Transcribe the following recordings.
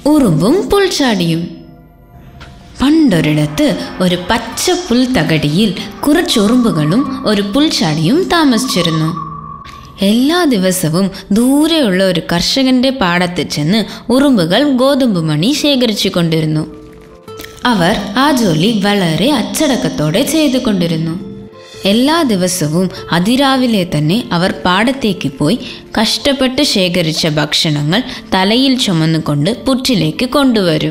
ഉറുമ്പും പുൽച്ചാടിയും പണ്ടൊരിടത്ത് ഒരു പച്ച പുൽത്തകടിയിൽ കുറച്ചുറുമ്പുകളും ഒരു പുൽച്ചാടിയും താമസിച്ചിരുന്നു എല്ലാ ദിവസവും ദൂരെയുള്ള ഒരു കർഷകന്റെ പാടത്ത് ചെന്ന് ഉറുമ്പുകൾ ഗോതമ്പ് മണി ശേഖരിച്ചു കൊണ്ടിരുന്നു അവർ ആ ജോലി വളരെ അച്ചടക്കത്തോടെ ചെയ്തുകൊണ്ടിരുന്നു എല്ലാ ദിവസവും അതിരാവിലെ തന്നെ അവർ പാടത്തേക്ക് പോയി കഷ്ടപ്പെട്ട് ശേഖരിച്ച ഭക്ഷണങ്ങൾ തലയിൽ ചുമന്നുകൊണ്ട് പുറ്റിലേക്ക് കൊണ്ടുവരും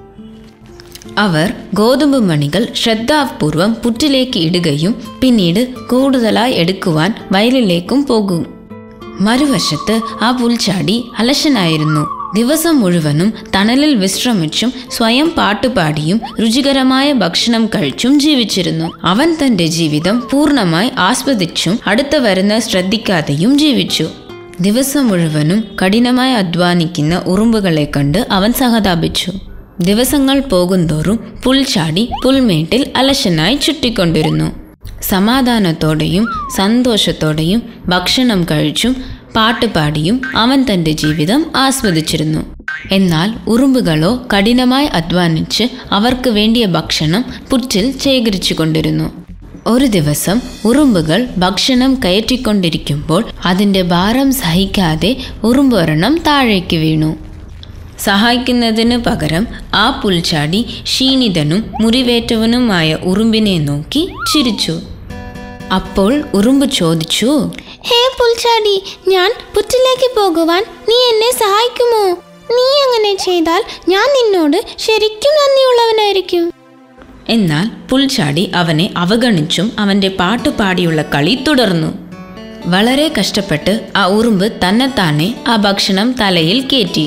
അവർ ഗോതമ്പ് മണികൾ ശ്രദ്ധാപൂർവം പുറ്റിലേക്ക് ഇടുകയും പിന്നീട് കൂടുതലായി എടുക്കുവാൻ വയലിലേക്കും പോകും മറുവശത്ത് ആ പുൽച്ചാടി അലശനായിരുന്നു ദിവസം മുഴുവനും തണലിൽ വിശ്രമിച്ചും സ്വയം പാട്ടുപാടിയും രുചികരമായ ഭക്ഷണം കഴിച്ചും ജീവിച്ചിരുന്നു അവൻ തന്റെ ജീവിതം പൂർണ്ണമായി ആസ്വദിച്ചും അടുത്ത വരുന്ന ശ്രദ്ധിക്കാതെയും ജീവിച്ചു ദിവസം മുഴുവനും കഠിനമായി അധ്വാനിക്കുന്ന ഉറുമ്പുകളെ കണ്ട് അവൻ സഹതാപിച്ചു ദിവസങ്ങൾ പോകുന്തോറും പുൽച്ചാടി പുൽമേട്ടിൽ അലശനായി ചുറ്റിക്കൊണ്ടിരുന്നു സമാധാനത്തോടെയും സന്തോഷത്തോടെയും ഭക്ഷണം കഴിച്ചും പാട്ടുപാടിയും അവൻ തൻ്റെ ജീവിതം ആസ്വദിച്ചിരുന്നു എന്നാൽ ഉറുമ്പുകളോ കഠിനമായി അധ്വാനിച്ച് അവർക്ക് വേണ്ടിയ ഭക്ഷണം പുറ്റിൽ ശേഖരിച്ചു കൊണ്ടിരുന്നു ഒരു ദിവസം ഉറുമ്പുകൾ ഭക്ഷണം കയറ്റിക്കൊണ്ടിരിക്കുമ്പോൾ അതിൻ്റെ ഭാരം സഹിക്കാതെ ഉറുമ്പൊരെണ്ണം താഴേക്ക് വീണു സഹായിക്കുന്നതിന് പകരം ആ പുൽച്ചാടി ക്ഷീണിതനും മുറിവേറ്റവനുമായ ഉറുമ്പിനെ നോക്കി ചിരിച്ചു അപ്പോൾ ഉറുമ്പ് ചോദിച്ചു ഹേ പുൽച്ചാടി ഞാൻ പുറ്റിലേക്ക് പോകുവാൻ നീ എന്നെ സഹായിക്കുമോ നീ അങ്ങനെ ചെയ്താൽ ഞാൻ നിന്നോട് ശരിക്കും നന്ദിയുള്ളവനായിരിക്കും എന്നാൽ പുൽച്ചാടി അവനെ അവഗണിച്ചും അവൻ്റെ പാട്ടുപാടിയുള്ള കളി തുടർന്നു വളരെ കഷ്ടപ്പെട്ട് ആ ഉറുമ്പ് തന്നെത്താനെ ആ ഭക്ഷണം തലയിൽ കയറ്റി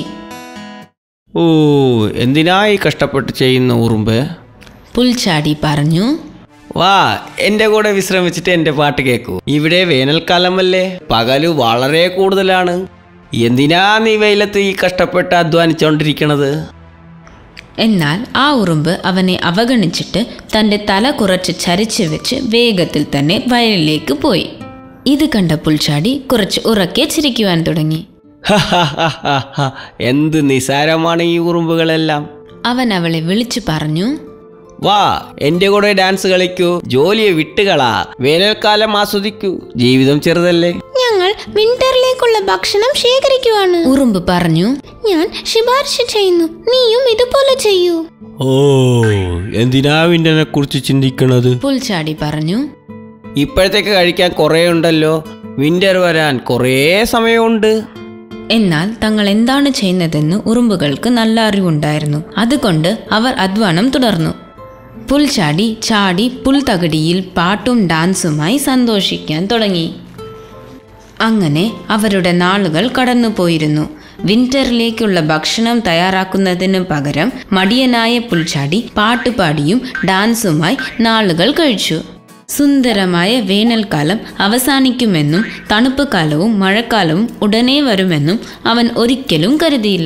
ഓ എന്തിനായി കഷ്ടപ്പെട്ട് ചെയ്യുന്ന ഉറുമ്പ് പുൽച്ചാടി പറഞ്ഞു വാ എൻ്റെ കൂടെ വിശ്രമിച്ചിട്ട് എൻ്റെ പാട്ട് കേൾക്കൂ ഇവിടെ വേനൽക്കാലമല്ലേ പകല് വളരെ കൂടുതലാണ് എന്തിനാ നീ വെയിലത്ത് ഈ കഷ്ടപ്പെട്ട് അധ്വാനിച്ചുകൊണ്ടിരിക്കണത് എന്നാൽ ആ ഉറുമ്പ് അവനെ അവഗണിച്ചിട്ട് തൻ്റെ തല കുറച്ച് ചരിച്ച് വെച്ച് വേഗത്തിൽ തന്നെ വയലിലേക്ക് പോയി ഇത് കണ്ട പുൽച്ചാടി കുറച്ച് ഉറക്കെ ചിരിക്കുവാൻ തുടങ്ങി എന്ത് നിസാരമാണ് ഈ ഉറുമ്പുകളെല്ലാം അവൻ അവളെ വിളിച്ചു പറഞ്ഞു വാ എൻ്റെ കൂടെ ഡാൻസ് കളിക്കൂ ജോലിയെ വിട്ടുകളാ വേനൽക്കാലം ആസ്വദിക്കൂ ജീവിതം ചെറുതല്ലേ ഞങ്ങൾ വിന്ററിലേക്കുള്ള ഭക്ഷണം ശേഖരിക്കുവാണ് ഉറുമ്പ് പറഞ്ഞു ഞാൻ ശുപാർശ ചെയ്യുന്നു നീയും ഇതുപോലെ ചെയ്യൂ ഓ എന്തിനാ വിൻ്റനെ കുറിച്ച് ചിന്തിക്കണത് പുൽച്ചാടി പറഞ്ഞു ഇപ്പോഴത്തേക്ക് കഴിക്കാൻ കുറേ ഉണ്ടല്ലോ വിന്റർ വരാൻ കുറേ സമയമുണ്ട് എന്നാൽ തങ്ങൾ എന്താണ് ചെയ്യുന്നതെന്ന് ഉറുമ്പുകൾക്ക് നല്ല അറിവുണ്ടായിരുന്നു അതുകൊണ്ട് അവർ അധ്വാനം തുടർന്നു പുൽച്ചാടി ചാടി പുൽത്തകടിയിൽ പാട്ടും ഡാൻസുമായി സന്തോഷിക്കാൻ തുടങ്ങി അങ്ങനെ അവരുടെ നാളുകൾ കടന്നുപോയിരുന്നു വിന്ററിലേക്കുള്ള ഭക്ഷണം തയ്യാറാക്കുന്നതിന് പകരം മടിയനായ പുൽച്ചാടി പാട്ടുപാടിയും ഡാൻസുമായി നാളുകൾ കഴിച്ചു സുന്ദരമായ വേനൽക്കാലം അവസാനിക്കുമെന്നും തണുപ്പ് കാലവും മഴക്കാലവും ഉടനെ വരുമെന്നും അവൻ ഒരിക്കലും കരുതിയില്ല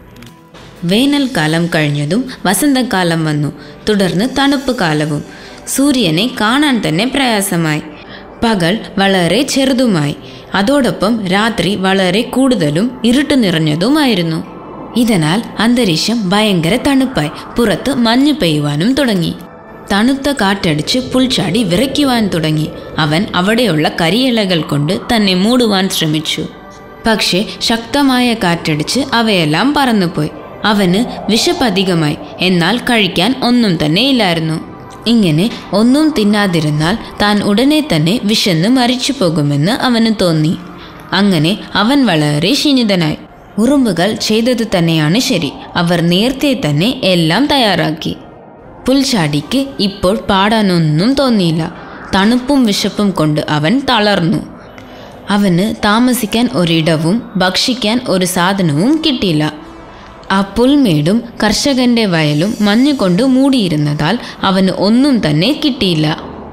വേനൽക്കാലം കഴിഞ്ഞതും വസന്തകാലം വന്നു തുടർന്ന് തണുപ്പ് കാലവും സൂര്യനെ കാണാൻ തന്നെ പ്രയാസമായി പകൽ വളരെ ചെറുതുമായി അതോടൊപ്പം രാത്രി വളരെ കൂടുതലും ഇരുട്ട് നിറഞ്ഞതുമായിരുന്നു ഇതിനാൽ അന്തരീക്ഷം ഭയങ്കര തണുപ്പായി പുറത്ത് മഞ്ഞ് പെയ്യുവാനും തുടങ്ങി തണുത്ത കാറ്റടിച്ച് പുൽച്ചാടി വിറയ്ക്കുവാൻ തുടങ്ങി അവൻ അവിടെയുള്ള കരിയിലകൾ കൊണ്ട് തന്നെ മൂടുവാൻ ശ്രമിച്ചു പക്ഷേ ശക്തമായ കാറ്റടിച്ച് അവയെല്ലാം പറന്നുപോയി അവന് വിശപ്പധികമായി എന്നാൽ കഴിക്കാൻ ഒന്നും തന്നെ ഇല്ലായിരുന്നു ഇങ്ങനെ ഒന്നും തിന്നാതിരുന്നാൽ താൻ ഉടനെ തന്നെ വിശന്ന് മരിച്ചു പോകുമെന്ന് അവന് തോന്നി അങ്ങനെ അവൻ വളരെ ക്ഷീണിതനായി ഉറുമ്പുകൾ ചെയ്തത് തന്നെയാണ് ശരി അവർ നേരത്തെ തന്നെ എല്ലാം തയ്യാറാക്കി പുൽച്ചാടിക്ക് ഇപ്പോൾ പാടാനൊന്നും തോന്നിയില്ല തണുപ്പും വിശപ്പും കൊണ്ട് അവൻ തളർന്നു അവന് താമസിക്കാൻ ഒരിടവും ഭക്ഷിക്കാൻ ഒരു സാധനവും കിട്ടിയില്ല ആ പുൽമേടും കർഷകന്റെ വയലും മഞ്ഞുകൊണ്ട് മൂടിയിരുന്നതാൽ അവന് ഒന്നും തന്നെ കിട്ടിയില്ല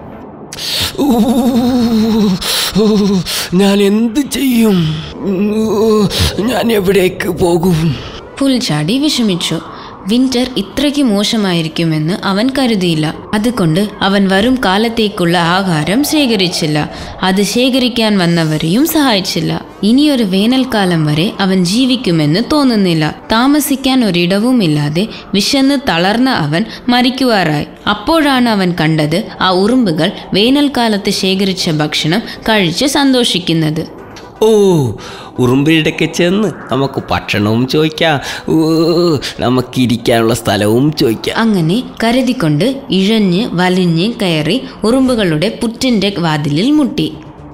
ഞാൻ എന്ത് ചെയ്യും ഞാൻ എവിടേക്ക് പോകും പുൽച്ചാടി വിഷമിച്ചു വിന്റർ ഇത്രയ്ക്ക് മോശമായിരിക്കുമെന്ന് അവൻ കരുതിയില്ല അതുകൊണ്ട് അവൻ വരും കാലത്തേക്കുള്ള ആഹാരം ശേഖരിച്ചില്ല അത് ശേഖരിക്കാൻ വന്നവരെയും സഹായിച്ചില്ല ഇനിയൊരു വേനൽക്കാലം വരെ അവൻ ജീവിക്കുമെന്ന് തോന്നുന്നില്ല താമസിക്കാൻ ഒരിടവുമില്ലാതെ വിശന്ന് തളർന്ന അവൻ മരിക്കുവാറായി അപ്പോഴാണ് അവൻ കണ്ടത് ആ ഉറുമ്പുകൾ വേനൽക്കാലത്ത് ശേഖരിച്ച ഭക്ഷണം കഴിച്ച് സന്തോഷിക്കുന്നത് ഓ ഉറുമ്പിടയ്ക്ക് ചെന്ന് നമുക്ക് ഭക്ഷണവും ചോദിക്കാം ഓ നമുക്കിരിക്കാനുള്ള സ്ഥലവും ചോദിക്കാം അങ്ങനെ കരുതിക്കൊണ്ട് ഇഴഞ്ഞ് വലിഞ്ഞ് കയറി ഉറുമ്പുകളുടെ പുറ്റിന്റെ വാതിലിൽ മുട്ടി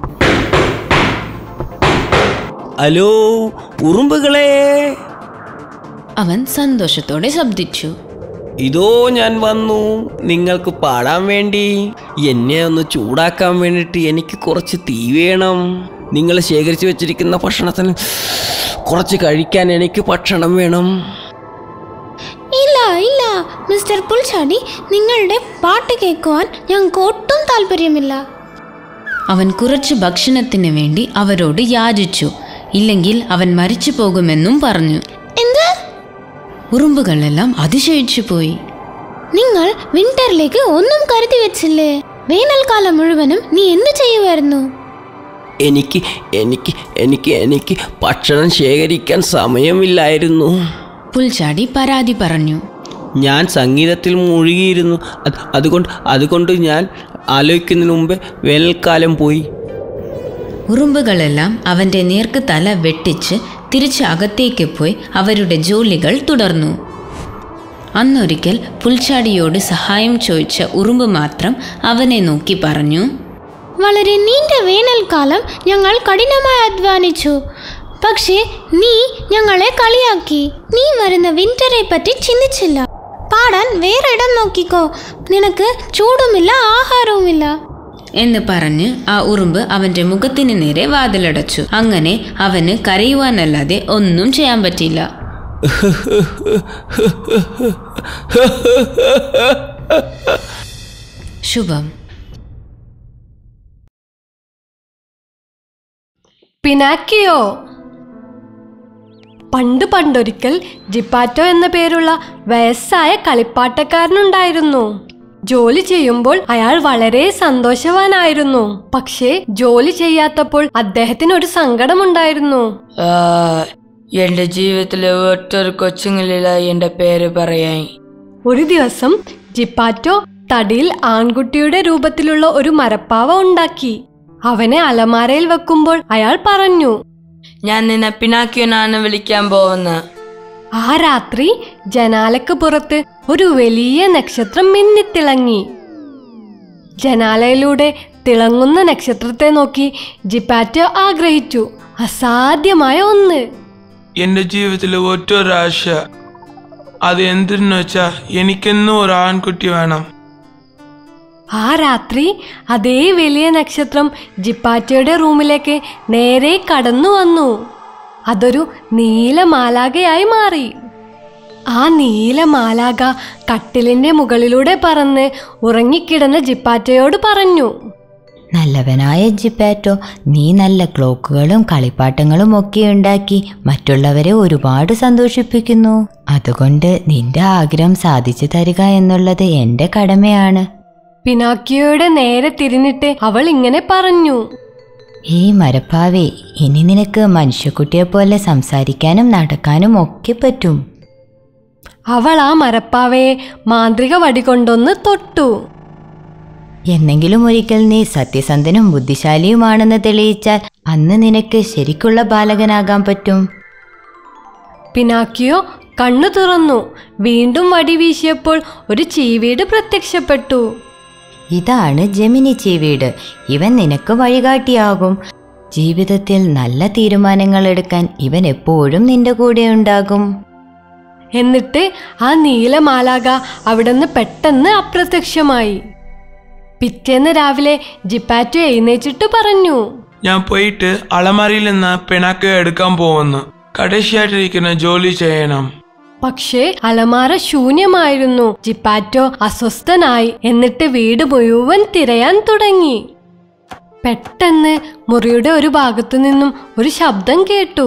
ഹലോ ഉറുമ്പുകളെ അവൻ സന്തോഷത്തോടെ ശബ്ദിച്ചു ഇതോ ഞാൻ വന്നു നിങ്ങൾക്ക് പാടാൻ വേണ്ടി എന്നെ ഒന്ന് ചൂടാക്കാൻ വേണ്ടിയിട്ട് എനിക്ക് കുറച്ച് തീ വേണം നിങ്ങൾ ശേഖരിച്ചു വെച്ചിരിക്കുന്ന ഭക്ഷണത്തിന് കുറച്ച് കഴിക്കാൻ എനിക്ക് ഭക്ഷണം വേണം ഇല്ല ഇല്ല മിസ്റ്റർ പുൽച്ചാടി നിങ്ങളുടെ പാട്ട് കേൾക്കുവാൻ ഞങ്ങൾക്ക് ഒട്ടും താല്പര്യമില്ല അവൻ കുറച്ച് ഭക്ഷണത്തിന് വേണ്ടി അവരോട് യാചിച്ചു ഇല്ലെങ്കിൽ അവൻ മരിച്ചു പോകുമെന്നും പറഞ്ഞു എന്ത് ഉറുമ്പുകളെല്ലാം അതിശയിച്ചു പോയി നിങ്ങൾ വിന്ററിലേക്ക് ഒന്നും കരുതി വെച്ചില്ലേ വേനൽക്കാലം മുഴുവനും നീ എന്ത് ചെയ്യുമായിരുന്നു എനിക്ക് എനിക്ക് എനിക്ക് എനിക്ക് ഭക്ഷണം ശേഖരിക്കാൻ സമയമില്ലായിരുന്നു പുൽച്ചാടി പരാതി പറഞ്ഞു ഞാൻ സംഗീതത്തിൽ മുഴുകിയിരുന്നു അത് അതുകൊണ്ട് അതുകൊണ്ട് ഞാൻ ആലോചിക്കുന്നതിന് മുമ്പേ വേനൽക്കാലം പോയി ഉറുമ്പുകളെല്ലാം അവന്റെ നേർക്ക് തല വെട്ടിച്ച് തിരിച്ച് അകത്തേക്ക് പോയി അവരുടെ ജോലികൾ തുടർന്നു അന്നൊരിക്കൽ പുൽച്ചാടിയോട് സഹായം ചോദിച്ച ഉറുമ്പ് മാത്രം അവനെ നോക്കി പറഞ്ഞു വളരെ നീണ്ട വേനൽക്കാലം ഞങ്ങൾ കഠിനമായി അധ്വാനിച്ചു പക്ഷേ നീ ഞങ്ങളെ കളിയാക്കി നീ വരുന്ന വിന്ററെ പറ്റി ചിന്തിച്ചില്ല പാടാൻ വേറെ ഇടം നോക്കിക്കോ നിനക്ക് ചൂടുമില്ല ആഹാരവുമില്ല എന്ന് പറഞ്ഞ് ആ ഉറുമ്പ് അവന്റെ മുഖത്തിന് നേരെ വാതിലടച്ചു അങ്ങനെ അവന് കരയുവാനല്ലാതെ ഒന്നും ചെയ്യാൻ പറ്റില്ല ശുഭം പിനാക്കിയോ പണ്ട് പണ്ടൊരിക്കൽ ജിപ്പാറ്റോ എന്ന പേരുള്ള വയസ്സായ കളിപ്പാട്ടക്കാരനുണ്ടായിരുന്നു ജോലി ചെയ്യുമ്പോൾ അയാൾ വളരെ സന്തോഷവാനായിരുന്നു പക്ഷേ ജോലി ചെയ്യാത്തപ്പോൾ അദ്ദേഹത്തിന് ഒരു സങ്കടമുണ്ടായിരുന്നു ആ, എന്റെ ജീവിതത്തിലെ ഒറ്റൊരു കൊച്ചുങ്ങളില എന്റെ പേര് പറയാൻ ഒരു ദിവസം ജിപ്പാറ്റോ തടിയിൽ ആൺകുട്ടിയുടെ രൂപത്തിലുള്ള ഒരു മരപ്പാവ ഉണ്ടാക്കി അവനെ അലമാരയിൽ വെക്കുമ്പോൾ അയാൾ പറഞ്ഞു ഞാൻ നിന്നെ പിനാക്കിയോനാണ് വിളിക്കാൻ പോകുന്നത് ആ രാത്രി ജനാലക്ക് പുറത്ത് ഒരു വലിയ നക്ഷത്രം മിന്നിത്തിളങ്ങി ജനാലയിലൂടെ തിളങ്ങുന്ന നക്ഷത്രത്തെ നോക്കി ജിപ്പാറ്റോ ആഗ്രഹിച്ചു അസാധ്യമായ ഒന്ന് എൻ്റെ ജീവിതത്തിൽ ഒറ്റൊരാശ അത് എന്തെന്ന് വെച്ചാ എനിക്കെന്നും ഒരു ആൺകുട്ടി വേണം ആ രാത്രി അതേ വലിയ നക്ഷത്രം ജിപ്പാറ്റയുടെ റൂമിലേക്ക് നേരെ കടന്നു വന്നു അതൊരു നീലമാലാകയായി മാറി ആ നീലമാലാക കട്ടിലിന്റെ മുകളിലൂടെ പറന്ന് ഉറങ്ങിക്കിടന്ന ജിപ്പാറ്റയോട് പറഞ്ഞു നല്ലവനായ ജിപ്പാറ്റോ നീ നല്ല ക്ലോക്കുകളും കളിപ്പാട്ടങ്ങളും ഒക്കെ ഉണ്ടാക്കി മറ്റുള്ളവരെ ഒരുപാട് സന്തോഷിപ്പിക്കുന്നു അതുകൊണ്ട് നിന്റെ ആഗ്രഹം സാധിച്ചു തരിക എന്നുള്ളത് എൻ്റെ കടമയാണ് പിനാക്കിയോയുടെ നേരെ തിരിഞ്ഞിട്ട് അവൾ ഇങ്ങനെ പറഞ്ഞു ഈ മരപ്പാവേ ഇനി നിനക്ക് മനുഷ്യക്കുട്ടിയെ പോലെ സംസാരിക്കാനും നടക്കാനും ഒക്കെ പറ്റും അവൾ ആ മരപ്പാവയെ മാന്ത്രിക വടി കൊണ്ടൊന്ന് തൊട്ടു എന്നെങ്കിലും ഒരിക്കൽ നീ സത്യസന്ധനും ബുദ്ധിശാലിയുമാണെന്ന് തെളിയിച്ചാൽ അന്ന് നിനക്ക് ശരിക്കുള്ള ബാലകനാകാൻ പറ്റും പിനാക്കിയോ കണ്ണു തുറന്നു വീണ്ടും വടി വീശിയപ്പോൾ ഒരു ചീവീട് പ്രത്യക്ഷപ്പെട്ടു ഇതാണ് ജമിനി ചീവീട് ഇവൻ നിനക്ക് വഴികാട്ടിയാകും ജീവിതത്തിൽ നല്ല തീരുമാനങ്ങൾ എടുക്കാൻ ഇവൻ എപ്പോഴും നിന്റെ കൂടെ ഉണ്ടാകും എന്നിട്ട് ആ നീലമാലാക അവിടുന്ന് പെട്ടെന്ന് അപ്രത്യക്ഷമായി പിറ്റേന്ന് രാവിലെ ജിപ്പാറ്റു എഴുന്നേച്ചിട്ട് പറഞ്ഞു ഞാൻ പോയിട്ട് അളമാരിയിൽ നിന്ന് പിണക്കം എടുക്കാൻ പോകുന്നു കടശിയായിട്ടിരിക്കുന്ന ജോലി ചെയ്യണം പക്ഷേ അലമാര ശൂന്യമായിരുന്നു ജിപ്പാറ്റോ അസ്വസ്ഥനായി എന്നിട്ട് വീട് മുഴുവൻ തിരയാൻ തുടങ്ങി പെട്ടെന്ന് മുറിയുടെ ഒരു ഭാഗത്തു നിന്നും ഒരു ശബ്ദം കേട്ടു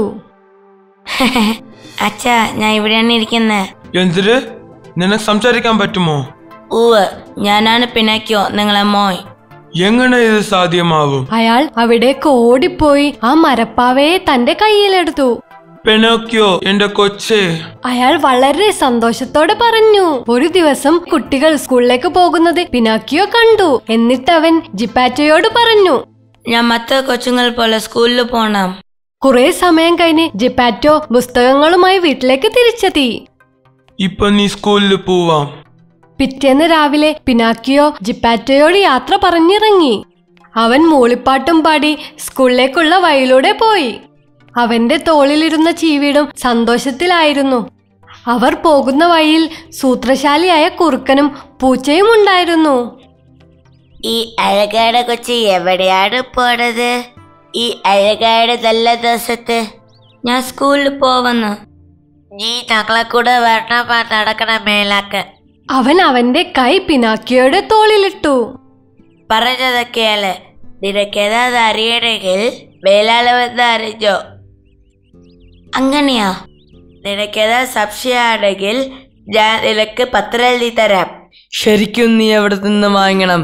അച്ഛാ ഞാൻ ഇവിടെയാണ് ഇരിക്കുന്നത് എന്തിര് നിനക്ക് സംസാരിക്കാൻ പറ്റുമോ ഊവ് ഞാനാണ് പിനാക്കിയോ നിങ്ങളെ മോയ് എങ്ങനെ ഇത് സാധ്യമാവും അയാൾ അവിടേക്ക് ഓടിപ്പോയി ആ മരപ്പാവയെ തന്റെ കയ്യിലെടുത്തു പെനോക്കിയോ എന്റെ കൊച്ചേ അയാൾ വളരെ സന്തോഷത്തോടെ പറഞ്ഞു ഒരു ദിവസം കുട്ടികൾ സ്കൂളിലേക്ക് പോകുന്നത് പിനാക്കിയോ കണ്ടു എന്നിട്ട് അവൻ ജിപ്പാറ്റോയോട് പറഞ്ഞു ഞാൻ മറ്റേ കൊച്ചുങ്ങൾ പോലെ സ്കൂളിൽ പോണം കുറെ സമയം കഴിഞ്ഞ് ജിപ്പാറ്റോ പുസ്തകങ്ങളുമായി വീട്ടിലേക്ക് തിരിച്ചെത്തി ഇപ്പൊ നീ സ്കൂളിൽ പോവാം പിറ്റേന്ന് രാവിലെ പിനാക്കിയോ ജിപ്പാറ്റോയോട് യാത്ര പറഞ്ഞിറങ്ങി അവൻ മൂളിപ്പാട്ടും പാടി സ്കൂളിലേക്കുള്ള വഴിയിലൂടെ പോയി അവന്റെ തോളിലിരുന്ന ചീവീടും സന്തോഷത്തിലായിരുന്നു അവർ പോകുന്ന വഴിയിൽ സൂത്രശാലിയായ കുറുക്കനും പൂച്ചയും ഉണ്ടായിരുന്നു ഈ അഴകാട് കൊച്ചി എവിടെയാണ് പോണത് ഈ അഴകാട് നല്ല ദിവസത്ത് ഞാൻ സ്കൂളിൽ പോവന്ന് നീ ഞങ്ങളെ കൂടെ വരണമാ നടക്കണ മേലാക്ക് അവൻ അവന്റെ കൈ പിനാക്കിയോയുടെ തോളിലിട്ടു പറഞ്ഞതൊക്കെയല്ലേ നിനക്കേതാത് അറിയണമെങ്കിൽ മേലാളമെന്ന് അറിഞ്ഞോ അങ്ങനെയാ നിനക്കേതാ സംശയമാണെങ്കിൽ ഞാൻ നിനക്ക് പത്രം എഴുതി തരാം ശരിക്കും നീ എവിടെ നിന്ന് വാങ്ങണം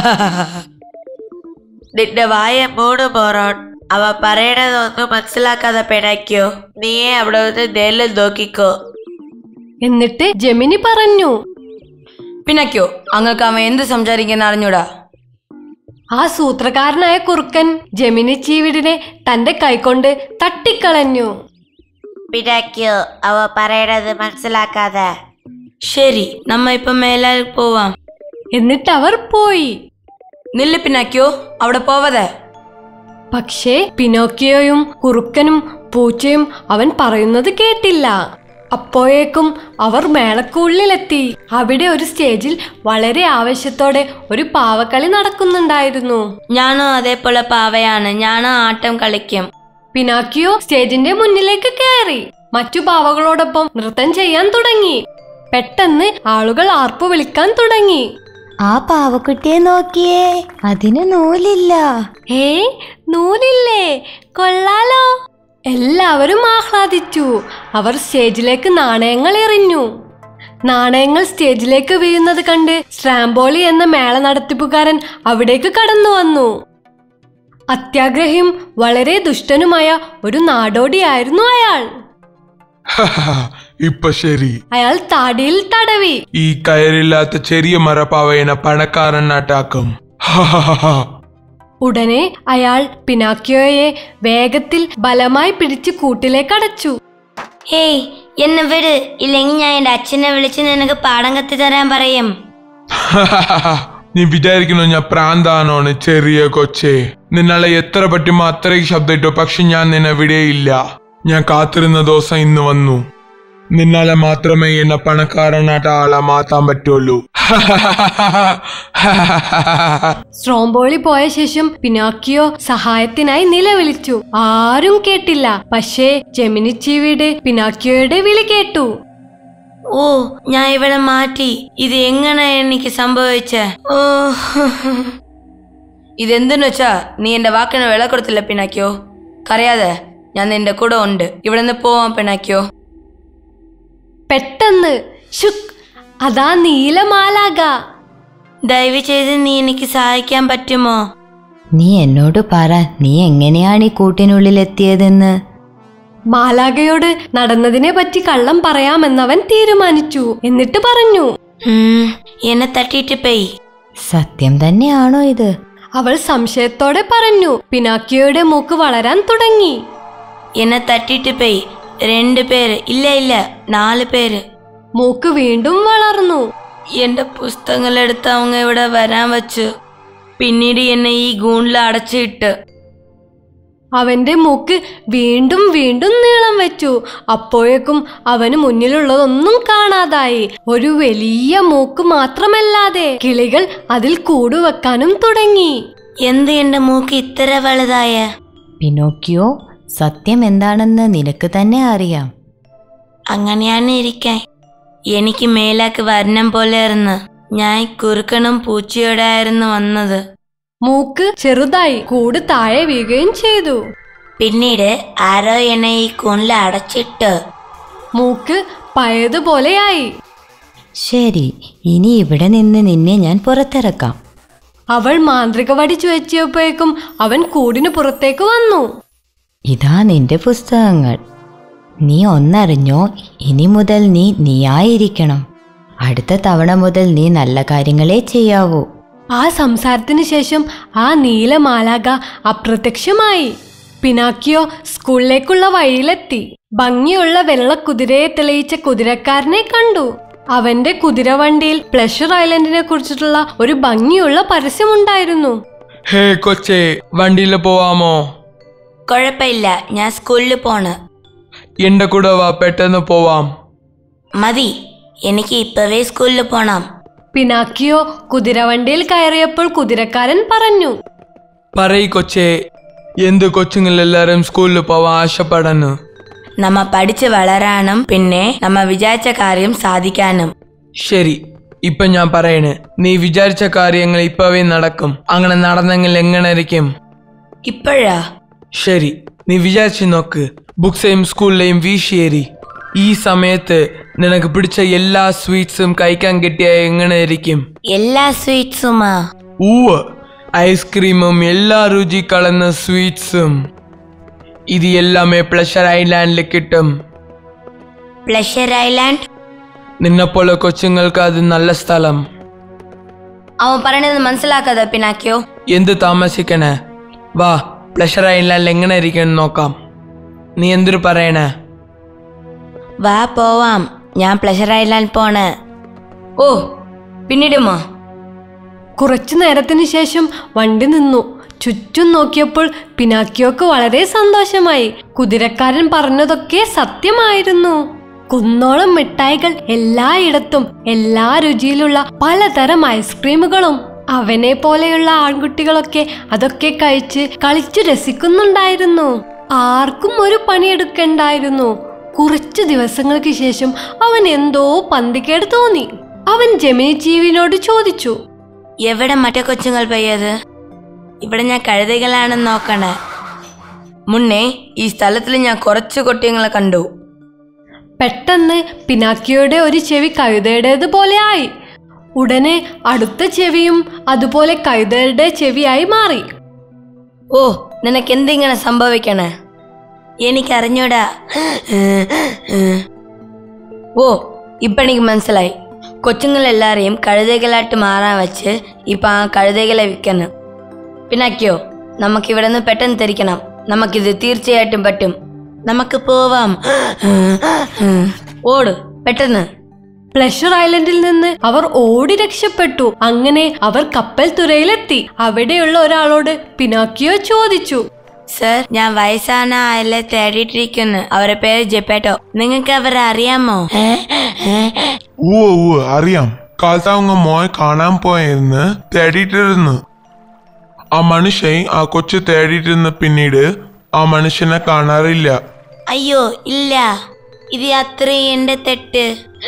നിന്റെ വായ മൂട് മോറോൺ അവ പറയണതൊന്നും മനസ്സിലാക്കാതെ പിണയ്ക്കോ നീയെ അവിടെ നിന്ന് നേരിൽ നോക്കിക്കോ എന്നിട്ട് ജെമിനി പറഞ്ഞു പിന്നയ്ക്കോ അങ്ങക്ക് അവൻ എന്ത് സംസാരിക്കുന്ന അറിഞ്ഞൂടാ ആ സൂത്രകാരനായ കുറുക്കൻ ജെമിനി ചീവിടിനെ തന്റെ കൈകൊണ്ട് തട്ടിക്കളഞ്ഞു പിണയ്ക്കോ അവ പറയണത് മനസ്സിലാക്കാതെ ശരി നമ്മ ഇപ്പൊ മേലാൽ പോവാം എന്നിട്ട് അവർ പോയി നില്ല് പിന്നാക്കിയോ അവിടെ പോവതെ പക്ഷേ പിനോക്കിയോയും കുറുക്കനും പൂച്ചയും അവൻ പറയുന്നത് കേട്ടില്ല അപ്പോഴേക്കും അവർ മേളക്കുള്ളിലെത്തി അവിടെ ഒരു സ്റ്റേജിൽ വളരെ ആവശ്യത്തോടെ ഒരു പാവക്കളി നടക്കുന്നുണ്ടായിരുന്നു ഞാനും അതേപോലെ പാവയാണ് ഞാനും ആട്ടം കളിക്കും പിനാക്കിയോ സ്റ്റേജിന്റെ മുന്നിലേക്ക് കയറി മറ്റു പാവകളോടൊപ്പം നൃത്തം ചെയ്യാൻ തുടങ്ങി പെട്ടെന്ന് ആളുകൾ ആർപ്പു വിളിക്കാൻ തുടങ്ങി ആ പാവക്കുട്ടിയെ നോക്കിയേ അതിന് നൂലില്ല ഏ നൂലില്ലേ കൊള്ളാലോ എല്ലാവരും ആഹ്ലാദിച്ചു അവർ സ്റ്റേജിലേക്ക് നാണയങ്ങൾ എറിഞ്ഞു നാണയങ്ങൾ സ്റ്റേജിലേക്ക് വീഴുന്നത് കണ്ട് സ്ട്രാംബോളി എന്ന മേള നടത്തിപ്പുകാരൻ അവിടേക്ക് കടന്നു വന്നു അത്യാഗ്രഹിയും വളരെ ദുഷ്ടനുമായ ഒരു നാടോടിയായിരുന്നു അയാൾ ഇപ്പൊ ശരി അയാൾ താടിയിൽ തടവി ഈ കയറില്ലാത്ത ചെറിയ മരപ്പാവയനെ പണക്കാരനാട്ടാക്കും ഉടനെ അയാൾ പിനാക്കിയോയെ വേഗത്തിൽ ബലമായി പിടിച്ച് കൂട്ടിലേക്ക് അടച്ചു ഹേയ് എന്നെ വിട് ഇല്ലെങ്കിൽ ഞാൻ എന്റെ അച്ഛനെ വിളിച്ച് നിനക്ക് പാഠം കത്തി തരാൻ പറയും നീ വിചാരിക്കുന്നു ഞാൻ പ്രാന്താണോന്ന് ചെറിയ കൊച്ചേ നിന്നാളെ എത്ര പറ്റുമോ അത്രയ്ക്ക് ശബ്ദമിട്ടു പക്ഷെ ഞാൻ നിന്നെ വിടയില്ല ഞാൻ കാത്തിരുന്ന ദിവസം ഇന്ന് വന്നു നിന്നാലെ മാത്രമേ എന്നെ പണക്കാരനായിട്ട് ആളെ മാറ്റാൻ പറ്റുള്ളൂ സ്ട്രോംബോളി പോയ ശേഷം പിനാക്കിയോ സഹായത്തിനായി നിലവിളിച്ചു ആരും കേട്ടില്ല പക്ഷേ ജെമിനിച്ചി വീട് പിനാക്കിയോയുടെ വിളി കേട്ടു ഓ ഞാൻ ഇവിടെ മാറ്റി ഇത് എങ്ങനെ എനിക്ക് സംഭവിച്ച ഓ ഇതെന്തെന്ന് വെച്ചാ നീ എന്റെ വാക്കിന് വില കൊടുത്തില്ല പിണാക്കിയോ കറിയാതെ ഞാൻ നിന്റെ കൂടെ ഉണ്ട് ഇവിടെ നിന്ന് പോവാൻ പിണാക്കിയോ പെട്ടെന്ന് ശുക് അതാ നീലമാലാക ദയവ് ചെയ്ത് നീ എനിക്ക് സഹായിക്കാൻ പറ്റുമോ നീ എന്നോട് പറ നീ എങ്ങനെയാണ് ഈ കൂട്ടിനുള്ളിലെത്തിയതെന്ന് മാലാകയോട് നടന്നതിനെ പറ്റി കള്ളം പറയാമെന്നവൻ തീരുമാനിച്ചു എന്നിട്ട് പറഞ്ഞു ഉം, എന്നെ തട്ടിയിട്ട് പെയ് സത്യം തന്നെയാണോ ഇത് അവൾ സംശയത്തോടെ പറഞ്ഞു പിനാക്കിയോയുടെ മൂക്ക് വളരാൻ തുടങ്ങി എന്നെ തട്ടിയിട്ട് പെയ് രണ്ട് പേര് ഇല്ല ഇല്ല നാല് പേര് മൂക്ക് വീണ്ടും വളർന്നു എന്റെ പുസ്തകങ്ങളെടുത്ത് அவங்க ഇവിടെ വരാൻ വച്ചു പിന്നീട് എന്നെ ഈ ഗൂണ്ടിൽ അടച്ചിട്ട് അവന്റെ മൂക്ക് വീണ്ടും വീണ്ടും നീളം വെച്ചു അപ്പോഴേക്കും അവന് മുന്നിലുള്ളതൊന്നും കാണാതായി ഒരു വലിയ മൂക്ക് മാത്രമല്ലാതെ കിളികൾ അതിൽ കൂടുവെക്കാനും തുടങ്ങി എന്ത് എന്റെ മൂക്ക് ഇത്ര വലുതായ പിനോക്കിയോ സത്യം എന്താണെന്ന് നിനക്ക് തന്നെ അറിയാം അങ്ങനെയാണ് ഇരിക്കാൻ എനിക്ക് മേലാക്ക് വരണം പോലെയായിരുന്നു ഞാൻ കുറുക്കനും പൂച്ചയോടായിരുന്നു വന്നത് മൂക്ക് ചെറുതായി കൂട് താഴെ വീഴുകയും ചെയ്തു പിന്നീട് ആരോ എന്നെ ഈ കൂണിൽ അടച്ചിട്ട് മൂക്ക് പഴയതുപോലെയായി ശരി ഇനി ഇവിടെ നിന്ന് നിന്നെ ഞാൻ പുറത്തിറക്കാം അവൾ മാന്ത്രിക വടി ചുവച്ചിയപ്പോഴേക്കും അവൻ കൂടിന് പുറത്തേക്ക് വന്നു ഇതാ നിന്റെ പുസ്തകങ്ങൾ നീ ഒന്നറിഞ്ഞോ ഇനി മുതൽ നീ നീയായിരിക്കണം അടുത്ത തവണ മുതൽ നീ നല്ല കാര്യങ്ങളെ ചെയ്യാവൂ ആ സംസാരത്തിന് ശേഷം ആ നീലമാലാക അപ്രത്യക്ഷമായി പിനാക്കിയോ സ്കൂളിലേക്കുള്ള വഴിയിലെത്തി ഭംഗിയുള്ള വെള്ള കുതിരയെ തെളിയിച്ച കുതിരക്കാരനെ കണ്ടു അവന്റെ കുതിരവണ്ടിയിൽ പ്ലഷർ ഐലൻഡിനെ കുറിച്ചിട്ടുള്ള ഒരു ഭംഗിയുള്ള പരസ്യമുണ്ടായിരുന്നു ഹേ കൊച്ചേ വണ്ടിയിൽ പോവാമോ കുഴപ്പമില്ല ഞാൻ സ്കൂളിൽ പോണ് എന്റെ കൂടെ വാ പെട്ടെന്ന് പോവാം മതി എനിക്ക് ഇപ്പവേ സ്കൂളിൽ പോണം പിനാക്കിയോ കുതിരവണ്ടിയിൽ കയറിയപ്പോൾ കുതിരക്കാരൻ പറഞ്ഞു പറയ് കൊച്ചേ എന്ത് കൊച്ചുങ്ങളെല്ലാരും സ്കൂളിൽ പോവാൻ ആശപ്പെടുന്നു നമ്മ പഠിച്ച് വളരാനും പിന്നെ നമ്മ വിചാരിച്ച കാര്യം സാധിക്കാനും ശരി ഇപ്പൊ ഞാൻ പറയണേ നീ വിചാരിച്ച കാര്യങ്ങൾ ഇപ്പവേ നടക്കും അങ്ങനെ നടന്നെങ്കിൽ എങ്ങനെ ഇരിക്കും ഇപ്പോഴാ ശരി നീ വിചാരിച്ചു നോക്ക് ബുക്സയും സ്കൂളിലെയും വീശിയേരി ഈ സമയത്ത് നിനക്ക് പിടിച്ച എല്ലാ സ്വീറ്റ്സും കഴിക്കാൻ കിട്ടിയ എങ്ങനെ ഇരിക്കും എല്ലാ സ്വീറ്റ്സുമാ ഊവ് ഐസ്ക്രീമും എല്ലാ രുചി കളന്ന സ്വീറ്റ്സും ഇത് എല്ലാമേ പ്ലഷർ ഐലാൻഡിൽ കിട്ടും പ്ലഷർ ഐലാൻഡ് നിന്നെപ്പോലെ കൊച്ചുങ്ങൾക്ക് അത് നല്ല സ്ഥലം അവൻ പറയണത് മനസ്സിലാക്കാതെ പിന്നാക്കിയോ എന്ത് താമസിക്കണേ വാ പ്ലഷർ ഐലാൻഡിൽ എങ്ങനെ ഇരിക്കണം നോക്കാം നീ എന്തൊരു പറയണേ വാ പോവാം ഞാൻ പ്ലഷർ ഐലാൻഡ് പോണ് ഓ പിന്നീടുമോ കുറച്ചു നേരത്തിന് ശേഷം വണ്ടി നിന്നു ചുറ്റും നോക്കിയപ്പോൾ പിനാക്കിയോക്ക് വളരെ സന്തോഷമായി കുതിരക്കാരൻ പറഞ്ഞതൊക്കെ സത്യമായിരുന്നു കുന്നോളം മിഠായികൾ എല്ലായിടത്തും എല്ലാ രുചിയിലുള്ള പലതരം ഐസ്ക്രീമുകളും അവനെ പോലെയുള്ള ആൺകുട്ടികളൊക്കെ അതൊക്കെ കഴിച്ച് കളിച്ചു രസിക്കുന്നുണ്ടായിരുന്നു ആർക്കും ഒരു പണിയെടുക്കണ്ടായിരുന്നു കുറച്ചു ദിവസങ്ങൾക്ക് ശേഷം അവൻ എന്തോ പന്തിക്കേട് തോന്നി അവൻ ജമിനി ചീവിനോട് ചോദിച്ചു എവിടെ മറ്റേ കൊച്ചുങ്ങൾ പെയ്യത് ഇവിടെ ഞാൻ കഴുതകളാണെന്ന് നോക്കണേ മുന്നേ ഈ സ്ഥലത്തിൽ ഞാൻ കുറച്ച് കൊട്ടിയങ്ങളെ കണ്ടു പെട്ടെന്ന് പിനാക്കിയോയുടെ ഒരു ചെവി കഴുതയുടേത് പോലെ ആയി ഉടനെ അടുത്ത ചെവിയും അതുപോലെ കഴുതയുടെ ചെവിയായി മാറി ഓ നിനക്ക് എന്തിങ്ങനെ സംഭവിക്കണേ എനിക്കറിഞ്ഞൂടാ ഓ ഇപ്പൊ എനിക്ക് മനസ്സിലായി കൊച്ചുങ്ങളെല്ലാരെയും കഴുതകളായിട്ട് മാറാൻ വെച്ച് ഇപ്പൊ ആ കഴുതകളെ വിൽക്കുന്നു പിന്നാക്കിയോ നമുക്കിവിടെ നിന്ന് പെട്ടെന്ന് തിരിക്കണം നമുക്കിത് തീർച്ചയായിട്ടും പറ്റും നമുക്ക് പോവാം ഓട് പെട്ടെന്ന് പ്ലഷർ ഐലൻഡിൽ നിന്ന് അവർ ഓടി രക്ഷപ്പെട്ടു അങ്ങനെ അവർ കപ്പൽ തുരയിലെത്തി അവിടെയുള്ള ഒരാളോട് പിനാക്കിയോ ചോദിച്ചു സർ ഞാൻ വയസ്സാന അയലെ തേടിയിട്ടിരിക്കുന്നു അവരുടെ പേര് ജെപ്പേട്ടോ നിങ്ങൾക്ക് അവരെ അറിയാമോ ഊ ഊ അറിയാം കാലത്ത് அவங்க മോയെ കാണാൻ പോയെന്ന് തേടിയിട്ടിരുന്നു ആ മനുഷ്യൻ ആ കൊച്ചു തേടിയിട്ടിരുന്ന പിന്നീട് ആ മനുഷ്യനെ കാണാറില്ല അയ്യോ ഇല്ല ഇത് അത്രയും എന്റെ തെറ്റ്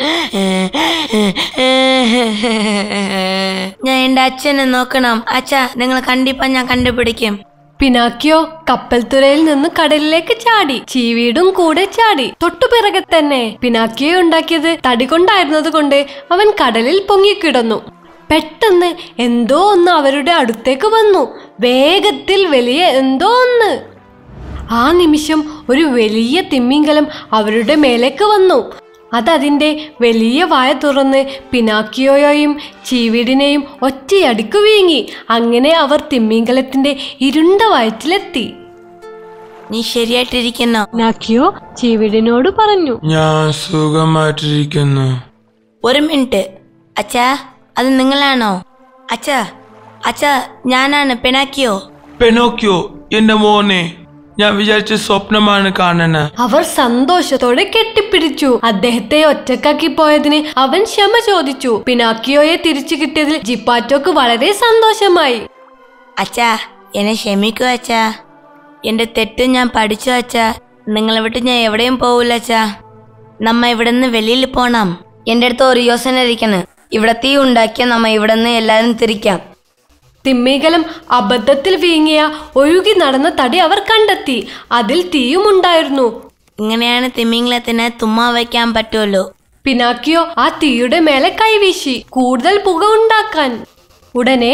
ഞാൻ എന്റെ അച്ഛനെ നോക്കണം അച്ഛാ നിങ്ങൾ കണ്ടിപ്പോ ഞാൻ കണ്ടുപിടിക്കും പിനാക്കിയോ കപ്പൽ തുരയിൽ നിന്ന് കടലിലേക്ക് ചാടി ചീവീടും കൂടെ ചാടി തൊട്ടുപിറകെ തന്നെ പിനാക്കിയോ ഉണ്ടാക്കിയത് തടി കൊണ്ടായിരുന്നത് കൊണ്ട് അവൻ കടലിൽ പൊങ്ങിക്കിടന്നു പെട്ടെന്ന് എന്തോ ഒന്ന് അവരുടെ അടുത്തേക്ക് വന്നു വേഗത്തിൽ വലിയ എന്തോ ഒന്ന് ആ നിമിഷം ഒരു വലിയ തിമ്മിങ്കലം അവരുടെ മേലേക്ക് വന്നു അതതിന്റെ വലിയ വായ തുറന്ന് പിനാക്കിയോയെയും ചീവീടിനെയും ഒറ്റയടിക്കു വീങ്ങി അങ്ങനെ അവർ തിമ്മിങ്കലത്തിന്റെ ഇരുണ്ട വയറ്റിലെത്തി നീ ശരിയായിട്ടിരിക്കുന്നോ പിനാക്കിയോ ചീവീടിനോട് പറഞ്ഞു ഞാൻ സുഖമായിട്ടിരിക്കുന്നു ഒരു മിനിറ്റ് അച്ഛാ അത് നിങ്ങളാണോ അച്ഛാ അച്ഛാ ഞാനാണ് പെനാക്കിയോ പെനോക്കിയോ എന്റെ മോനെ ഞാൻ വിചാരിച്ച സ്വപ്നമാണ് കാണണ അവർ സന്തോഷത്തോടെ കെട്ടിപ്പിടിച്ചു അദ്ദേഹത്തെ ഒറ്റക്കാക്കി പോയതിന് അവൻ ക്ഷമ ചോദിച്ചു പിനാക്കിയോയെ തിരിച്ചു കിട്ടിയതിൽ ജിപ്പാറ്റോക്ക് വളരെ സന്തോഷമായി അച്ഛാ എന്നെ ക്ഷമിക്കൂ അച്ഛാ എന്റെ തെറ്റ് ഞാൻ പഠിച്ചു അച്ഛാ നിങ്ങളെ വിട്ട് ഞാൻ എവിടെയും പോവില്ല അച്ഛാ നമ്മ ഇവിടെ നിന്ന് വെളിയിൽ പോണം എന്റെ അടുത്ത് ഒരു യോസന ഇരിക്കുന്നു ഇവിടെ തീ ഉണ്ടാക്കിയ നമ്മ ഇവിടെ നിന്ന് എല്ലാവരും തിരിക്കാം തിമ്മികലം അബദ്ധത്തിൽ വീങ്ങിയ ഒഴുകി നടന്ന തടി അവർ കണ്ടെത്തി അതിൽ തീയുമുണ്ടായിരുന്നു ഇങ്ങനെയാണ് തിമിംഗലത്തിന് തുമ്മ വയ്ക്കാൻ പറ്റുമല്ലോ പിനാക്കിയോ ആ തീയുടെ മേലെ കൈവീശി കൂടുതൽ പുക ഉണ്ടാക്കാൻ ഉടനെ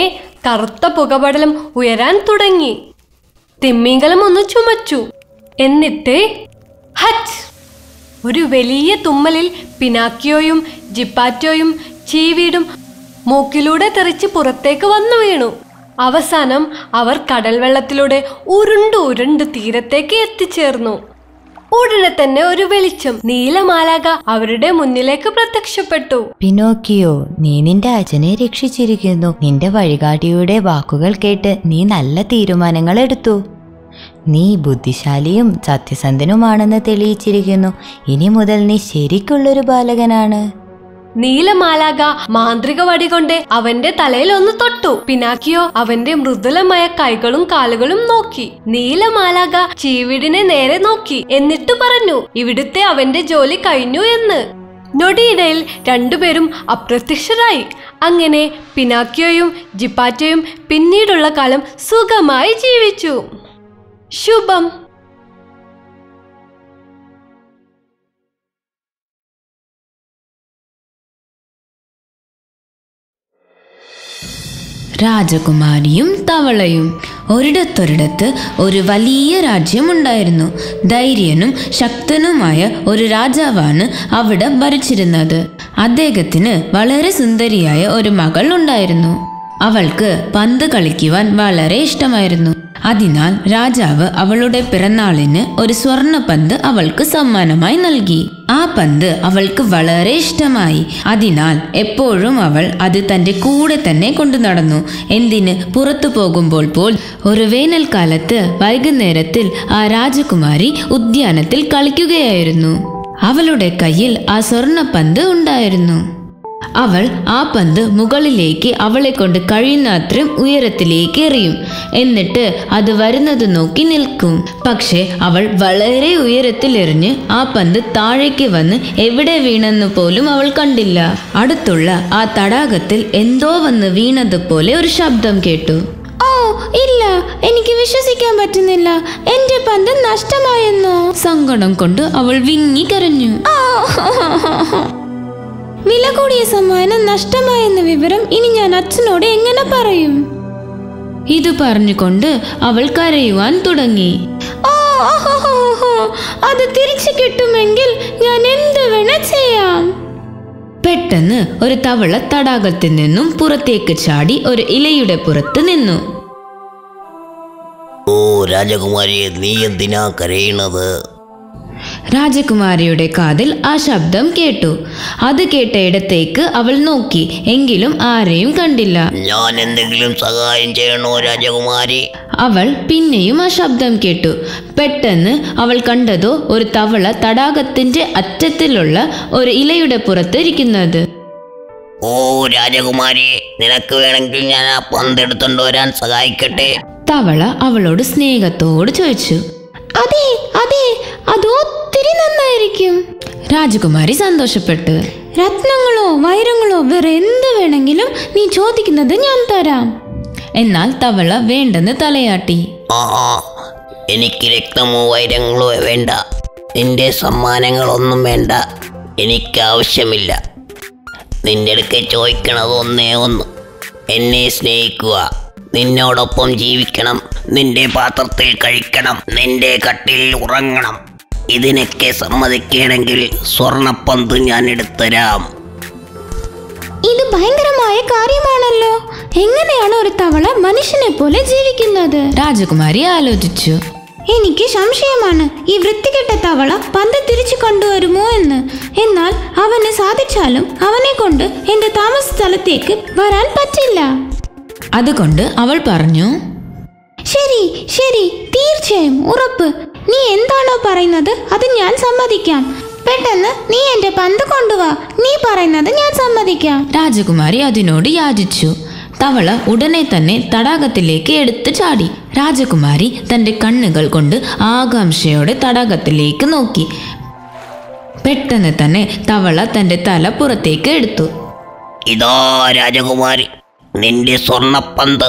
കറുത്ത പുകപടലം ഉയരാൻ തുടങ്ങി തിമ്മിങ്കലം ഒന്ന് ചുമച്ചു എന്നിട്ട് ഹച്ച് ഒരു വലിയ തുമ്മലിൽ പിനാക്കിയോയും ജിപ്പാറ്റോയും ചീവീടും മൂക്കിലൂടെ തെറിച്ച് പുറത്തേക്ക് വന്നു വീണു അവസാനം അവർ കടൽ വെള്ളത്തിലൂടെ ഉരുണ്ട് ഉരുണ്ട് തീരത്തേക്ക് എത്തിച്ചേർന്നു ഉടനെ തന്നെ ഒരു വെളിച്ചം നീലമാലാക അവരുടെ മുന്നിലേക്ക് പ്രത്യക്ഷപ്പെട്ടു പിനോക്കിയോ നീ നിന്റെ അച്ഛനെ രക്ഷിച്ചിരിക്കുന്നു നിന്റെ വഴികാട്ടിയുടെ വാക്കുകൾ കേട്ട് നീ നല്ല തീരുമാനങ്ങൾ എടുത്തു നീ ബുദ്ധിശാലിയും സത്യസന്ധനുമാണെന്ന് തെളിയിച്ചിരിക്കുന്നു ഇനി മുതൽ നീ ശരിക്കുള്ളൊരു ബാലകനാണ് നീലമാലാക മാന്ത്രിക വടി കൊണ്ട് അവന്റെ തലയിൽ ഒന്ന് തൊട്ടു പിനാക്കിയോ അവന്റെ മൃദുലമായ കൈകളും കാലുകളും നോക്കി നീലമാലാക ചീവിടിനെ നേരെ നോക്കി എന്നിട്ട് പറഞ്ഞു ഇവിടുത്തെ അവന്റെ ജോലി കഴിഞ്ഞു എന്ന് നൊടിയിടയിൽ രണ്ടുപേരും അപ്രത്യക്ഷരായി അങ്ങനെ പിനാക്കിയോയും ജിപ്പാറ്റോയും പിന്നീടുള്ള കാലം സുഖമായി ജീവിച്ചു ശുഭം രാജകുമാരിയും തവളയും ഒരിടത്തൊരിടത്ത് ഒരു വലിയ രാജ്യമുണ്ടായിരുന്നു ധൈര്യനും ശക്തനുമായ ഒരു രാജാവാണ് അവിടെ ഭരിച്ചിരുന്നത് അദ്ദേഹത്തിന് വളരെ സുന്ദരിയായ ഒരു മകൾ ഉണ്ടായിരുന്നു അവൾക്ക് പന്ത് കളിക്കുവാൻ വളരെ ഇഷ്ടമായിരുന്നു അതിനാൽ രാജാവ് അവളുടെ പിറന്നാളിന് ഒരു സ്വർണ്ണ പന്ത് അവൾക്ക് സമ്മാനമായി നൽകി ആ പന്ത് അവൾക്ക് വളരെ ഇഷ്ടമായി അതിനാൽ എപ്പോഴും അവൾ അത് തന്റെ കൂടെ തന്നെ കൊണ്ടു നടന്നു എന്തിന് പുറത്തു പോകുമ്പോൾ പോൽ ഒരു വേനൽക്കാലത്ത് വൈകുന്നേരത്തിൽ ആ രാജകുമാരി ഉദ്യാനത്തിൽ കളിക്കുകയായിരുന്നു അവളുടെ കയ്യിൽ ആ സ്വർണ്ണ പന്ത് ഉണ്ടായിരുന്നു അവൾ ആ പന്ത് മുകളിലേക്ക് അവളെ കൊണ്ട് കഴിയുന്നത്രയും ഉയരത്തിലേക്ക് എറിയും എന്നിട്ട് അത് വരുന്നത് നോക്കി നിൽക്കും പക്ഷെ അവൾ വളരെ ഉയരത്തിൽ എറിഞ്ഞ് ആ പന്ത് താഴേക്ക് വന്ന് എവിടെ വീണെന്ന് പോലും അവൾ കണ്ടില്ല അടുത്തുള്ള ആ തടാകത്തിൽ എന്തോ വന്ന് വീണതുപോലെ ഒരു ശബ്ദം കേട്ടു ഓ ഇല്ല എനിക്ക് വിശ്വസിക്കാൻ പറ്റുന്നില്ല എന്റെ പന്ത് നഷ്ടമായെന്നോ സങ്കടം കൊണ്ട് അവൾ വിങ്ങി കരഞ്ഞു ആ, വില കൂടിയ സമ്മാനം നഷ്ടമായെന്ന വിവരം ഇനി ഞാൻ അച്ഛനോട് എങ്ങനെ പറയും ഇത് പറഞ്ഞുകൊണ്ട് അവൾ കരയുവാൻ തുടങ്ങി ഓ ഓഹോഹോഹോ, അത് തിരിച്ചു കിട്ടുമെങ്കിൽ ഞാൻ എന്ത് വേണ ചെയ്യാം പെട്ടെന്ന് ഒരു തവള തടാകത്തിൽ നിന്നും പുറത്തേക്ക് ചാടി ഒരു ഇലയുടെ പുറത്ത് നിന്നു ഓ രാജകുമാരി നീ എന്തിനാ കരയണത് രാജകുമാരിയുടെ കാതിൽ ആ ശബ്ദം കേട്ടു അത് കേട്ട ഇടത്തേക്ക് അവൾ നോക്കി എങ്കിലും ആരെയും കണ്ടില്ല ഞാൻ എന്തെങ്കിലും സഹായം ചെയ്യണോ രാജകുമാരി അവൾ പിന്നെയും ആ ശബ്ദം കേട്ടു പെട്ടെന്ന് അവൾ കണ്ടതോ ഒരു തവള തടാകത്തിന്റെ അറ്റത്തിലുള്ള ഒരു ഇലയുടെ പുറത്ത് ഇരിക്കുന്നത് ഓ രാജകുമാരി നിനക്ക് വേണമെങ്കിൽ ഞാൻ ആ പന്ത് എടുത്തോണ്ട് വരാൻ സഹായിക്കട്ടെ തവള അവളോട് സ്നേഹത്തോട് ചോദിച്ചു അതെ അതെ അത് ഒത്തിരി നന്നായിരിക്കും രാജകുമാരി സന്തോഷപ്പെട്ടു രത്നങ്ങളോ വൈരങ്ങളോ വേറെ എന്ത് വേണമെങ്കിലും നീ ചോദിക്കുന്നത് ഞാൻ തരാം എന്നാൽ തവള വേണ്ടെന്ന് തലയാട്ടി ആ ആ, എനിക്ക് രക്തമോ വൈരങ്ങളോ വേണ്ട നിന്റെ സമ്മാനങ്ങളൊന്നും വേണ്ട എനിക്ക് ആവശ്യമില്ല നിന്റെ അടുക്കെ ചോദിക്കണത് ഒന്നേ ഒന്ന് എന്നെ സ്നേഹിക്കുക നിന്നോടൊപ്പം ജീവിക്കണം നിന്റെ പാത്രത്തിൽ കഴിക്കണം നിന്റെ കട്ടിൽ ഉറങ്ങണം ഇതിനൊക്കെ സമ്മതിക്കുകയാണെങ്കിൽ സ്വർണപ്പന്ത് ഞാൻ എടുത്തരാം ഇത് ഭയങ്കരമായ കാര്യമാണല്ലോ എങ്ങനെയാണ് ഒരു തവള മനുഷ്യനെ പോലെ ജീവിക്കുന്നത് രാജകുമാരി ആലോചിച്ചു എനിക്ക് സംശയമാണ് ഈ വൃത്തികെട്ട തവള പന്ത് തിരിച്ചു കൊണ്ടുവരുമോ എന്ന് എന്നാൽ അവന് സാധിച്ചാലും അവനെ കൊണ്ട് എന്റെ താമസ സ്ഥലത്തേക്ക് വരാൻ പറ്റില്ല അതുകൊണ്ട് അവൾ പറഞ്ഞു ശരി ശരി തീർച്ചയായും ഉറപ്പ് നീ എന്താണോ പറയുന്നത് അത് ഞാൻ സമ്മതിക്കാം പെട്ടെന്ന് നീ എന്റെ പന്ത് കൊണ്ടുവാ നീ പറയുന്നത് ഞാൻ സമ്മതിക്കാം രാജകുമാരി അതിനോട് യാചിച്ചു തവള ഉടനെ തന്നെ തടാകത്തിലേക്ക് എടുത്തു ചാടി രാജകുമാരി തന്റെ കണ്ണുകൾ കൊണ്ട് ആകാംക്ഷയോടെ തടാകത്തിലേക്ക് നോക്കി പെട്ടെന്ന് തന്നെ തവള തന്റെ തല പുറത്തേക്ക് എടുത്തു ഇതോ രാജകുമാരി നിന്റെ സ്വർണപ്പന്ത്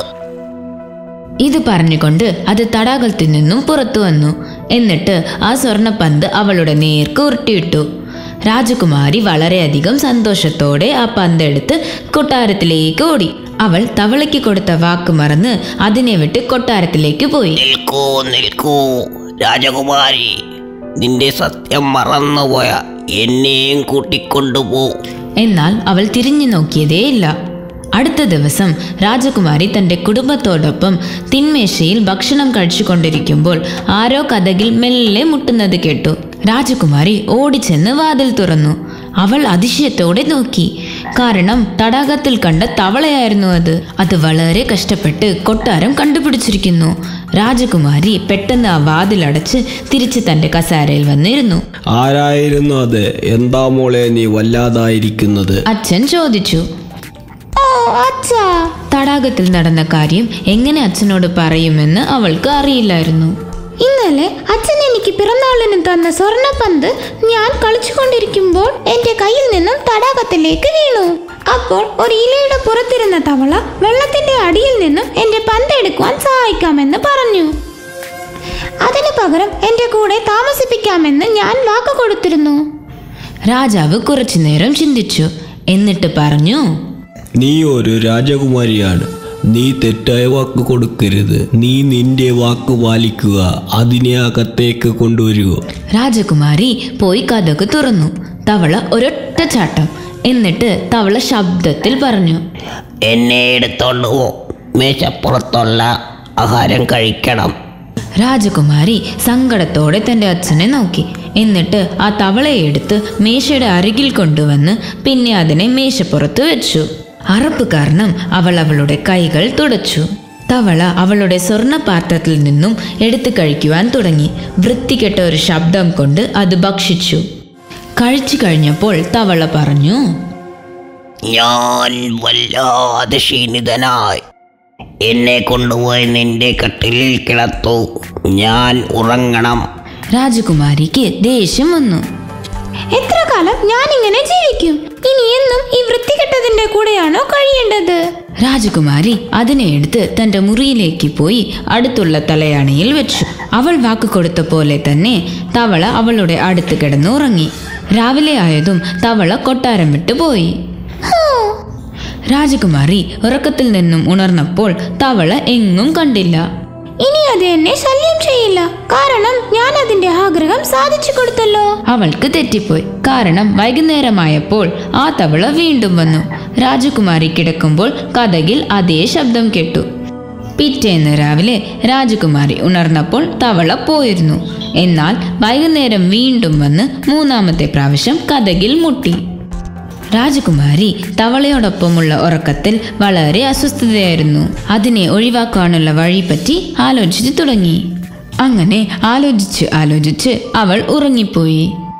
ഇത് പറഞ്ഞുകൊണ്ട് അത് തടാകത്തിൽ നിന്നും പുറത്തു വന്നു എന്നിട്ട് ആ സ്വർണപ്പന്ത് അവളുടെ നേർക്ക് ഉരുട്ടിയിട്ടു രാജകുമാരി വളരെയധികം സന്തോഷത്തോടെ ആ പന്തെടുത്ത് കൊട്ടാരത്തിലേക്ക് ഓടി അവൾ തവളയ്ക്ക് കൊടുത്ത വാക്ക് മറന്ന് അതിനെ വിട്ട് കൊട്ടാരത്തിലേക്ക് പോയി നിൽക്കൂ നിൽക്കൂ രാജകുമാരി നിന്റെ സത്യം മറന്നുപോയ എന്നെയും കൂട്ടിക്കൊണ്ടുപോ എന്നാൽ അവൾ തിരിഞ്ഞു നോക്കിയതേയില്ല അടുത്ത ദിവസം രാജകുമാരി തന്റെ കുടുംബത്തോടൊപ്പം തിന്മേശയിൽ ഭക്ഷണം കഴിച്ചുകൊണ്ടിരിക്കുമ്പോൾ ആരോ കഥകിൽ മെല്ലെ മുട്ടുന്നത് കേട്ടു രാജകുമാരി ഓടിച്ചെന്ന് വാതിൽ തുറന്നു അവൾ അതിശയത്തോടെ നോക്കി കാരണം തടാകത്തിൽ കണ്ട തവളയായിരുന്നു അത് അത് വളരെ കഷ്ടപ്പെട്ട് കൊട്ടാരം കണ്ടുപിടിച്ചിരിക്കുന്നു രാജകുമാരി പെട്ടെന്ന് ആ വാതിലടച്ച് തിരിച്ച് തന്റെ കസാരയിൽ വന്നിരുന്നു ആരായിരുന്നു അത് എന്താ മോളെ നീ വല്ലാതായിരിക്കുന്നത് അച്ഛൻ ചോദിച്ചു ഓ അച്ഛാ തടാകത്തിൽ നടന്ന കാര്യം എങ്ങനെ അച്ഛനോട് പറയുമെന്ന് അവൾക്ക് അറിയില്ലായിരുന്നു ഇന്നലെ അച്ഛൻ എനിക്ക് പിറന്നാളിന് തന്ന സ്വർണ്ണപ്പന്ത് ഞാൻ കളിച്ചുകൊണ്ടിരിക്കുമ്പോൾ എന്റെ കയ്യിൽ നിന്നും തടാകത്തിലേക്ക് വീണു അപ്പോൾ ഒരു ഇലയുടെ പുറത്തിരുന്ന തവള വെള്ളത്തിന്റെ അടിയിൽ നിന്നും എന്റെ പന്ത് എടുക്കുവാൻ സഹായിക്കാമെന്ന് പറഞ്ഞു അതിനു പകരം എന്റെ കൂടെ താമസിപ്പിക്കാമെന്ന് ഞാൻ വാക്ക് കൊടുത്തിരുന്നു രാജാവ് കുറച്ചു നേരം ചിന്തിച്ചു എന്നിട്ട് പറഞ്ഞു നീ ഒരു രാജകുമാരിയാണ് നീ തെറ്റായ വാക്ക് കൊടുക്കരുത് നീ നിന്റെ വാക്ക് പാലിക്കുക അതിനെ അകത്തേക്ക് കൊണ്ടുവരിക രാജകുമാരി പോയി കഥക് തുറന്നു തവള ഒരൊറ്റ ചാട്ടം എന്നിട്ട് തവള ശബ്ദത്തിൽ പറഞ്ഞു എന്നെ എടുത്തോണ്ട് പോ മേശപ്പുറത്തുള്ള ആഹാരം കഴിക്കണം രാജകുമാരി സങ്കടത്തോടെ തന്റെ അച്ഛനെ നോക്കി എന്നിട്ട് ആ തവളയെ എടുത്ത് മേശയുടെ അരികിൽ കൊണ്ടുവന്ന് പിന്നെ അതിനെ മേശപ്പുറത്ത് വെച്ചു അറപ്പ് കാരണം അവൾ അവളുടെ കൈകൾ തുടച്ചു തവള അവളുടെ സ്വർണ്ണപാത്രത്തിൽ നിന്നും എടുത്തു കഴിക്കുവാൻ തുടങ്ങി വൃത്തികെട്ട ഒരു ശബ്ദം കൊണ്ട് അത് ഭക്ഷിച്ചു കഴിച്ചു കഴിഞ്ഞപ്പോൾ തവള പറഞ്ഞു ഞാൻ വല്ലാതെ ക്ഷീണിതനായി എന്നെ കൊണ്ടുപോയി നിന്റെ കട്ടിലിൽ കിടത്തു ഞാൻ ഉറങ്ങണം രാജകുമാരിക്ക് ദേഷ്യം വന്നു എത്ര കാലം ഞാൻ ഇങ്ങനെ ജീവിക്കും ഇനി എന്നും ഈ വൃത്തികെട്ടതിന്റെ കൂടെയാണോ കഴിയേണ്ടത് രാജകുമാരി അതിനെ എടുത്ത് തന്റെ മുറിയിലേക്ക് പോയി അടുത്തുള്ള തലയാണിയിൽ വെച്ചു അവൾ വാക്ക് കൊടുത്ത പോലെ തന്നെ തവള അവളുടെ അടുത്ത് കിടന്ന് ഉറങ്ങി രാവിലെ ആയതും തവള കൊട്ടാരം വിട്ടു പോയി രാജകുമാരി ഉറക്കത്തിൽ നിന്നും ഉണർന്നപ്പോൾ തവള എങ്ങും കണ്ടില്ല ഇനി അത് എന്നെ ശല്യം ചെയ്യില്ല കാരണം ഞാൻ അതിന്റെ ആഗ്രഹം സാധിച്ചു കൊടുത്തല്ലോ അവൾക്ക് തെറ്റിപ്പോയി കാരണം വൈകുന്നേരമായപ്പോൾ ആ തവള വീണ്ടും വന്നു രാജകുമാരി കിടക്കുമ്പോൾ കഥകിൽ അതേ ശബ്ദം കേട്ടു പിറ്റേന്ന് രാവിലെ രാജകുമാരി ഉണർന്നപ്പോൾ തവള പോയിരുന്നു എന്നാൽ വൈകുന്നേരം വീണ്ടും വന്ന് മൂന്നാമത്തെ പ്രാവശ്യം കഥകിൽ മുട്ടി രാജകുമാരി തവളയോടൊപ്പമുള്ള ഉറക്കത്തിൽ വളരെ അസ്വസ്ഥതയായിരുന്നു അതിനെ ഒഴിവാക്കാനുള്ള വഴിപറ്റി ആലോചിച്ചു തുടങ്ങി അങ്ങനെ ആലോചിച്ച് ആലോചിച്ച് അവൾ ഉറങ്ങിപ്പോയി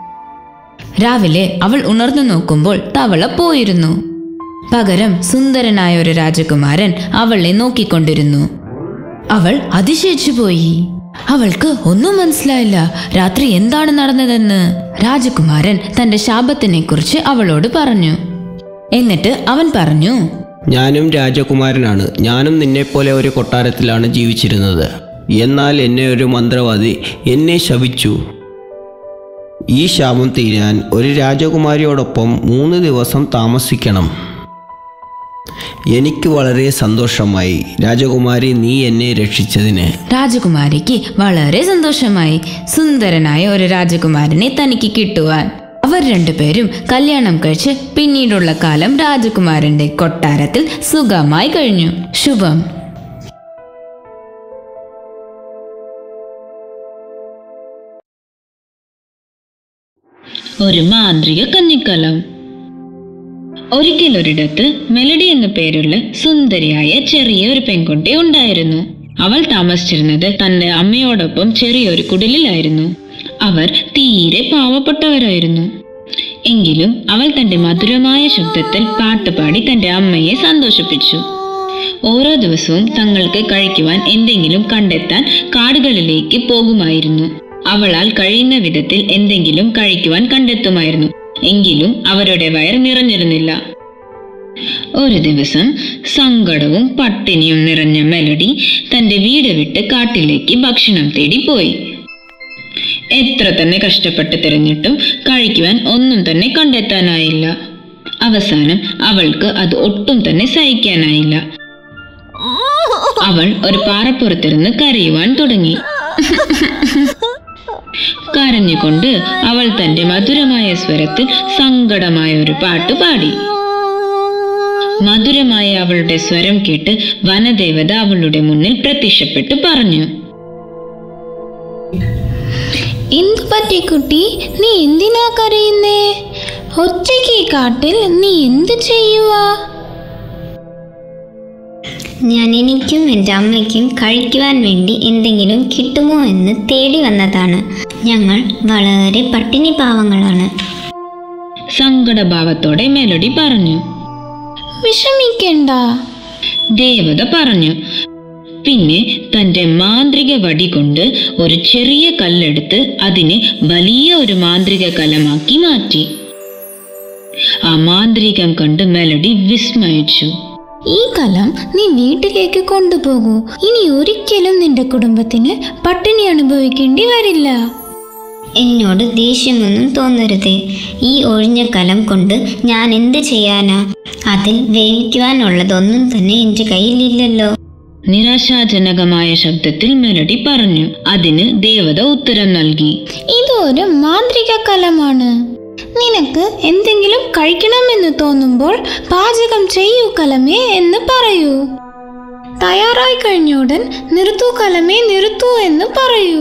രാവിലെ അവൾ ഉണർന്നു നോക്കുമ്പോൾ തവള പോയിരുന്നു പകരം സുന്ദരനായ ഒരു രാജകുമാരൻ അവളെ നോക്കിക്കൊണ്ടിരുന്നു അവൾ അതിശയിച്ചു പോയി അവൾക്ക് ഒന്നും മനസ്സിലായില്ല രാത്രി എന്താണ് നടന്നതെന്ന് രാജകുമാരൻ തന്റെ ശാപത്തിനെ കുറിച്ച് അവളോട് പറഞ്ഞു എന്നിട്ട് അവൻ പറഞ്ഞു ഞാനും രാജകുമാരനാണ് ഞാനും നിന്നെപ്പോലെ ഒരു കൊട്ടാരത്തിലാണ് ജീവിച്ചിരുന്നത് എന്നാൽ എന്നെ ഒരു മന്ത്രവാദി എന്നെ ശപിച്ചു ഈ ശാപം തീരാൻ ഒരു രാജകുമാരിയോടൊപ്പം മൂന്ന് ദിവസം താമസിക്കണം എനിക്ക് വളരെ സന്തോഷമായി രാജകുമാരി നീ എന്നെ രക്ഷിച്ചതിന് രാജകുമാരിക്ക് വളരെ സന്തോഷമായി സുന്ദരനായ ഒരു രാജകുമാരനെ തനിക്ക് കിട്ടുവാൻ അവർ രണ്ടുപേരും കല്യാണം കഴിച്ച് പിന്നീടുള്ള കാലം രാജകുമാരന്റെ കൊട്ടാരത്തിൽ സുഖമായി കഴിഞ്ഞു ശുഭം ഒരു മാന്ത്രിക കഞ്ഞിക്കലം ഒരിക്കലൊരിടത്ത് മെലഡി എന്ന പേരുള്ള സുന്ദരിയായ ചെറിയ ഒരു പെൺകുട്ടി ഉണ്ടായിരുന്നു അവൾ താമസിച്ചിരുന്നത് തന്റെ അമ്മയോടൊപ്പം ചെറിയൊരു കുടിലായിരുന്നു അവർ തീരെ പാവപ്പെട്ടവരായിരുന്നു എങ്കിലും അവൾ തന്റെ മധുരമായ ശബ്ദത്തിൽ പാട്ടുപാടി തന്റെ അമ്മയെ സന്തോഷിപ്പിച്ചു ഓരോ ദിവസവും തങ്ങൾക്ക് കഴിക്കുവാൻ എന്തെങ്കിലും കണ്ടെത്താൻ കാടുകളിലേക്ക് പോകുമായിരുന്നു അവളാൽ കഴിയുന്ന വിധത്തിൽ എന്തെങ്കിലും കഴിക്കുവാൻ കണ്ടെത്തുമായിരുന്നു എങ്കിലും അവരുടെ വയർ നിറഞ്ഞിരുന്നില്ല ഒരു ദിവസം സങ്കടവും പട്ടിണിയും നിറഞ്ഞ മെലഡി തന്റെ വീട് വിട്ട് കാട്ടിലേക്ക് ഭക്ഷണം തേടി പോയി എത്ര തന്നെ കഷ്ടപ്പെട്ട് തിരഞ്ഞിട്ടും കഴിക്കുവാൻ ഒന്നും തന്നെ കണ്ടെത്താനായില്ല അവസാനം അവൾക്ക് അത് ഒട്ടും തന്നെ സഹിക്കാനായില്ല അവൾ ഒരു പാറപ്പുറത്തിരുന്ന് കരയുവാൻ തുടങ്ങി കരഞ്ഞുകൊണ്ട് അവൾ തന്റെ മധുരമായ സ്വരത്തിൽ സങ്കടമായ ഒരു പാട്ട് പാടി മധുരമായ അവളുടെ സ്വരം കേട്ട് വനദേവത അവളുടെ മുന്നിൽ പ്രത്യക്ഷപ്പെട്ട് പറഞ്ഞു എന്തു പറ്റി കുട്ടി നീ എന്തിനാ കരയുന്നേ ഒറ്റയ്ക്ക് ഈ കാട്ടിൽ നീ എന്ത് ചെയ്യുവാ ഞാൻ എനിക്കും എൻ്റെ അമ്മയ്ക്കും കഴിക്കുവാൻ വേണ്ടി എന്തെങ്കിലും കിട്ടുമോ എന്ന് തേടി വന്നതാണ് ഞങ്ങൾ വളരെ പട്ടിണി പാവങ്ങളാണ് സങ്കടഭാവത്തോടെ മെലഡി പറഞ്ഞു വിഷമിക്കണ്ട ദേവത പറഞ്ഞു പിന്നെ തന്റെ മാന്ത്രിക വടി കൊണ്ട് ഒരു ചെറിയ കല്ലെടുത്ത് അതിനെ വലിയ ഒരു മാന്ത്രിക കലമാക്കി മാറ്റി ആ മാന്ത്രികം കണ്ട് മെലഡി വിസ്മയിച്ചു ഈ കലം നീ വീട്ടിലേക്ക് കൊണ്ടുപോകൂ ഇനി ഒരിക്കലും നിന്റെ കുടുംബത്തിന് പട്ടിണി അനുഭവിക്കേണ്ടി വരില്ല എന്നോട് ദേഷ്യമൊന്നും തോന്നരുത് ഈ ഒഴിഞ്ഞ കലം കൊണ്ട് ഞാൻ എന്ത് ചെയ്യാനാ അതിൽ വേവിക്കുവാനുള്ളതൊന്നും തന്നെ എൻ്റെ കയ്യിലില്ലല്ലോ നിരാശാജനകമായ ശബ്ദത്തിൽ മെലഡി പറഞ്ഞു അതിന് ദേവത ഉത്തരം നൽകി ഇതൊരു മാന്ത്രിക കലമാണ് നിനക്ക് എന്തെങ്കിലും കഴിക്കണമെന്ന് തോന്നുമ്പോൾ പാചകം ചെയ്യൂ കലമേ എന്ന് പറയൂ തയ്യാറായി കഴിഞ്ഞുടൻ നിർത്തൂ കലമേ നിർത്തൂ എന്ന് പറയൂ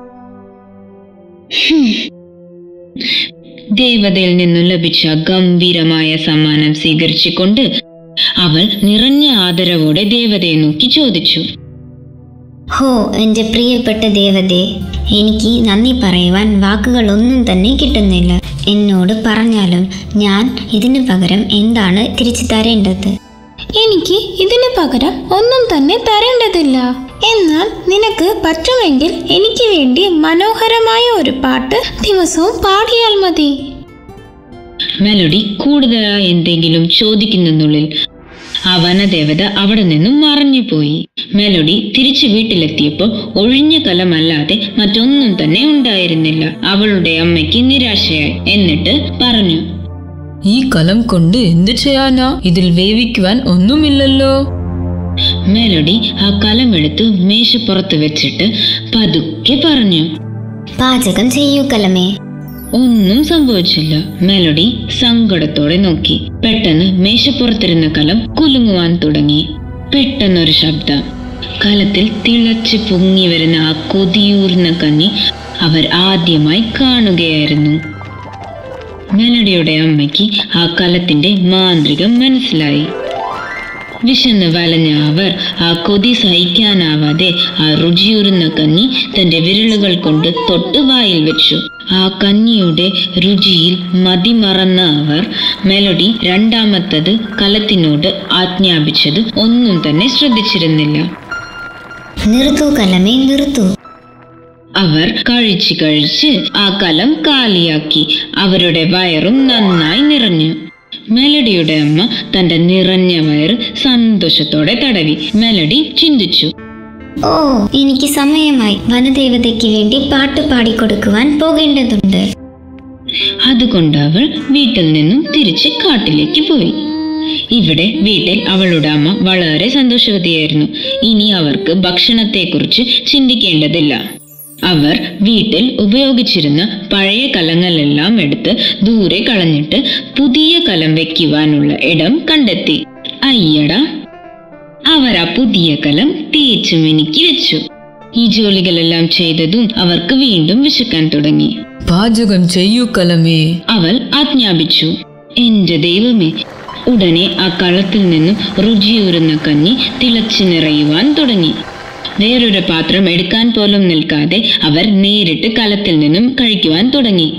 ദേവതയിൽ നിന്നും ലഭിച്ച ഗംഭീരമായ സമ്മാനം സ്വീകരിച്ചുകൊണ്ട് അവൾ നിറഞ്ഞ ആദരവോടെ ദേവതയെ നോക്കി ചോദിച്ചു ഹോ എൻ്റെ പ്രിയപ്പെട്ട ദേവതേ എനിക്ക് നന്ദി പറയുവാൻ വാക്കുകളൊന്നും തന്നെ കിട്ടുന്നില്ല എന്നോട് പറഞ്ഞാലും ഞാൻ ഇതിനു പകരം എന്താണ് തിരിച്ചു തരേണ്ടത് എനിക്ക് ഇതിന് പകരം ഒന്നും തന്നെ തരേണ്ടതില്ല എന്നാൽ നിനക്ക് പറ്റുമെങ്കിൽ എനിക്ക് വേണ്ടി മനോഹരമായ ഒരു പാട്ട് ദിവസവും പാടിയാൽ മതി മെലഡി കൂടുതലായി എന്തെങ്കിലും ചോദിക്കുന്നുള്ളിൽ ആ വനദേവത അവിടെ നിന്നും മറഞ്ഞുപോയി മെലഡി തിരിച്ചു വീട്ടിലെത്തിയപ്പോൾ ഒഴിഞ്ഞ കലമല്ലാതെ മറ്റൊന്നും തന്നെ ഉണ്ടായിരുന്നില്ല അവളുടെ അമ്മയ്ക്ക് നിരാശയായി എന്നിട്ട് പറഞ്ഞു ഈ കലം കൊണ്ട് എന്ത് ചെയ്യാനാ ഇതിൽ വേവിക്കുവാൻ ഒന്നുമില്ലല്ലോ മെലഡി ആ കലമെടുത്ത് മേശപ്പുറത്ത് വെച്ചിട്ട് പതുക്കെ പറഞ്ഞു പാചകം ചെയ്യൂ കലമേ ഒന്നും സംഭവിച്ചില്ല മെലഡി സങ്കടത്തോടെ നോക്കി പെട്ടെന്ന് മേശപ്പുറത്തിരുന്ന കലം കുലുങ്ങുവാൻ തുടങ്ങി പെട്ടെന്നൊരു ശബ്ദം കലത്തിൽ തിളച്ച് പൊങ്ങി വരുന്ന ആ കൊതിയൂർന്ന കഞ്ഞി അവർ ആദ്യമായി കാണുകയായിരുന്നു മെലഡിയുടെ അമ്മയ്ക്ക് ആ കലത്തിന്റെ മാന്ത്രികം മനസ്സിലായി വിശന്ന് വലഞ്ഞ അവർ ആ കൊതി സഹിക്കാനാവാതെ ആ രുചിയൂറുന്ന കഞ്ഞി തന്റെ വിരലുകൾ കൊണ്ട് തൊട്ട് വായിൽ വെച്ചു ആ കഞ്ഞിയുടെ രുചിയിൽ മതിമറന്ന അവർ മെലഡി രണ്ടാമത്തത് കലത്തിനോട് ആജ്ഞാപിച്ചത് ഒന്നും തന്നെ ശ്രദ്ധിച്ചിരുന്നില്ല നിർത്തൂ കലമേ നിർത്തൂ അവർ കഴിച്ച് കഴിച്ച് ആ കലം കാലിയാക്കി അവരുടെ വയറും നന്നായി നിറഞ്ഞു മെലഡിയുടെ അമ്മ തന്റെ നിറഞ്ഞ വയറ് സന്തോഷത്തോടെ തടവി മെലഡി ചിന്തിച്ചു ഓ എനിക്ക് സമയമായി വനദേവതയ്ക്ക് വേണ്ടി പാട്ട് പാടിക്കൊടുക്കുവാൻ പോകേണ്ടതുണ്ട് അതുകൊണ്ട് അവൾ വീട്ടിൽ നിന്നും തിരിച്ച് കാട്ടിലേക്ക് പോയി ഇവിടെ വീട്ടിൽ അവളുടെ അമ്മ വളരെ സന്തോഷവതിയായിരുന്നു ഇനി അവർക്ക് ഭക്ഷണത്തെക്കുറിച്ച് ചിന്തിക്കേണ്ടതില്ല അവർ വീട്ടിൽ ഉപയോഗിച്ചിരുന്ന പഴയ കലങ്ങളെല്ലാം എടുത്ത് ദൂരെ കളഞ്ഞിട്ട് പുതിയ കലം വെക്കുവാനുള്ള ഇടം കണ്ടെത്തി അയ്യട അവർ ആ പുതിയ കലം തേച്ചു മിനുക്കി വെച്ചു ഈ ജോലികളെല്ലാം ചെയ്തതും അവർക്ക് വീണ്ടും വിശക്കാൻ തുടങ്ങി പാചകം ചെയ്യൂ കലമേ അവൾ ആജ്ഞാപിച്ചു എന്റെ ദൈവമേ ഉടനെ ആ കളത്തിൽ നിന്നും രുചിയൂറുന്ന കഞ്ഞി തിളച്ചു നിറയുവാൻ തുടങ്ങി വേറൊരു പാത്രം എടുക്കാൻ പോലും നിൽക്കാതെ അവർ നേരിട്ട് കലത്തിൽ നിന്നും കഴിക്കുവാൻ തുടങ്ങി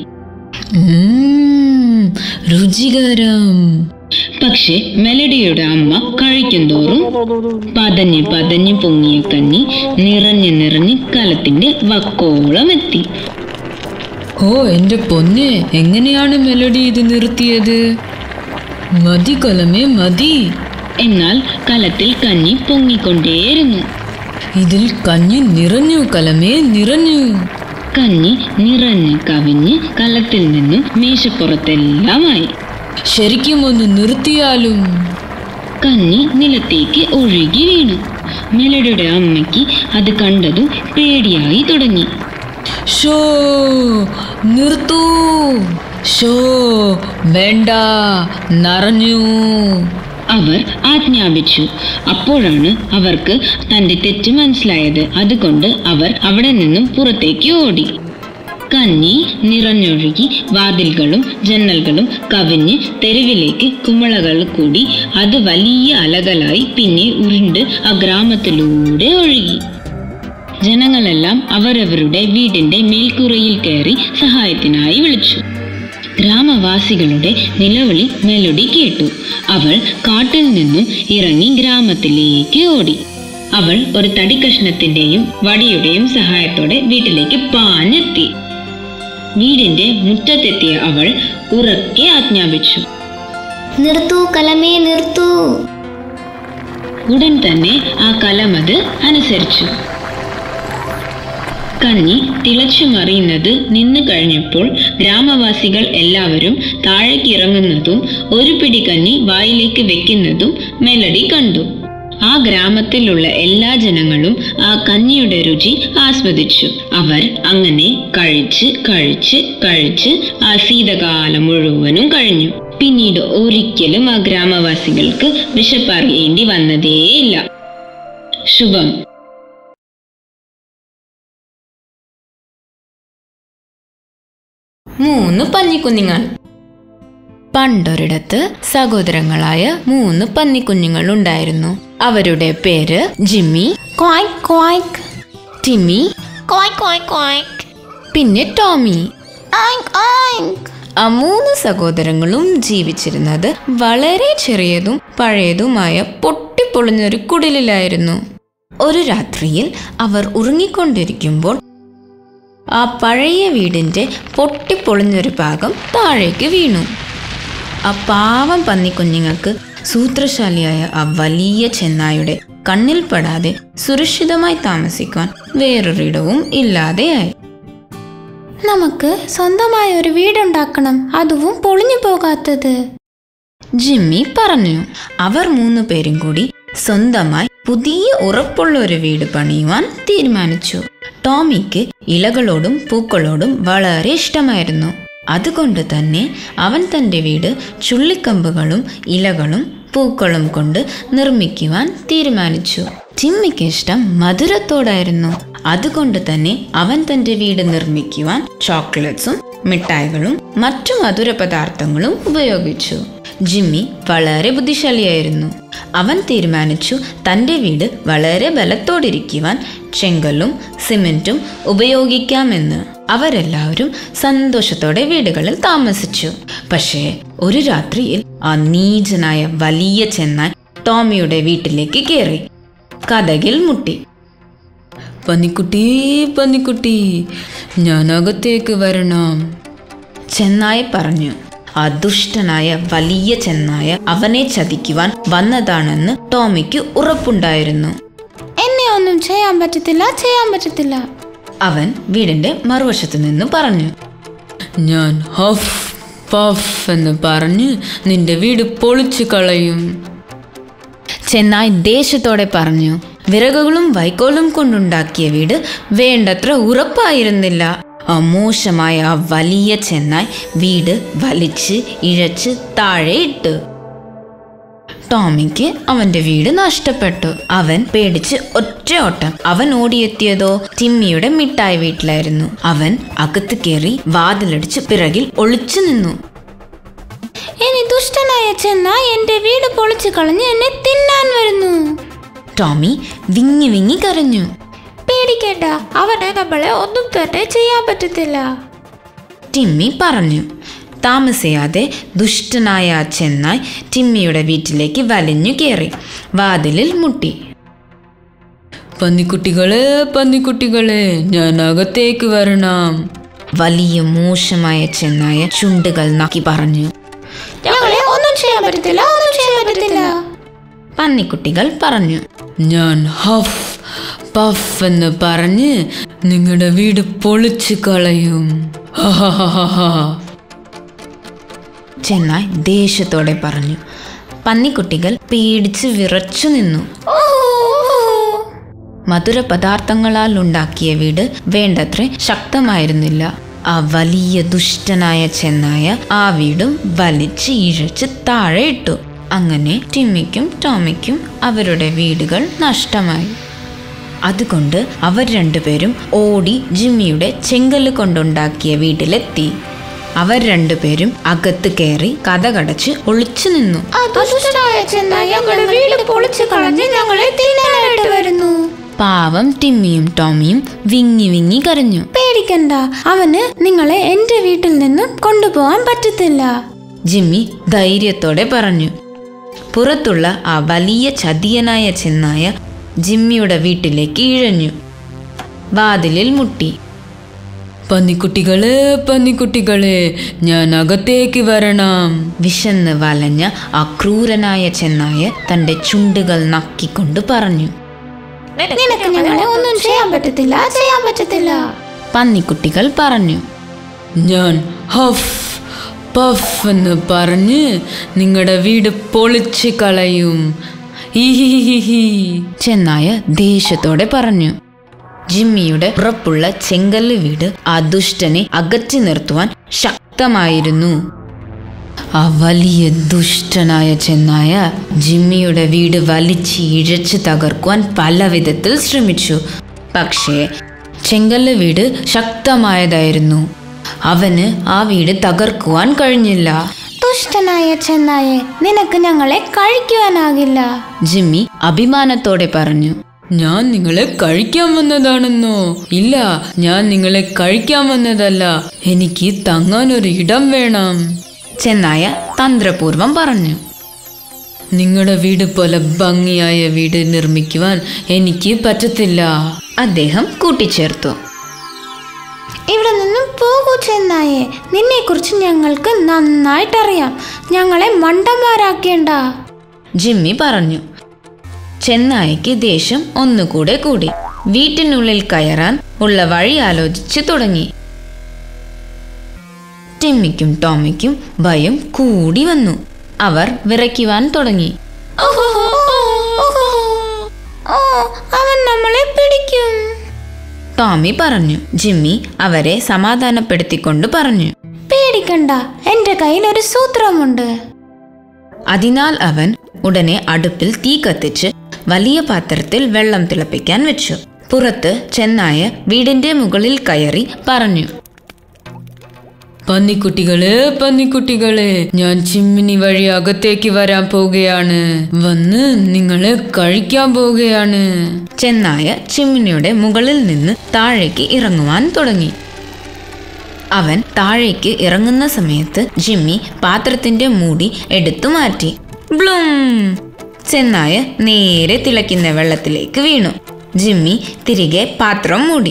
ഉം, രുചികരം പക്ഷെ മെലഡിയുടെ അമ്മ കഴിക്കുന്തോറും പതഞ്ഞ് പതഞ്ഞ് പൊങ്ങിയ കഞ്ഞി നിറഞ്ഞ് നിറഞ്ഞ് കലത്തിന്റെ വക്കോളം എത്തി ഓ എന്റെ പൊന്നെ എങ്ങനെയാണ് മെലഡി ഇത് നിർത്തിയത് മതി കലമേ മതി എന്നാൽ കലത്തിൽ കഞ്ഞി പൊങ്ങിക്കൊണ്ടേയിരുന്നു ഇതിൽ കഞ്ഞി നിറഞ്ഞു കലമേ നിറഞ്ഞു കഞ്ഞി നിറഞ്ഞ് കവിഞ്ഞ് കലത്തിൽ നിന്നും മേശപ്പുറത്തെല്ലാമായി ശരിക്കും ഒന്ന് നിർത്തിയാലും കഞ്ഞി നിലത്തേക്ക് ഒഴുകി വീണു മെലഡിയുടെ അമ്മയ്ക്ക് അത് കണ്ടതും പേടിയായി തുടങ്ങി ഷോ നിർത്തൂ ഷോ വേണ്ട നിറഞ്ഞു അവർ ആജ്ഞാപിച്ചു അപ്പോഴാണ് അവർക്ക് തന്റെ തെറ്റ് മനസ്സിലായത് അതുകൊണ്ട് അവർ അവിടെ നിന്നും പുറത്തേക്ക് ഓടി കഞ്ഞി നിറഞ്ഞൊഴുകി വാതിൽകളും ജന്നൽകളും കവിഞ്ഞ് തെരുവിലേക്ക് കുമിളകൾ കൂടി അത് വലിയ അലകളായി പിന്നെ ഉരുണ്ട് ആ ഗ്രാമത്തിലൂടെ ഒഴുകി ജനങ്ങളെല്ലാം അവരവരുടെ വീടിന്റെ മേൽക്കൂരയിൽ കയറി സഹായത്തിനായി വിളിച്ചു ഗ്രാമവാസികളുടെ നിലവിളി മെലഡി കേട്ടു അവൾ കാട്ടിൽ നിന്നും ഇറങ്ങി ഗ്രാമത്തിലേക്ക് ഓടി അവൾ ഒരു തടിക്കഷ്ണത്തിന്റെയും വടിയുടെയും സഹായത്തോടെ വീട്ടിലേക്ക് പാഞ്ഞെത്തി വീടിന്റെ മുറ്റത്തെത്തിയ അവൾ ഉറക്കെ ആജ്ഞാപിച്ചു നിർത്തൂ കലമേ നിർത്തൂ ഉടൻ തന്നെ ആ കലമത് അനുസരിച്ചു കഞ്ഞി തിളച്ചു മറിയുന്നത് നിന്നു കഴിഞ്ഞപ്പോൾ ഗ്രാമവാസികൾ എല്ലാവരും താഴേക്ക് ഇറങ്ങുന്നതും ഒരു പിടി കഞ്ഞി വായിലേക്ക് വെക്കുന്നതും മെലഡി കണ്ടു ആ ഗ്രാമത്തിലുള്ള എല്ലാ ജനങ്ങളും ആ കഞ്ഞിയുടെ രുചി ആസ്വദിച്ചു അവർ അങ്ങനെ കഴിച്ച് കഴിച്ച് കഴിച്ച് ആ ശീതകാലം മുഴുവനും കഴിഞ്ഞു പിന്നീട് ഒരിക്കലും ആ ഗ്രാമവാസികൾക്ക് വിശപ്പറിയേണ്ടി വന്നതേയില്ല ശുഭം മൂന്ന് പന്നിക്കുഞ്ഞുങ്ങൾ പണ്ടൊരിടത്ത് സഹോദരങ്ങളായ മൂന്ന് പന്നിക്കുഞ്ഞുങ്ങൾ ഉണ്ടായിരുന്നു അവരുടെ പേര് ജിമ്മി ക്വായ്ക്ക് ക്വായ്ക്ക് ടിമ്മി ക്വായ്ക്ക് ക്വായ്ക്ക് ക്വായ്ക്ക് പിന്നെ ടോമി ആയിങ്ക് ആയിങ്ക് ആ മൂന്ന് സഹോദരങ്ങളും ജീവിച്ചിരുന്നത് വളരെ ചെറിയതും പഴയതുമായ പൊട്ടിപ്പൊളിഞ്ഞൊരു കുടിലിലായിരുന്നു ഒരു രാത്രിയിൽ അവർ ഉറങ്ങിക്കൊണ്ടിരിക്കുമ്പോൾ ആ പഴയ വീടിന്റെ പൊട്ടിപ്പൊളിഞ്ഞൊരു ഭാഗം താഴേക്ക് വീണു ആ പാവം പന്നിക്കുഞ്ഞുങ്ങൾക്ക് സൂത്രശാലിയായ ആ വലിയ ചെന്നായുടെ കണ്ണിൽപ്പെടാതെ സുരക്ഷിതമായി താമസിക്കാൻ വേറൊരിടവും ഇല്ലാതെയായി നമുക്ക് സ്വന്തമായ ഒരു വീടുണ്ടാക്കണം അതുവും പൊളിഞ്ഞു പോകാത്തത് ജിമ്മി പറഞ്ഞു അവർ മൂന്ന് പേരും കൂടി സ്വന്തമായി പുതിയ ഉറപ്പുള്ള ഒരു വീട് പണിയുവാൻ തീരുമാനിച്ചു ടോമിക്ക് ഇലകളോടും പൂക്കളോടും വളരെ ഇഷ്ടമായിരുന്നു അതുകൊണ്ട് തന്നെ അവൻ തൻ്റെ വീട് ചുള്ളിക്കമ്പുകളും ഇലകളും പൂക്കളും കൊണ്ട് നിർമ്മിക്കുവാൻ തീരുമാനിച്ചു ടിമ്മിക്ക് ഇഷ്ടം മധുരത്തോടായിരുന്നു അതുകൊണ്ട് തന്നെ അവൻ തൻ്റെ വീട് നിർമ്മിക്കുവാൻ ചോക്ലേറ്റ്സും മിഠായികളും മറ്റു മധുര പദാർത്ഥങ്ങളും ഉപയോഗിച്ചു ജിമ്മി വളരെ ബുദ്ധിശാലിയായിരുന്നു അവൻ തീരുമാനിച്ചു തൻ്റെ വീട് വളരെ ബലത്തോടിരിക്കുവാൻ ചെങ്കല്ലും സിമെന്റും ഉപയോഗിക്കാമെന്ന് അവരെല്ലാവരും സന്തോഷത്തോടെ വീടുകളിൽ താമസിച്ചു പക്ഷേ ഒരു രാത്രിയിൽ ആ നീചനായ വലിയ ചെന്നായ് ടോമിയുടെ വീട്ടിലേക്ക് കയറി കഥകിൽ മുട്ടി പന്നിക്കുട്ടി പന്നിക്കുട്ടി ഞാൻ അകത്തേക്ക് വരണം ചെന്നായ പറഞ്ഞു ആ ദുഷ്ടനായ വലിയ ചെന്നായ അവനെ ചതിക്കുവാൻ വന്നതാണെന്ന് ടോമിക്ക് ഉറപ്പുണ്ടായിരുന്നു എന്നെ ഒന്നും ചെയ്യാൻ പറ്റത്തില്ല ചെയ്യാൻ പറ്റത്തില്ല അവൻ വീടിന്റെ മറുവശത്ത് നിന്ന് പറഞ്ഞു ഞാൻ ഹഫ് പഫ് എന്ന് പറഞ്ഞ് നിന്റെ വീട് പൊളിച്ചു കളയും ചെന്നായ് ദേഷ്യത്തോടെ പറഞ്ഞു വിറകുകളും വൈക്കോലും കൊണ്ടുണ്ടാക്കിയ വീട് വേണ്ടത്ര ഉറപ്പായിരുന്നില്ല ആ മോശമായ ആ വലിയ ചെന്നായ് വീട് വലിച്ച് ഇഴച്ച് താഴെ ഇട്ടു ടോമിക്ക് അവന്റെ വീട് നഷ്ടപ്പെട്ടു അവൻ പേടിച്ച് ഒറ്റ ഓട്ടം അവൻ ഓടിയെത്തിയതോ ടിമ്മിയുടെ മിഠായി വീട്ടിലായിരുന്നു അവൻ അകത്ത് കയറി വാതിലടിച്ച് പിറകിൽ ഒളിച്ചു നിന്നു ഇനി ദുഷ്ടനായ ചെന്ന എന്റെ വീട് പൊളിച്ചു കളഞ്ഞ് എന്നെ തിന്നാൻ വരുന്നു ടോമി വിങ്ങി വിങ്ങി കരഞ്ഞു പേടിക്കേണ്ട അവന് നമ്മളെ ഒന്നും തന്നെ ചെയ്യാൻ പറ്റത്തില്ല ടിമ്മി പറഞ്ഞു താമസിയാതെ ദുഷ്ടനായ ആ ചെന്നായ് ടിമ്മിയുടെ വീട്ടിലേക്ക് വലിഞ്ഞു കയറി വാതിലിൽ മുട്ടി പന്നിക്കുട്ടികളെ പന്നിക്കുട്ടികളെ ഞാൻ അകത്തേക്ക് വരണം വലിയ മോശമായ ചെന്നായ ചുണ്ടുകൾ നക്കി പറഞ്ഞു ഞങ്ങളെ ഒന്നും ചെയ്യാൻ പറ്റത്തില്ല ഒന്നും ചെയ്യാൻ പറ്റത്തില്ല പന്നിക്കുട്ടികൾ പറഞ്ഞു ഞാൻ ഹഫ് പഫ് എന്ന് പറഞ്ഞ് നിങ്ങളുടെ വീട് പൊളിച്ചു കളയും ഹഹഹഹഹ. ചെന്നായ് ദേഷ്യത്തോടെ പറഞ്ഞു പന്നിക്കുട്ടികൾ പേടിച്ച് വിറച്ചു നിന്നു മധുര പദാർത്ഥങ്ങളാൽ ഉണ്ടാക്കിയ വീട് വേണ്ടത്ര ശക്തമായിരുന്നില്ല ആ വലിയ ദുഷ്ടനായ ചെന്നായ ആ വീടും വലിച്ച് ഇഴച്ച് താഴെ ഇട്ടു അങ്ങനെ ടിമ്മിക്കും ടോമിക്കും അവരുടെ വീടുകൾ നഷ്ടമായി അതുകൊണ്ട് അവർ രണ്ടുപേരും ഓടി ജിമ്മിയുടെ ചെങ്കല്ല് കൊണ്ടുണ്ടാക്കിയ വീട്ടിലെത്തി അവർ രണ്ടുപേരും അകത്ത് കയറി കഥകടച്ച് ഒളിച്ചു നിന്നു ഞങ്ങളുടെ വീട് പൊളിച്ചു കളഞ്ഞ് ഞങ്ങളെ തിന്നാനായിട്ട് വരുന്നു പാവം ടിമ്മിയും ടോമിയും വിങ്ങി വിങ്ങി കരഞ്ഞു പേടിക്കണ്ട അവന് നിങ്ങളെ എന്റെ വീട്ടിൽ നിന്നും കൊണ്ടുപോകാൻ പറ്റത്തില്ല ജിമ്മി ധൈര്യത്തോടെ പറഞ്ഞു പുറത്തുള്ള ആ വലിയ ചതിയനായ ചെന്നായ ജിമ്മിയുടെ വീട്ടിലേക്ക് ഇഴഞ്ഞു വാതിലിൽ മുട്ടി പന്നിക്കുട്ടികളെ പന്നിക്കുട്ടികളെ ഞാൻ അകത്തേക്ക് വരണം വിശന്ന് വലഞ്ഞ ആ ക്രൂരനായ ചെന്നായ തന്റെ ചുണ്ടുകൾ നക്കിക്കൊണ്ട് പറഞ്ഞു നിനക്ക് ഞങ്ങളെ ഒന്നും ചെയ്യാൻ പറ്റത്തില്ല ചെയ്യാൻ പറ്റത്തില്ല പന്നിക്കുട്ടികൾ പറഞ്ഞു ഞാൻ ഹഫ് പഫ് എന്ന് പറഞ്ഞ് നിങ്ങളുടെ വീട് പൊളിച്ച് കളയും ഈഹിഹിഹി ചെന്നായ ദേഷ്യത്തോടെ പറഞ്ഞു ജിമ്മിയുടെ ഉറപ്പുള്ള ചെങ്കല്ല് വീട് ആ ദുഷ്ടനെ അകറ്റി നിർത്തുവാൻ ശക്തമായിരുന്നു ആ വലിയ ദുഷ്ടനായ ചെന്നായ ജിമ്മിയുടെ വീട് വലിച്ച് ഇഴച്ച് തകർക്കുവാൻ പല വിധത്തിൽ ശ്രമിച്ചു പക്ഷേ ചെങ്കല്ല് വീട് ശക്തമായതായിരുന്നു അവന് ആ വീട് തകർക്കുവാൻ കഴിഞ്ഞില്ല ദുഷ്ടനായ ചെന്നായെ നിനക്ക് ഞങ്ങളെ കഴിക്കുവാനാകില്ല ജിമ്മി അഭിമാനത്തോടെ പറഞ്ഞു ഞാൻ നിങ്ങളെ കഴിക്കാൻ വന്നതാണെന്നോ ഇല്ല ഞാൻ നിങ്ങളെ കഴിക്കാൻ വന്നതല്ല എനിക്ക് തങ്ങാൻ ഒരു ഇടം വേണം ചെന്നായ തന്ത്രപൂർവം പറഞ്ഞു നിങ്ങളുടെ വീട് പോലെ ഭംഗിയായ വീട് നിർമ്മിക്കുവാൻ എനിക്ക് പറ്റത്തില്ല അദ്ദേഹം കൂട്ടിച്ചേർത്തു ഇവിടെ നിന്നും പോകൂ ചെന്നായെ നിന്നെ കുറിച്ച് ഞങ്ങൾക്ക് നന്നായിട്ടറിയാം ഞങ്ങളെ മണ്ടന്മാരാക്കേണ്ട ജിമ്മി പറഞ്ഞു ചെന്നായ്ക്ക് ദേഷ്യം ഒന്നുകൂടെ കൂടി വീട്ടിനുള്ളിൽ കയറാൻ ഉള്ള വഴി ആലോചിച്ച് തുടങ്ങി ടിമ്മിക്കും ടോമിക്കും ഭയം കൂടി വന്നു അവർ വിറയ്ക്കുവാൻ തുടങ്ങി ഓ അവൻ നമ്മളെ പിടിക്കും ടോമി പറഞ്ഞു ജിമ്മി അവരെ സമാധാനപ്പെടുത്തിക്കൊണ്ട് പറഞ്ഞു പേടിക്കണ്ട എന്റെ കയ്യിൽ ഒരു സൂത്രമുണ്ട് അതിനാൽ അവൻ ഉടനെ അടുപ്പിൽ തീ കത്തിച്ച് വലിയ പാത്രത്തിൽ വെള്ളം തിളപ്പിക്കാൻ വെച്ചു പുറത്ത് ചെന്നായ വീടിന്റെ മുകളിൽ കയറി പറഞ്ഞു പന്നിക്കുട്ടികളെ പന്നിക്കുട്ടികളെ ഞാൻ ചിമ്മിനി വഴി അകത്തേക്ക് വരാൻ പോവുകയാണ് വന്ന് നിങ്ങളെ കഴിക്കാൻ പോവുകയാണ് ചെന്നായ ചിമ്മിനിയുടെ മുകളിൽ നിന്ന് താഴേക്ക് ഇറങ്ങുവാൻ തുടങ്ങി അവൻ താഴേക്ക് ഇറങ്ങുന്ന സമയത്ത് ജിമ്മി പാത്രത്തിന്റെ മൂടി എടുത്തു മാറ്റി ബ്ലൂം ചെന്നായ നേരെ തിളയ്ക്കുന്ന വെള്ളത്തിലേക്ക് വീണു ജിമ്മി തിരികെ പാത്രം മൂടി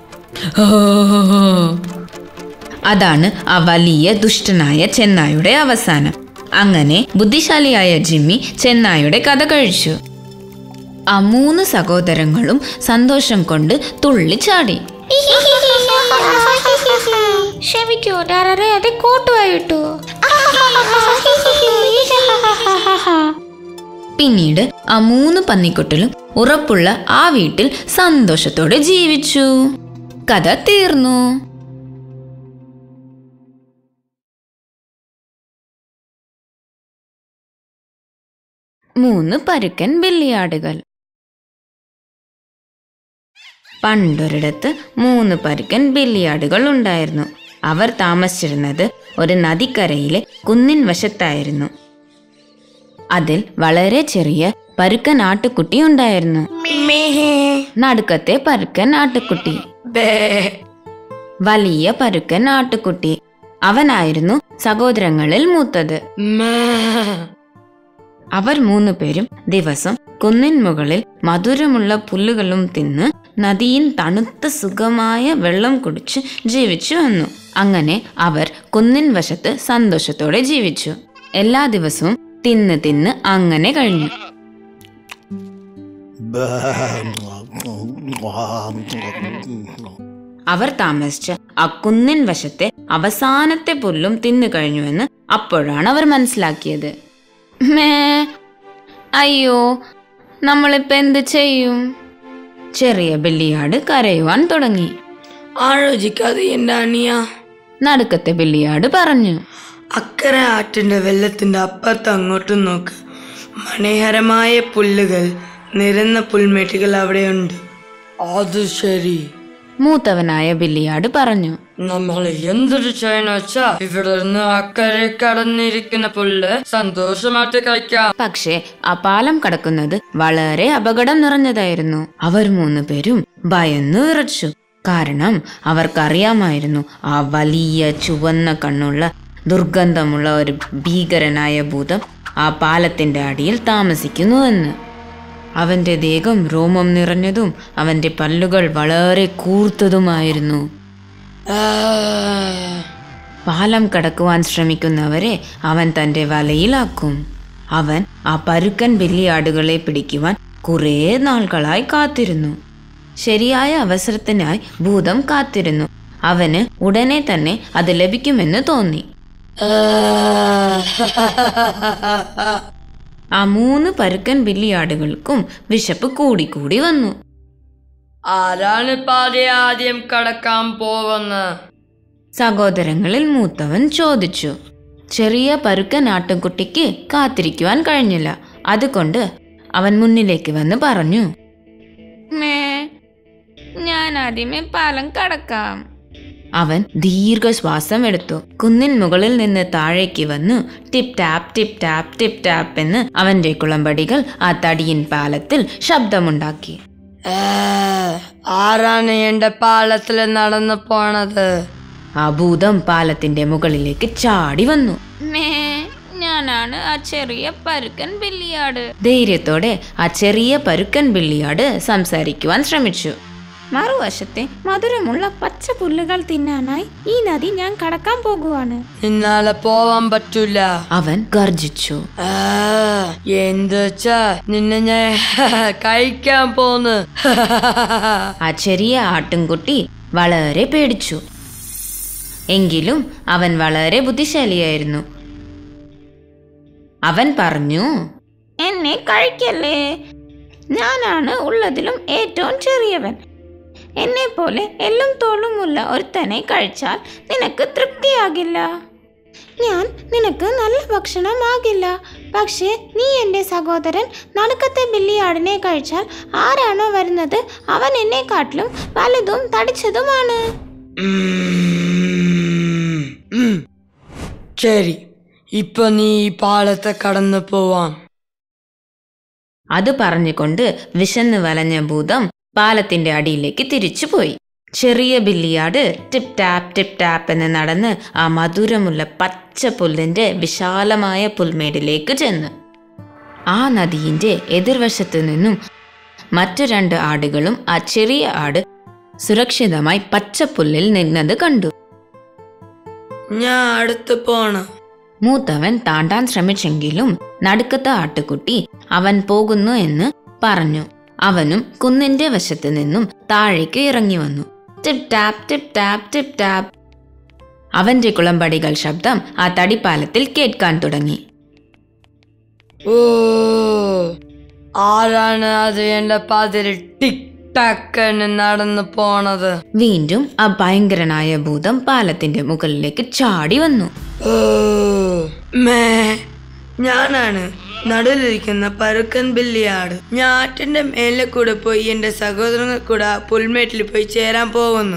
അതാണ് ആ വലിയ ദുഷ്ടനായ ചെന്നായുടെ അവസാനം അങ്ങനെ ബുദ്ധിശാലിയായ ജിമ്മി ചെന്നായുടെ കഥ കഴിച്ചു ആ മൂന്ന് സഹോദരങ്ങളും സന്തോഷം കൊണ്ട് തുള്ളിച്ചാടി ക്ഷമിക്കൂ ഞാൻ അറിയാതെ കോട്ടുവായിട്ടു പിന്നീട് ആ മൂന്ന് പന്നിക്കുട്ടിലും ഉറപ്പുള്ള ആ വീട്ടിൽ സന്തോഷത്തോടെ ജീവിച്ചു കഥ തീർന്നു മൂന്ന് പരുക്കൻ ബില്ലിയാടുകൾ പണ്ടൊരിടത്ത് മൂന്ന് പരുക്കൻ ബില്ലിയാടുകൾ ഉണ്ടായിരുന്നു അവർ താമസിച്ചിരുന്നത് ഒരു നദിക്കരയിലെ കുന്നിൻ വശത്തായിരുന്നു അതിൽ വളരെ ചെറിയ പരുക്കൻ ആട്ടുകുട്ടി ഉണ്ടായിരുന്നു നടുക്കത്തെ പരുക്കൻ ആട്ടുകുട്ടി വലിയ പരുക്കൻ ആട്ടുകുട്ടി അവനായിരുന്നു സഹോദരങ്ങളിൽ മൂത്തത് അവർ മൂന്ന് പേരും ദിവസം കുന്നിൻ മുകളിൽ മധുരമുള്ള പുല്ലുകളും തിന്ന് നദിയിൽ തണുത്ത സുഖമായ വെള്ളം കുടിച്ച് ജീവിച്ചു വന്നു അങ്ങനെ അവർ കുന്നിൻ വശത്ത് സന്തോഷത്തോടെ ജീവിച്ചു എല്ലാ ദിവസവും തിന്ന് തിന്ന് അങ്ങനെ കഴിഞ്ഞു അവർ താമസിച്ച ആ കുന്നിൻ വശത്തെ അവസാനത്തെ പുല്ലും തിന്നു കഴിഞ്ഞുവെന്ന് അപ്പോഴാണ് അവർ മനസ്സിലാക്കിയത് മേ അയ്യോ നമ്മളിപ്പോ എന്ത് ചെയ്യും ചെറിയ ബില്ലിയാട് കരയുവാൻ തുടങ്ങി ആലോചിക്കാതെ എന്റെ അനിയ നടുക്കത്തെ ബില്ലിയാട് പറഞ്ഞു അക്കരെ ആറ്റിന്റെ വെള്ളത്തിന്റെ അപ്പുറത്ത് അങ്ങോട്ടും നോക്ക് മനോഹരമായ പുല്ലുകൾ നിരന്ന പുൽമേട്ടുകൾ അവിടെയുണ്ട് അത് ശരി മൂത്തവനായ ബില്ലിയാട് പറഞ്ഞു നമ്മൾ എന്തൊരു ചെയ്യണ വെച്ചാ ഇവിടെ നിന്ന് അക്കരെ കടന്നിരിക്കുന്ന പുല്ല് സന്തോഷമായിട്ട് കഴിക്കാം പക്ഷേ ആ പാലം കടക്കുന്നത് വളരെ അപകടം നിറഞ്ഞതായിരുന്നു അവർ മൂന്ന് പേരും ഭയന്നു വിറച്ചു കാരണം അവർക്കറിയാമായിരുന്നു ആ വലിയ ചുവന്ന കണ്ണുള്ള ദുർഗന്ധമുള്ള ഒരു ഭീകരനായ ഭൂതം ആ പാലത്തിന്റെ അടിയിൽ താമസിക്കുന്നുവെന്ന് അവന്റെ ദേഹം രോമം നിറഞ്ഞതും അവന്റെ പല്ലുകൾ വളരെ കൂർത്തതുമായിരുന്നു പാലം കടക്കുവാൻ ശ്രമിക്കുന്നവരെ അവൻ തന്റെ വലയിലാക്കും അവൻ ആ പരുക്കൻ ബെല്ലിയാടുകളെ പിടിക്കുവാൻ കുറേ നാളുകളായി കാത്തിരുന്നു ശരിയായ അവസരത്തിനായി ഭൂതം കാത്തിരുന്നു അവന് ഉടനെ തന്നെ അത് ലഭിക്കുമെന്ന് തോന്നി ആ മൂന്ന് പരുക്കൻ ബില്ലിയാടുകൾക്കും വിശപ്പ് കൂടിക്കൂടി വന്നു ആരാണ് പാതി ആദ്യം കടക്കാൻ പോകുന്നത് സഹോദരങ്ങളിൽ മൂത്തവൻ ചോദിച്ചു ചെറിയ പരുക്കൻ ആട്ടുംകുട്ടിക്ക് കാത്തിരിക്കുവാൻ കഴിഞ്ഞില്ല അതുകൊണ്ട് അവൻ മുന്നിലേക്ക് വന്ന് പറഞ്ഞു മേ ഞാൻ ആദ്യമേ പാലം കടക്കാം അവൻ ദീർഘശ്വാസം എടുത്തു കുന്നിൻ മുകളിൽ നിന്ന് താഴേക്ക് വന്നു tip tap tip tap tip tap എന്ന് അവന്റെ കുളമ്പടികൾ ആ തടിയിൻ പാലത്തിൽ ശബ്ദമുണ്ടാക്കി ഏ, ആരാണ് എന്റെ പാലത്തിൽ നടന്നു പോണത് ആ ഭൂതം പാലത്തിന്റെ മുകളിലേക്ക് ചാടി വന്നു മേ ഞാനാണ് ആ ചെറിയ പരുക്കൻ ബില്ലിയാട് ധൈര്യത്തോടെ ആ ചെറിയ പരുക്കൻ ബില്ലിയാട് സംസാരിക്കുവാൻ ശ്രമിച്ചു മറുവശത്തെ മധുരമുള്ള പച്ച പുല്ലുകൾ തിന്നാനായി ഈ നദി ഞാൻ കടക്കാൻ പോകുവാണ് ഇന്നാലെ പോവാൻ പറ്റൂല അവൻ ഗർജിച്ചു ആ, എന്ത് വെച്ചാ നിന്നെ ഞാൻ കഴിക്കാൻ പോന്ന് ആ ചെറിയ ആട്ടിൻകുട്ടി വളരെ പേടിച്ചു എങ്കിലും അവൻ വളരെ ബുദ്ധിശാലിയായിരുന്നു അവൻ പറഞ്ഞു എന്നെ കഴിക്കല്ലേ ഞാനാണ് ഉള്ളതിലും ഏറ്റവും ചെറിയവൻ എന്നെ പോലെ എല്ലും തോളുമുള്ള ഒരുത്തനെ കഴിച്ചാൽ നിനക്ക് തൃപ്തിയാകില്ല ഞാൻ നിനക്ക് നല്ല ഭക്ഷണമാകില്ല പക്ഷേ നീ എൻ്റെ സഹോദരൻ നടുക്കത്തെ ബില്ലിയാടിനെ കഴിച്ചാൽ ആരാണോ വരുന്നത് അവൻ എന്നെക്കാട്ടിലും വലുതും തടിച്ചതുമാണ് ഉം. ശരി ഇപ്പൊ നീ ഈ പാലത്തെ കടന്നു പോവാം അത് പറഞ്ഞുകൊണ്ട് വിശന്ന് വലഞ്ഞ ഭൂതം പാലത്തിന്റെ അടിയിലേക്ക് തിരിച്ചുപോയി ചെറിയ ബില്ലിയാട് ടിപ് ടാപ്പ് ടിപ് ടാപ്പ് എന്ന് നടന്ന് ആ മധുരമുള്ള പച്ച പുല്ലിന്റെ വിശാലമായ പുൽമേടിലേക്ക് ചെന്ന് ആ നദിയിന്റെ എതിർവശത്തു നിന്നും മറ്റു രണ്ട് ആടുകളും ആ ചെറിയ ആട് സുരക്ഷിതമായി പച്ചപ്പുല്ലിൽ നിന്നത് കണ്ടു ഞാൻ അടുത്ത് പോണം മൂത്തവൻ താണ്ടാൻ ശ്രമിച്ചെങ്കിലും നടുക്കത്തെ ആട്ടുകുട്ടി അവൻ പോകുന്നു എന്ന് പറഞ്ഞു അവനും കുന്നിന്റെ വശത്ത് നിന്നും താഴേക്ക് ഇറങ്ങി വന്നു tip tap tip tap tip tap അവന്റെ കുളമ്പടികൾ ശബ്ദം ആ തടിപ്പാലത്തിൽ കേൾക്കാൻ തുടങ്ങി ഓ ആരാണ് അത് എന്റെ പാതിൽ ടിക് ടാക്ക് എന്ന് നടന്നു പോണത് വീണ്ടും ആ ഭയങ്കരനായ ഭൂതം പാലത്തിന്റെ മുകളിലേക്ക് ചാടി വന്നു ഓ മേ ഞാനാണ് നടുവിലിരിക്കുന്ന പരുക്കൻ ബില്ലിയാട് ഞാൻ ആറ്റിന്റെ മേലെ കൂടെ പോയി എന്റെ സഹോദരങ്ങൾ കൂടെ ആ പുൽമേട്ടിൽ പോയി ചേരാൻ പോകുന്നു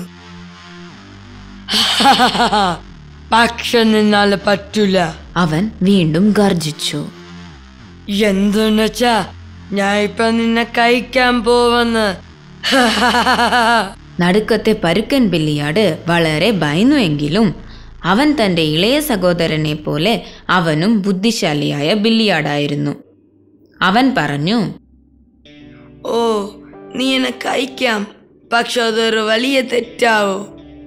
പക്ഷെ നിന്നാല് പറ്റൂല അവൻ വീണ്ടും ഗർജിച്ചു എന്തെന്ന് വെച്ചാ ഞാൻ ഇപ്പൊ നിന്നെ കഴിക്കാൻ പോവന്ന് നടുക്കത്തെ പരുക്കൻ ബില്ലിയാട് വളരെ ഭയന്നുവെങ്കിലും അവൻ തന്റെ ഇളയ സഹോദരനെ പോലെ അവനും ബുദ്ധിശാലിയായ ബില്ലിയാടായിരുന്നു അവൻ പറഞ്ഞു ഓ നീ എന്നെ കഴിക്കാം പക്ഷെ അതൊരു വലിയ തെറ്റാവോ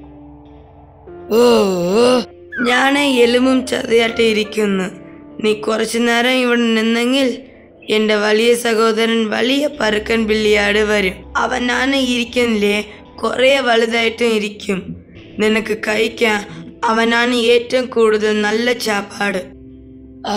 ഓ ഞാൻ എലുമ്പും ചതയായിട്ട് ഇരിക്കുന്നു നീ കുറച്ചു നേരം ഇവിടെ നിന്നെങ്കിൽ എന്റെ വലിയ സഹോദരൻ വലിയ പരുക്കൻ ബില്ലിയാട് വരും അവൻ ഞാൻ ഇരിക്കുന്നില്ലേ കുറേ വലുതായിട്ടും ഇരിക്കും നിനക്ക് കഴിക്കാൻ അവനാണ് ഏറ്റവും കൂടുതൽ നല്ല ചാപ്പാട് ആ,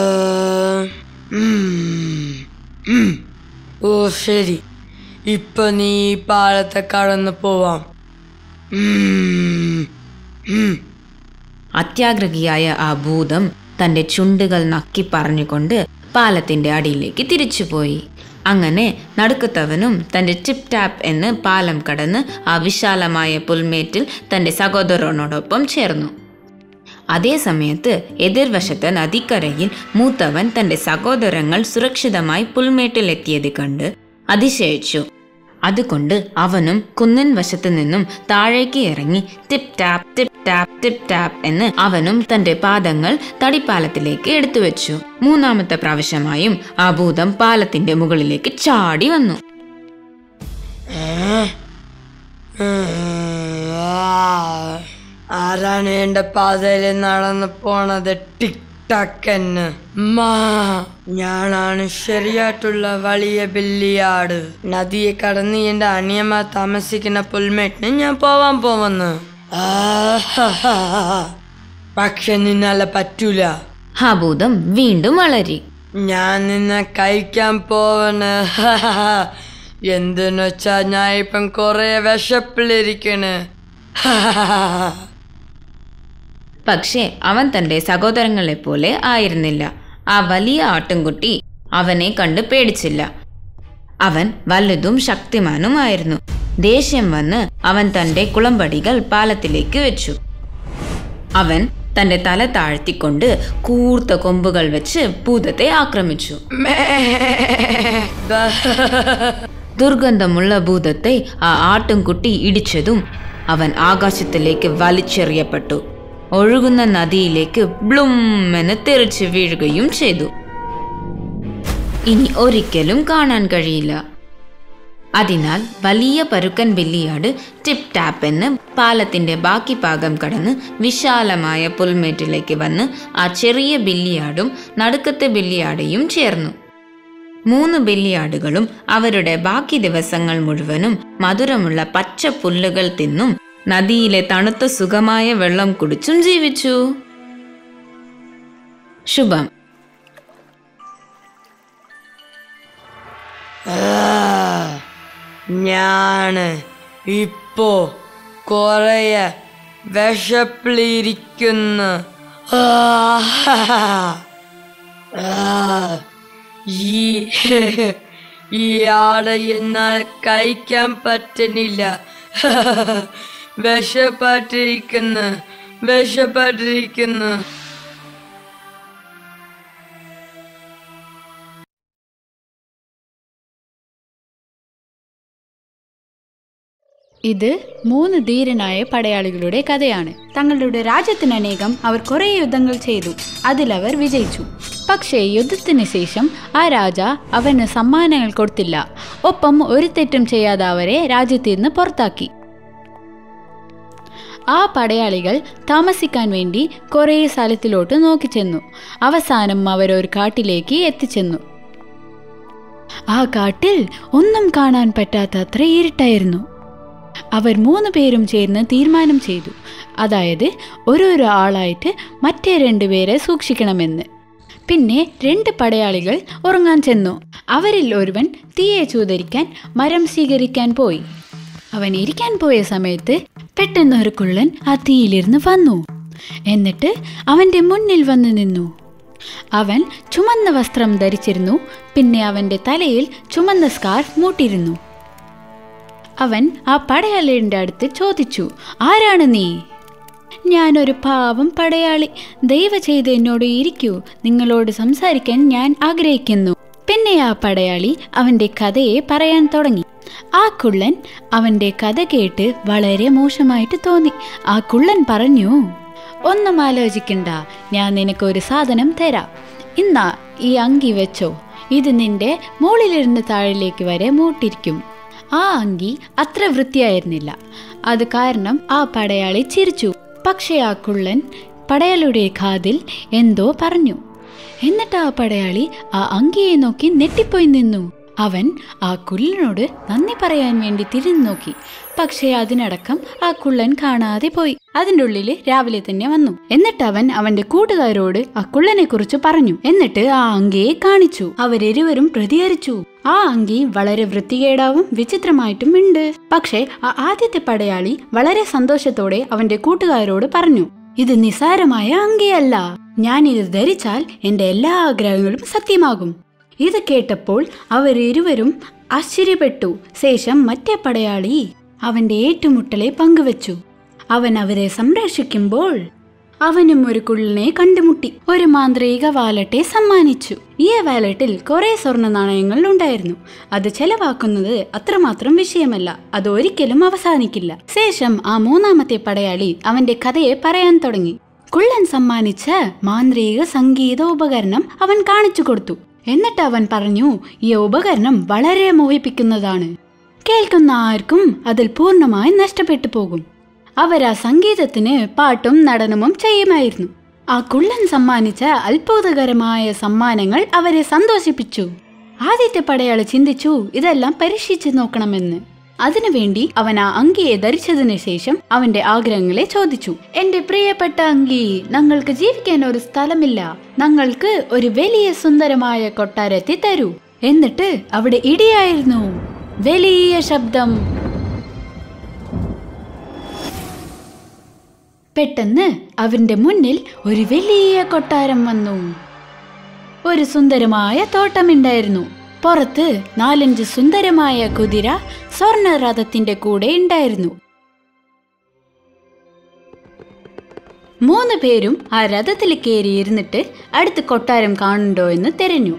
ഉം, ഉം. ഓ ശരി ഇപ്പൊ നീ ഈ പാലത്തെ കടന്നു പോവാം ഉം, ഉം. അത്യാഗ്രഹിയായ ആ ഭൂതം തന്റെ ചുണ്ടുകൾ നക്കി പറഞ്ഞുകൊണ്ട് പാലത്തിന്റെ അടിയിലേക്ക് തിരിച്ചുപോയി അങ്ങനെ നടുക്കത്തവനും തന്റെ ടിപ് ടാപ്പ് എന്ന് പാലം കടന്ന് ആ വിശാലമായ പുൽമേറ്റിൽ തന്റെ സഹോദരനോടൊപ്പം ചേർന്നു അതേ സമയത്ത് എതിർവശത്ത് നദിക്കരയിൽ മൂത്തവൻ തന്റെ സഹോദരങ്ങൾ സുരക്ഷിതമായി പുൽമേട്ടിലെത്തിയത് കണ്ട് അതിശയിച്ചു അതുകൊണ്ട് അവനും കുന്നിൻ വശത്തു നിന്നും താഴേക്ക് ഇറങ്ങി tip tap tip tap tip tap എന്ന് അവനും തന്റെ പാദങ്ങൾ തടിപ്പാലത്തിലേക്ക് എടുത്തു വെച്ചു മൂന്നാമത്തെ പ്രാവശ്യമായും ആ ഭൂതം പാലത്തിന്റെ മുകളിലേക്ക് ചാടി വന്നു ആ, ആരാണ് എന്റെ പാതയിൽ നടന്നു പോണത് ടിക് ടക്ക് എന്ന് മാ ഞാനാണ് ശരിയായിട്ടുള്ള വലിയ ബില്ലിയാട് നദിയെ കടന്ന് എന്റെ അനിയമ്മ താമസിക്കുന്ന പുൽമേട്ടിന് ഞാൻ പോവാൻ പോവന്ന് ആഹാഹാ. പക്ഷെ നിന്നാലെ പറ്റൂല ആ ഭൂതം വീണ്ടും വളരി ഞാൻ നിന്നെ കഴിക്കാൻ പോവണ് എന്തെന്ന് വെച്ചാ ഞാൻ ഇപ്പം കൊറേ വിശപ്പിലിരിക്കണ് പക്ഷേ അവൻ തന്റെ സഹോദരങ്ങളെ പോലെ ആയിരുന്നില്ല ആ വലിയ ആട്ടിൻകുട്ടി അവനെ കണ്ട് പേടിച്ചില്ല അവൻ വലുതും ശക്തിമാനുമായിരുന്നു ദേഷ്യം വന്ന് അവൻ തന്റെ കുളമ്പടികൾ പാലത്തിലേക്ക് വെച്ചു അവൻ തന്റെ തല താഴ്ത്തിക്കൊണ്ട് കൂർത്ത കൊമ്പുകൾ വെച്ച് ഭൂതത്തെ ആക്രമിച്ചു ദുർഗന്ധമുള്ള ഭൂതത്തെ ആ ആട്ടുംകുട്ടി ഇടിച്ചതും അവൻ ആകാശത്തിലേക്ക് വലിച്ചെറിയപ്പെട്ടു ഒഴുകുന്ന നദിയിലേക്ക് ബ്ലും എന്ന് തെറിച്ച് വീഴുകയും ചെയ്തു ഇനി ഒരിക്കലും കാണാൻ കഴിയില്ല അതിനാൽ വലിയ പരുക്കൻ ബില്ലിയാട് ടിപ് ടാപ്പ് എന്ന് പാലത്തിന്റെ ബാക്കി ഭാഗം കടന്ന് വിശാലമായ പുൽമേറ്റിലേക്ക് വന്ന് ആ ചെറിയ ബില്ലിയാടും നടുക്കത്തെ ബില്ലിയാടയും ചേർന്നു മൂന്ന് ബില്ലിയാടുകളും അവരുടെ ബാക്കി ദിവസങ്ങൾ മുഴുവനും മധുരമുള്ള പച്ച പുല്ലുകൾ തിന്നും നദിയിലെ തണുത്ത സുഖമായ വെള്ളം കുടിച്ചും ജീവിച്ചു ശുഭം ആ, ഞാന് ഇപ്പോ കൊറേ വിശപ്പിലിരിക്കുന്നു ആ, ആ, ഈ ഈ ആട എന്നാൽ കഴിക്കാൻ പറ്റുന്നില്ല വിശപ്പെട്ടിരിക്കുന്നു വിശപ്പെട്ടിരിക്കുന്നു ഇത് മൂന്ന് ധീരനായ പടയാളികളുടെ കഥയാണ് തങ്ങളുടെ രാജ്യത്തിനനേകം അവർ കുറേ യുദ്ധങ്ങൾ ചെയ്തു അതിലവർ വിജയിച്ചു പക്ഷേ യുദ്ധത്തിന് ശേഷം ആ രാജ അവന് സമ്മാനങ്ങൾ കൊടുത്തില്ല ഒപ്പം ഒരു തെറ്റും ചെയ്യാതെ അവരെ രാജ്യത്തിൽ നിന്ന് പുറത്താക്കി ആ പടയാളികൾ താമസിക്കാൻ വേണ്ടി കുറേ സ്ഥലത്തിലോട്ട് നോക്കിച്ചെന്നു അവസാനം അവർ ഒരു കാട്ടിലേക്ക് എത്തിച്ചെന്നു ആ കാട്ടിൽ ഒന്നും കാണാൻ പറ്റാത്തത്ര ഇരുട്ടായിരുന്നു അവർ മൂന്ന് പേരും ചേർന്ന് തീരുമാനം ചെയ്തു അതായത് ഓരോരോ ആളായിട്ട് മറ്റേ രണ്ടുപേരെ സൂക്ഷിക്കണമെന്ന് പിന്നെ രണ്ട് പടയാളികൾ ഉറങ്ങാൻ ചെന്നു അവരിൽ ഒരുവൻ തീയെ ചൂതരിക്കാൻ മരം സ്വീകരിക്കാൻ പോയി അവൻ ഇരിക്കാൻ പോയ സമയത്ത് പെട്ടെന്ന് ഒരു കുള്ളൻ ആ തീയിലിരുന്ന് വന്നു എന്നിട്ട് അവന്റെ മുന്നിൽ വന്നു നിന്നു അവൻ ചുമന്ന വസ്ത്രം ധരിച്ചിരുന്നു പിന്നെ അവന്റെ തലയിൽ ചുമന്ന സ്കാർഫ് മൂട്ടിയിരുന്നു അവൻ ആ പടയാളിയുടെ അടുത്ത് ചോദിച്ചു ആരാണ് നീ ഞാനൊരു പാവം പടയാളി ദയവ ചെയ്ത് എന്നോട് ഇരിക്കൂ നിങ്ങളോട് സംസാരിക്കാൻ ഞാൻ ആഗ്രഹിക്കുന്നു പിന്നെ ആ പടയാളി അവന്റെ കഥയെ പറയാൻ തുടങ്ങി ആ കുള്ളൻ അവന്റെ കഥ കേട്ട് വളരെ മോശമായിട്ട് തോന്നി ആ കുള്ളൻ പറഞ്ഞു ഒന്നും ആലോചിക്കണ്ട ഞാൻ നിനക്കൊരു സാധനം തരാം ഇന്നാ ഈ അങ്കി വെച്ചോ ഇത് നിന്റെ മുകളിലിരുന്ന് താഴിലേക്ക് വരെ മൂട്ടിരിക്കും ആ അങ്കി അത്ര വൃത്തിയായിരുന്നില്ല അത് കാരണം ആ പടയാളി ചിരിച്ചു പക്ഷേ ആ കുള്ളൻ പടയാളിയുടെ കാതിൽ എന്തോ പറഞ്ഞു എന്നിട്ട് ആ പടയാളി ആ അങ്കിയെ നോക്കി നെട്ടിപ്പോയി നിന്നു അവൻ ആ കുള്ളനോട് നന്ദി പറയാൻ വേണ്ടി തിരിഞ്ഞു നോക്കി പക്ഷേ അതിനടക്കം ആ കുള്ളൻ കാണാതെ പോയി അതിൻ്റെ ഉള്ളില് രാവിലെ തന്നെ വന്നു എന്നിട്ട് അവൻ അവന്റെ കൂട്ടുകാരോട് ആ കുള്ളനെ കുറിച്ച് പറഞ്ഞു എന്നിട്ട് ആ അങ്കിയെ കാണിച്ചു അവരിരുവരും പ്രതികരിച്ചു ആ അങ്കി വളരെ വൃത്തികേടാവും വിചിത്രമായിട്ടും ഉണ്ട് പക്ഷേ ആ ആദ്യത്തെ പടയാളി വളരെ സന്തോഷത്തോടെ അവന്റെ കൂട്ടുകാരോട് പറഞ്ഞു ഇത് നിസാരമായ അങ്കിയല്ല ഞാൻ ഇത് ധരിച്ചാൽ എന്റെ എല്ലാ ആഗ്രഹങ്ങളും സത്യമാകും ഇത് കേട്ടപ്പോൾ അവരിരുവരും ആശ്ചര്യപ്പെട്ടു ശേഷം മറ്റേ പടയാളി അവന്റെ ഏറ്റുമുട്ടലെ പങ്കുവച്ചു അവൻ അവരെ സംരക്ഷിക്കുമ്പോൾ അവനും ഒരു കുള്ളിനെ കണ്ടുമുട്ടി ഒരു മാന്ത്രിക വാലറ്റെ സമ്മാനിച്ചു ഈ വാലറ്റിൽ കുറെ സ്വർണ്ണ നാണയങ്ങൾ ഉണ്ടായിരുന്നു അത് ചെലവാക്കുന്നത് അത്രമാത്രം വിഷയമല്ല അത് ഒരിക്കലും അവസാനിക്കില്ല ശേഷം ആ മൂന്നാമത്തെ പടയാളി അവന്റെ കഥയെ പറയാൻ തുടങ്ങി കുള്ളൻ സമ്മാനിച്ച മാന്ത്രിക സംഗീത ഉപകരണം അവൻ കാണിച്ചു കൊടുത്തു എന്നിട്ട് അവൻ പറഞ്ഞു ഈ ഉപകരണം വളരെ മോഹിപ്പിക്കുന്നതാണ് കേൾക്കുന്ന ആർക്കും അതിൽ പൂർണ്ണമായി നഷ്ടപ്പെട്ടു പോകും അവർ ആ സംഗീതത്തിന് പാട്ടും നടനവും ചെയ്യുമായിരുന്നു ആ കുള്ളൻ സമ്മാനിച്ച അത്ഭുതകരമായ സമ്മാനങ്ങൾ അവരെ സന്തോഷിപ്പിച്ചു ആദ്യത്തെ പടയാളി ചിന്തിച്ചു ഇതെല്ലാം പരീക്ഷിച്ചു നോക്കണമെന്ന് അതിനുവേണ്ടി അവൻ ആ അങ്കിയെ ധരിച്ചതിന് ശേഷം അവന്റെ ആഗ്രഹങ്ങളെ ചോദിച്ചു എന്റെ പ്രിയപ്പെട്ട അങ്കി ഞങ്ങൾക്ക് ജീവിക്കാൻ ഒരു സ്ഥലമില്ല ഞങ്ങൾക്ക് ഒരു വലിയ സുന്ദരമായ കൊട്ടാരത്തെ തരൂ എന്നിട്ട് അവിടെ ഇടിയായിരുന്നു വലിയ ശബ്ദം പെട്ടെന്ന് അവന്റെ മുന്നിൽ ഒരു വലിയ കൊട്ടാരം വന്നു ഒരു സുന്ദരമായ തോട്ടമുണ്ടായിരുന്നു പുറത്ത് നാലഞ്ച് സുന്ദരമായ കുതിര സ്വർണരഥത്തിന്റെ കൂടെ ഉണ്ടായിരുന്നു മൂന്ന് പേരും ആ രഥത്തിൽ കയറിയിരുന്നിട്ട് അടുത്ത് കൊട്ടാരം കാണുന്നുണ്ടോ എന്ന് തിരഞ്ഞു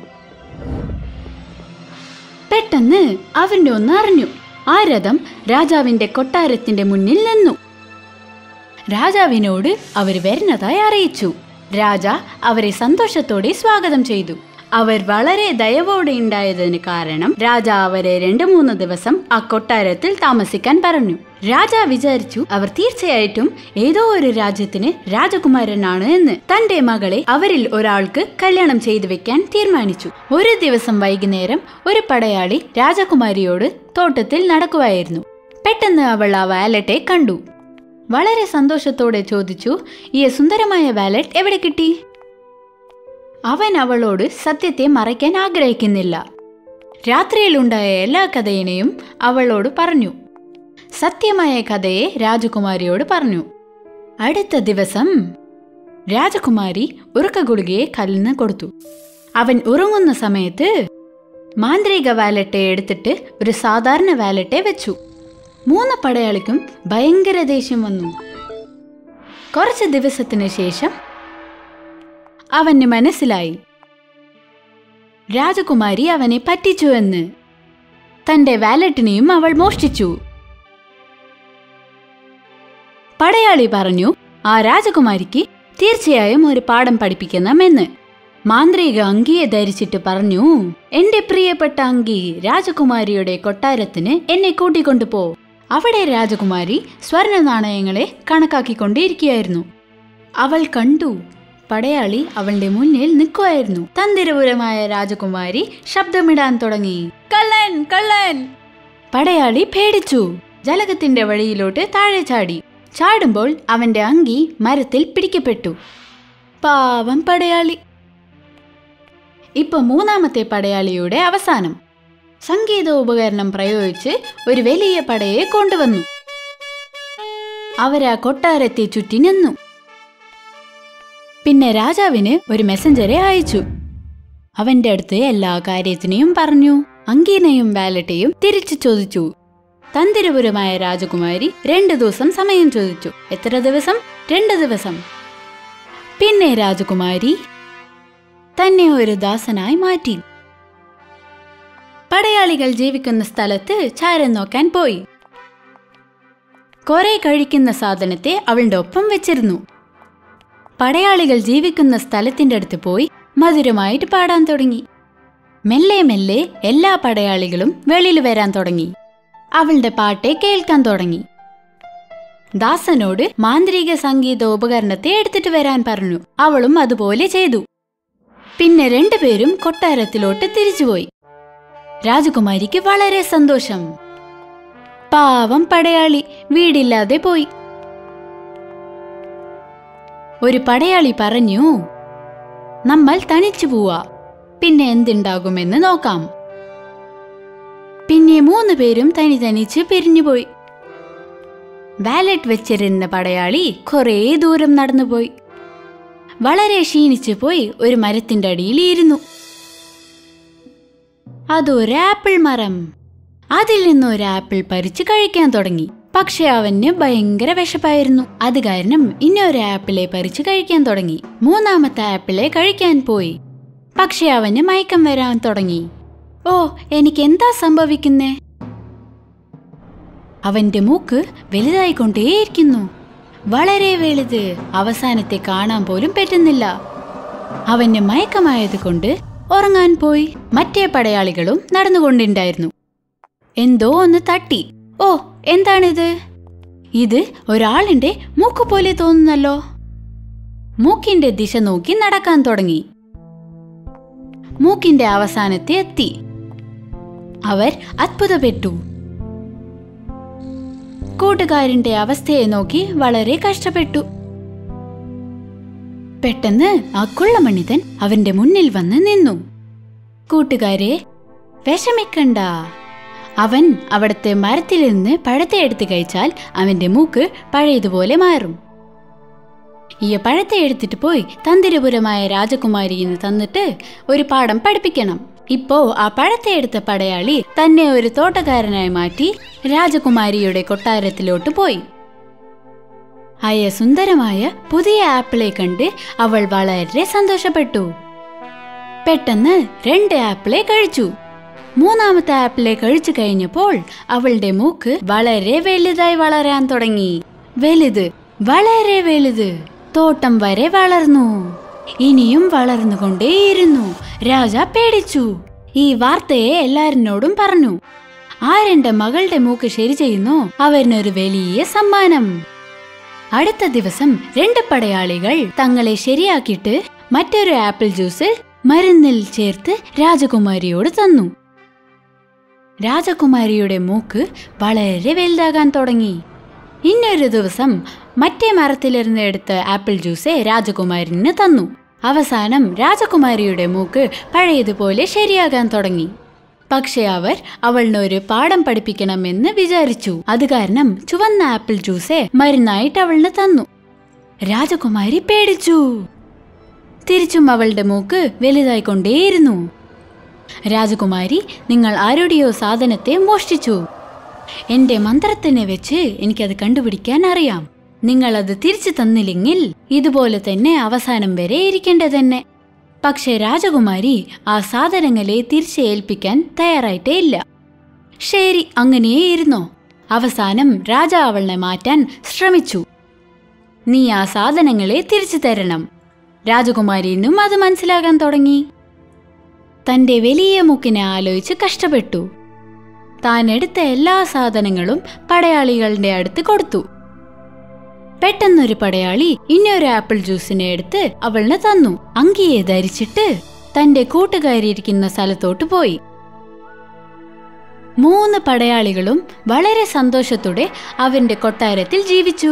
പെട്ടെന്ന് അവന്റെ ഒന്ന് അറിഞ്ഞു ആ രഥം രാജാവിന്റെ കൊട്ടാരത്തിന്റെ മുന്നിൽ നിന്നു രാജാവിനോട് അവർ വരുന്നതായി അറിയിച്ചു രാജ അവരെ സന്തോഷത്തോടെ സ്വാഗതം ചെയ്തു അവർ വളരെ ദയവോടെ ഉണ്ടായതിന് കാരണം രാജ അവരെ രണ്ടു മൂന്ന് ദിവസം ആ കൊട്ടാരത്തിൽ താമസിക്കാൻ പറഞ്ഞു രാജ വിചാരിച്ചു അവർ തീർച്ചയായിട്ടും ഏതോ ഒരു രാജ്യത്തിന് രാജകുമാരനാണ് എന്ന് തന്റെ മകളെ അവരിൽ ഒരാൾക്ക് കല്യാണം ചെയ്തു വെക്കാൻ തീരുമാനിച്ചു ഒരു ദിവസം വൈകുന്നേരം ഒരു പടയാളി രാജകുമാരിയോട് തോട്ടത്തിൽ നടക്കുവായിരുന്നു പെട്ടെന്ന് അവൾ ആ വാലറ്റെ കണ്ടു വളരെ സന്തോഷത്തോടെ ചോദിച്ചു ഈ സുന്ദരമായ വാലറ്റ് എവിടെ കിട്ടി അവൻ അവളോട് സത്യത്തെ മറയ്ക്കാൻ ആഗ്രഹിക്കുന്നില്ല രാത്രിയിലുണ്ടായ എല്ലാ കഥയിനെയും അവളോട് പറഞ്ഞു സത്യമായ കഥയെ രാജകുമാരിയോട് പറഞ്ഞു അടുത്ത ദിവസം രാജകുമാരി ഉറക്ക ഗുളികയെ കല്ലിന് കൊടുത്തു അവൻ ഉറങ്ങുന്ന സമയത്ത് മാന്ത്രിക വാലറ്റെ എടുത്തിട്ട് ഒരു സാധാരണ വാലറ്റെ വെച്ചു മൂന്ന് പടയാളിക്കും ഭയങ്കര ദേഷ്യം വന്നു കുറച്ച് ദിവസത്തിന് ശേഷം അവന് മനസ്സിലായി രാജകുമാരി അവനെ പറ്റിച്ചു എന്ന് തന്റെ വാലറ്റിനെയും അവൾ മോഷ്ടിച്ചു പടയാളി പറഞ്ഞു ആ രാജകുമാരിക്ക് തീർച്ചയായും ഒരു പാഠം പഠിപ്പിക്കണമെന്ന് മാന്ത്രിക അങ്കിയെ ധരിച്ചിട്ട് പറഞ്ഞു എന്റെ പ്രിയപ്പെട്ട അങ്കി രാജകുമാരിയുടെ കൊട്ടാരത്തിന് എന്നെ കൂട്ടിക്കൊണ്ടുപോ അവിടെ രാജകുമാരി സ്വർണ്ണ നാണയങ്ങളെ കണക്കാക്കിക്കൊണ്ടിരിക്കുകയായിരുന്നു അവൾ കണ്ടു പടയാളി അവളുടെ മുന്നിൽ നിൽക്കുമായിരുന്നു തന്തിരപുരമായ രാജകുമാരി ശബ്ദമിടാൻ തുടങ്ങി കള്ളൻ കള്ളൻ പടയാളി പേടിച്ചു ജലകത്തിന്റെ വഴിയിലോട്ട് താഴെ ചാടി ചാടുമ്പോൾ അവന്റെ അങ്കി മരത്തിൽ പിടിക്കപ്പെട്ടു പാവം പടയാളി ഇപ്പൊ മൂന്നാമത്തെ പടയാളിയുടെ അവസാനം സംഗീത ഉപകരണം പ്രയോഗിച്ച് ഒരു വലിയ പടയെ കൊണ്ടുവന്നു അവരാ കൊട്ടാരത്തെ ചുറ്റി നിന്നു പിന്നെ രാജാവിന് ഒരു മെസ്സഞ്ചറെ അയച്ചു അവന്റെ അടുത്ത് എല്ലാ കാര്യത്തിനെയും പറഞ്ഞു അങ്കീനെയും വാലറ്റയും തിരിച്ചു ചോദിച്ചു തന്തിരപുരമായ രാജകുമാരി രണ്ടു ദിവസം സമയം ചോദിച്ചു എത്ര ദിവസം രണ്ട് ദിവസം പിന്നെ രാജകുമാരി തന്നെ ഒരു ദാസനായി മാറ്റി പടയാളികൾ ജീവിക്കുന്ന സ്ഥലത്ത് ചാരം നോക്കാൻ പോയി കുറെ കഴിക്കുന്ന സാധനത്തെ അവളുടെ ഒപ്പം വെച്ചിരുന്നു പടയാളികൾ ജീവിക്കുന്ന സ്ഥലത്തിന്റെ അടുത്ത് പോയി മധുരമായിട്ട് പാടാൻ തുടങ്ങി മെല്ലെ മെല്ലെ എല്ലാ പടയാളികളും വെളിയിൽ വരാൻ തുടങ്ങി അവളുടെ പാട്ടെ കേൾക്കാൻ തുടങ്ങി ദാസനോട് മാന്ത്രിക സംഗീത ഉപകരണത്തെ എടുത്തിട്ട് വരാൻ പറഞ്ഞു അവളും അതുപോലെ ചെയ്തു പിന്നെ രണ്ടുപേരും കൊട്ടാരത്തിലോട്ട് തിരിച്ചുപോയി രാജകുമാരിക്ക് വളരെ സന്തോഷം പാവം പടയാളി വീടില്ലാതെ പോയി ഒരു പടയാളി പറഞ്ഞു നമ്മൾ തനിച്ചു പോവാ പിന്നെ എന്തുണ്ടാകുമെന്ന് നോക്കാം പിന്നെ മൂന്ന് പേരും തനി തനിച്ച് പിരിഞ്ഞുപോയി വാലറ്റ് വെച്ചിരുന്ന പടയാളി കുറേ ദൂരം നടന്നുപോയി വളരെ ക്ഷീണിച്ചു പോയി ഒരു മരത്തിന്റെ അടിയിൽ ഇരുന്നു അതൊരു ആപ്പിൾ മരം അതിൽ നിന്ന് ഒരു ആപ്പിൾ പറിച്ച് കഴിക്കാൻ തുടങ്ങി പക്ഷെ അവന് ഭയങ്കര വിശപ്പായിരുന്നു അത് കാരണം ഇനി ഒരു ആപ്പിളെ പറിച്ച് കഴിക്കാൻ തുടങ്ങി മൂന്നാമത്തെ ആപ്പിളെ കഴിക്കാൻ പോയി പക്ഷെ അവന് മയക്കം വരാൻ തുടങ്ങി ഓ എനിക്ക് എന്താ സംഭവിക്കുന്നേ അവന്റെ മൂക്ക് വലുതായിക്കൊണ്ടേയിരിക്കുന്നു വളരെ വലുത് അവസാനത്തെ കാണാൻ പോലും പറ്റുന്നില്ല അവന് മയക്കമായത് കൊണ്ട് ഉറങ്ങാൻ പോയി മറ്റേ പടയാളികളും നടന്നുകൊണ്ടുണ്ടായിരുന്നു എന്തോ ഒന്ന് തട്ടി ഓ എന്താണിത് ഇത് ഒരാളിന്റെ മൂക്ക് പോലെ തോന്നുന്നല്ലോ മൂക്കിന്റെ ദിശ നോക്കി നടക്കാൻ തുടങ്ങി മൂക്കിന്റെ അവസാനത്തെ എത്തി അവർ അത്ഭുതപ്പെട്ടു കൂട്ടുകാരന്റെ അവസ്ഥയെ നോക്കി വളരെ കഷ്ടപ്പെട്ടു പെട്ടെന്ന് ആ കുള്ളമണിതൻ അവന്റെ മുന്നിൽ വന്ന് നിന്നു കൂട്ടുകാരെ വിഷമിക്കണ്ട അവൻ അവിടത്തെ മരത്തിൽ നിന്ന് പഴത്തെ എടുത്ത് കഴിച്ചാൽ അവന്റെ മൂക്ക് പഴയതുപോലെ മാറും ഈ പഴത്തെ എടുത്തിട്ട് പോയി തന്തിരപുരമായ രാജകുമാരിന്ന് തന്നിട്ട് ഒരു പാഠം പഠിപ്പിക്കണം ഇപ്പോ ആ പഴത്തെ എടുത്ത പടയാളി തന്നെ ഒരു തോട്ടക്കാരനായി മാറ്റി രാജകുമാരിയുടെ കൊട്ടാരത്തിലോട്ട് പോയി ആയ സുന്ദരമായ പുതിയ ആപ്പിളെ കണ്ട് അവൾ വളരെ സന്തോഷപ്പെട്ടു പെട്ടെന്ന് രണ്ട് ആപ്പിളെ കഴിച്ചു മൂന്നാമത്തെ ആപ്പിളെ കഴിച്ചു കഴിഞ്ഞപ്പോൾ അവളുടെ മൂക്ക് വളരെ വലുതായി വളരാൻ തുടങ്ങി വലുത് വളരെ വലുത് തോട്ടം വരെ വളർന്നു ഇനിയും വളർന്നുകൊണ്ടേയിരുന്നു രാജ പേടിച്ചു ഈ വാർത്തയെ എല്ലാരിനോടും പറഞ്ഞു ആരെന്റെ മകളുടെ മൂക്ക് ശരി ചെയ്യുന്നു അവരിനൊരു വലിയ സമ്മാനം അടുത്ത ദിവസം രണ്ട് പടയാളികൾ തങ്ങളെ ശരിയാക്കിയിട്ട് മറ്റൊരു ആപ്പിൾ ജ്യൂസ് മരുന്നിൽ ചേർത്ത് രാജകുമാരിയോട് തന്നു രാജകുമാരിയുടെ മൂക്ക് വളരെ വലുതാകാൻ തുടങ്ങി ഇന്നൊരു ദിവസം മറ്റേ മരത്തിലിരുന്ന് എടുത്ത ആപ്പിൾ ജ്യൂസ് രാജകുമാരിന് തന്നു അവസാനം രാജകുമാരിയുടെ മൂക്ക് പഴയതുപോലെ ശരിയാകാൻ തുടങ്ങി പക്ഷെ അവർ അവളിന് ഒരു പാഠം പഠിപ്പിക്കണമെന്ന് വിചാരിച്ചു അത് കാരണം ചുവന്ന ആപ്പിൾ ജ്യൂസ് മരുന്നായിട്ട് അവളിന് തന്നു രാജകുമാരി പേടിച്ചു തിരിച്ചും അവളുടെ മൂക്ക് വലുതായിക്കൊണ്ടേയിരുന്നു രാജകുമാരി നിങ്ങൾ ആരുടെയോ സാധനത്തെ മോഷ്ടിച്ചു എന്റെ മന്ത്രത്തിനെ വെച്ച് എനിക്കത് കണ്ടുപിടിക്കാൻ അറിയാം നിങ്ങൾ അത് തിരിച്ചു തന്നില്ലെങ്കിൽ ഇതുപോലെ തന്നെ അവസാനം വരെ ഇരിക്കേണ്ടത് തന്നെ പക്ഷെ രാജകുമാരി ആ സാധനങ്ങളെ തിരിച്ച് ഏൽപ്പിക്കാൻ തയ്യാറായിട്ടേ ഇല്ല ശരി അങ്ങനെയേ ഇരുന്നോ അവസാനം രാജ അവളെ മാറ്റാൻ ശ്രമിച്ചു നീ ആ സാധനങ്ങളെ തിരിച്ചു തരണം രാജകുമാരിനും അത് മനസ്സിലാകാൻ തുടങ്ങി തന്റെ വലിയ മൂക്കിനെ ആലോചിച്ച് കഷ്ടപ്പെട്ടു താൻ എടുത്ത എല്ലാ സാധനങ്ങളും പടയാളികളുടെ അടുത്ത് കൊടുത്തു പെട്ടെന്നൊരു പടയാളി ഇനിയൊരു ആപ്പിൾ ജ്യൂസിനെ എടുത്ത് അവളിന് തന്നു അങ്കിയെ ധരിച്ചിട്ട് തന്റെ കൂട്ടുകാരിയിരിക്കുന്ന സ്ഥലത്തോട്ട് പോയി മൂന്ന് പടയാളികളും വളരെ സന്തോഷത്തോടെ അവന്റെ കൊട്ടാരത്തിൽ ജീവിച്ചു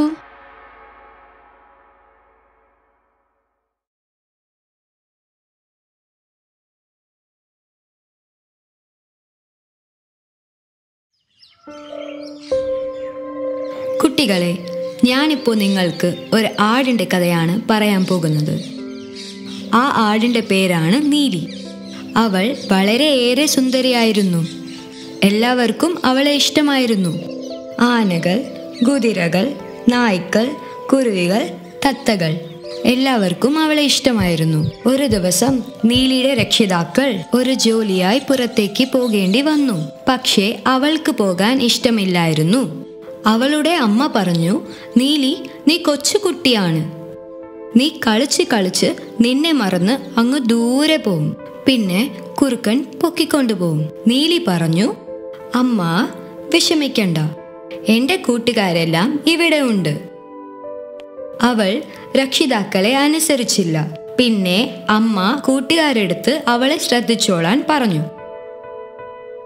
കുട്ടികളെ ഞാനിപ്പോൾ നിങ്ങൾക്ക് ഒരു ആടിൻ്റെ കഥയാണ് പറയാൻ പോകുന്നത് ആ ആടിൻ്റെ പേരാണ് നീലി അവൾ വളരെയേറെ സുന്ദരിയായിരുന്നു എല്ലാവർക്കും അവളെ ഇഷ്ടമായിരുന്നു ആനകൾ കുതിരകൾ നായ്ക്കൾ കുരുവികൾ തത്തകൾ എല്ലാവർക്കും അവളെ ഇഷ്ടമായിരുന്നു ഒരു ദിവസം നീലിയുടെ രക്ഷിതാക്കൾ ഒരു ജോലിയായി പുറത്തേക്ക് പോകേണ്ടി വന്നു പക്ഷേ അവൾക്ക് പോകാൻ ഇഷ്ടമില്ലായിരുന്നു അവളുടെ അമ്മ പറഞ്ഞു നീലി നീ കൊച്ചുകുട്ടിയാണ് നീ കളിച്ച് കളിച്ച് നിന്നെ മറന്ന് അങ്ങ് ദൂരെ പോവും പിന്നെ കുറുക്കൻ പൊക്കിക്കൊണ്ടുപോകും നീലി പറഞ്ഞു അമ്മ വിഷമിക്കണ്ട എൻ്റെ കൂട്ടുകാരെല്ലാം ഇവിടെ ഉണ്ട് അവൾ രക്ഷിതാക്കളെ അനുസരിച്ചില്ല പിന്നെ അമ്മ കൂട്ടുകാരെടുത്ത് അവളെ ശ്രദ്ധിച്ചോളാൻ പറഞ്ഞു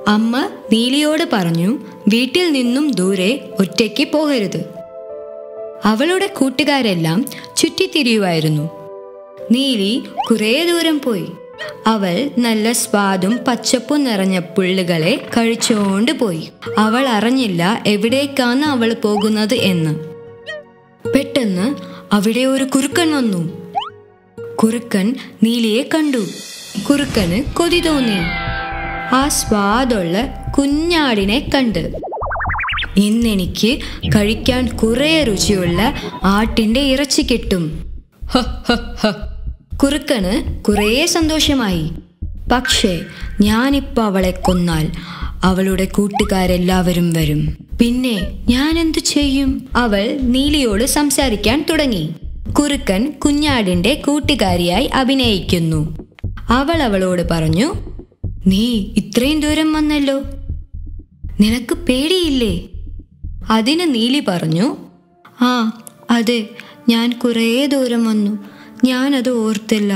അമ്മ നീലിയോട് പറഞ്ഞു വീട്ടിൽ നിന്നും ദൂരെ ഒറ്റയ്ക്ക് പോകരുത് അവളുടെ കൂട്ടുകാരെല്ലാം ചുറ്റിത്തിരിയുമായിരുന്നു നീലി കുറേ ദൂരം പോയി അവൾ നല്ല സ്വാദും പച്ചപ്പും നിറഞ്ഞ പുല്ലുകളെ കഴിച്ചുകൊണ്ട് പോയി അവൾ അറിഞ്ഞില്ല എവിടേക്കാണ് അവൾ പോകുന്നത് എന്ന് പെട്ടെന്ന് അവിടെ ഒരു കുറുക്കൻ വന്നു കുറുക്കൻ നീലിയെ കണ്ടു കുറുക്കന് കൊതി തോന്നി ആ സ്വാദുള്ള കുഞ്ഞാടിനെ കണ്ട് ഇന്നെനിക്ക് കഴിക്കാൻ കുറേ രുചിയുള്ള ആട്ടിന്റെ ഇറച്ചി കിട്ടും ഹ, ഹ, ഹ. കുറുക്കന് കുറേ സന്തോഷമായി പക്ഷേ ഞാനിപ്പോ അവളെ കൊന്നാൽ അവളുടെ കൂട്ടുകാരെല്ലാവരും വരും പിന്നെ ഞാൻ എന്തു ചെയ്യും അവൾ നീലിയോട് സംസാരിക്കാൻ തുടങ്ങി കുറുക്കൻ കുഞ്ഞാടിന്റെ കൂട്ടുകാരിയായി അഭിനയിക്കുന്നു അവൾ അവളോട് പറഞ്ഞു നീ ഇത്രയും ദൂരം വന്നല്ലോ നിനക്ക് പേടിയില്ലേ അതിന് നീലി പറഞ്ഞു ആ അതെ ഞാൻ കുറേ ദൂരം വന്നു ഞാനത് ഓർത്തില്ല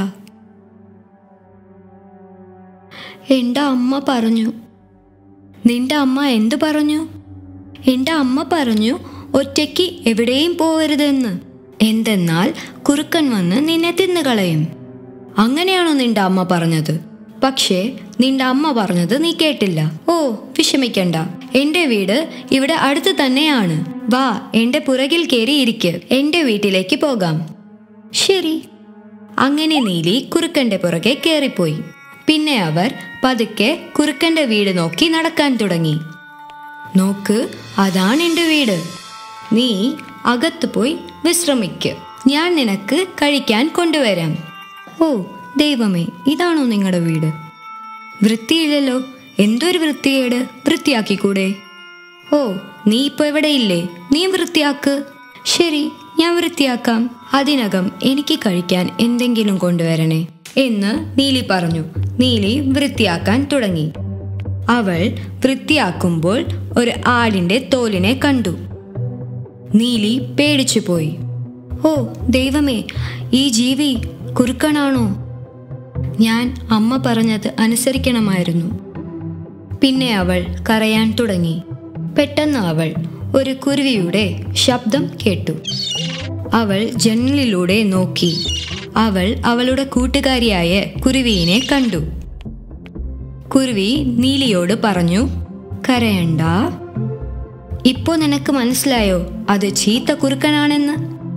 എൻ്റെ അമ്മ പറഞ്ഞു നിന്റെ അമ്മ എന്തു പറഞ്ഞു എൻ്റെ അമ്മ പറഞ്ഞു ഒറ്റയ്ക്ക് എവിടെയും പോകരുതെന്ന് എന്തെന്നാൽ കുറുക്കൻ വന്ന് നിന്നെ തിന്നുകളയും അങ്ങനെയാണോ നിന്റെ അമ്മ പറഞ്ഞത് പക്ഷേ നിന്റെ അമ്മ പറഞ്ഞത് നീ കേട്ടില്ല ഓ വിഷമിക്കണ്ട എന്റെ വീട് ഇവിടെ അടുത്ത് തന്നെയാണ് വാ എന്റെ പുറകിൽ കയറി ഇരിക്ക് എന്റെ വീട്ടിലേക്ക് പോകാം ശരി അങ്ങനെ നീലി കുറുക്കന്റെ പുറകെ കയറിപ്പോയി പിന്നെ അവർ പതുക്കെ കുറുക്കന്റെ വീട് നോക്കി നടക്കാൻ തുടങ്ങി നോക്ക് അതാണ് എൻ്റെ വീട് നീ അകത്ത് പോയി വിശ്രമിക്ക് ഞാൻ നിനക്ക് കഴിക്കാൻ കൊണ്ടുവരാം ഓ ദൈവമേ ഇതാണോ നിങ്ങളുടെ വീട് വൃത്തിയില്ലല്ലോ എന്തൊരു വൃത്തികേട് വൃത്തിയാക്കിക്കൂടെ ഓ നീ ഇപ്പൊ എവിടെ ഇല്ലേ നീ വൃത്തിയാക്ക് ശരി ഞാൻ വൃത്തിയാക്കാം അതിനകം എനിക്ക് കഴിക്കാൻ എന്തെങ്കിലും കൊണ്ടുവരണേ എന്ന് നീലി പറഞ്ഞു നീലി വൃത്തിയാക്കാൻ തുടങ്ങി അവൾ വൃത്തിയാക്കുമ്പോൾ ഒരു ആടിന്റെ തോലിനെ കണ്ടു നീലി പേടിച്ചു പോയി ഓ ദൈവമേ ഈ ജീവി കുറുക്കനാണോ ഞാൻ അമ്മ പറഞ്ഞത് അനുസരിക്കണമായിരുന്നു പിന്നെ അവൾ കരയാൻ തുടങ്ങി പെട്ടെന്ന് അവൾ ഒരു കുരുവിയുടെ ശബ്ദം കേട്ടു അവൾ ജനലിലൂടെ നോക്കി അവൾ അവളുടെ കൂട്ടുകാരിയായ കുരുവിയെ കണ്ടു കുരുവി നീലിയോട് പറഞ്ഞു കരയണ്ട ഇപ്പോ നിനക്ക് മനസ്സിലായോ അത് ചീത്ത കുറുക്കനാണെന്ന്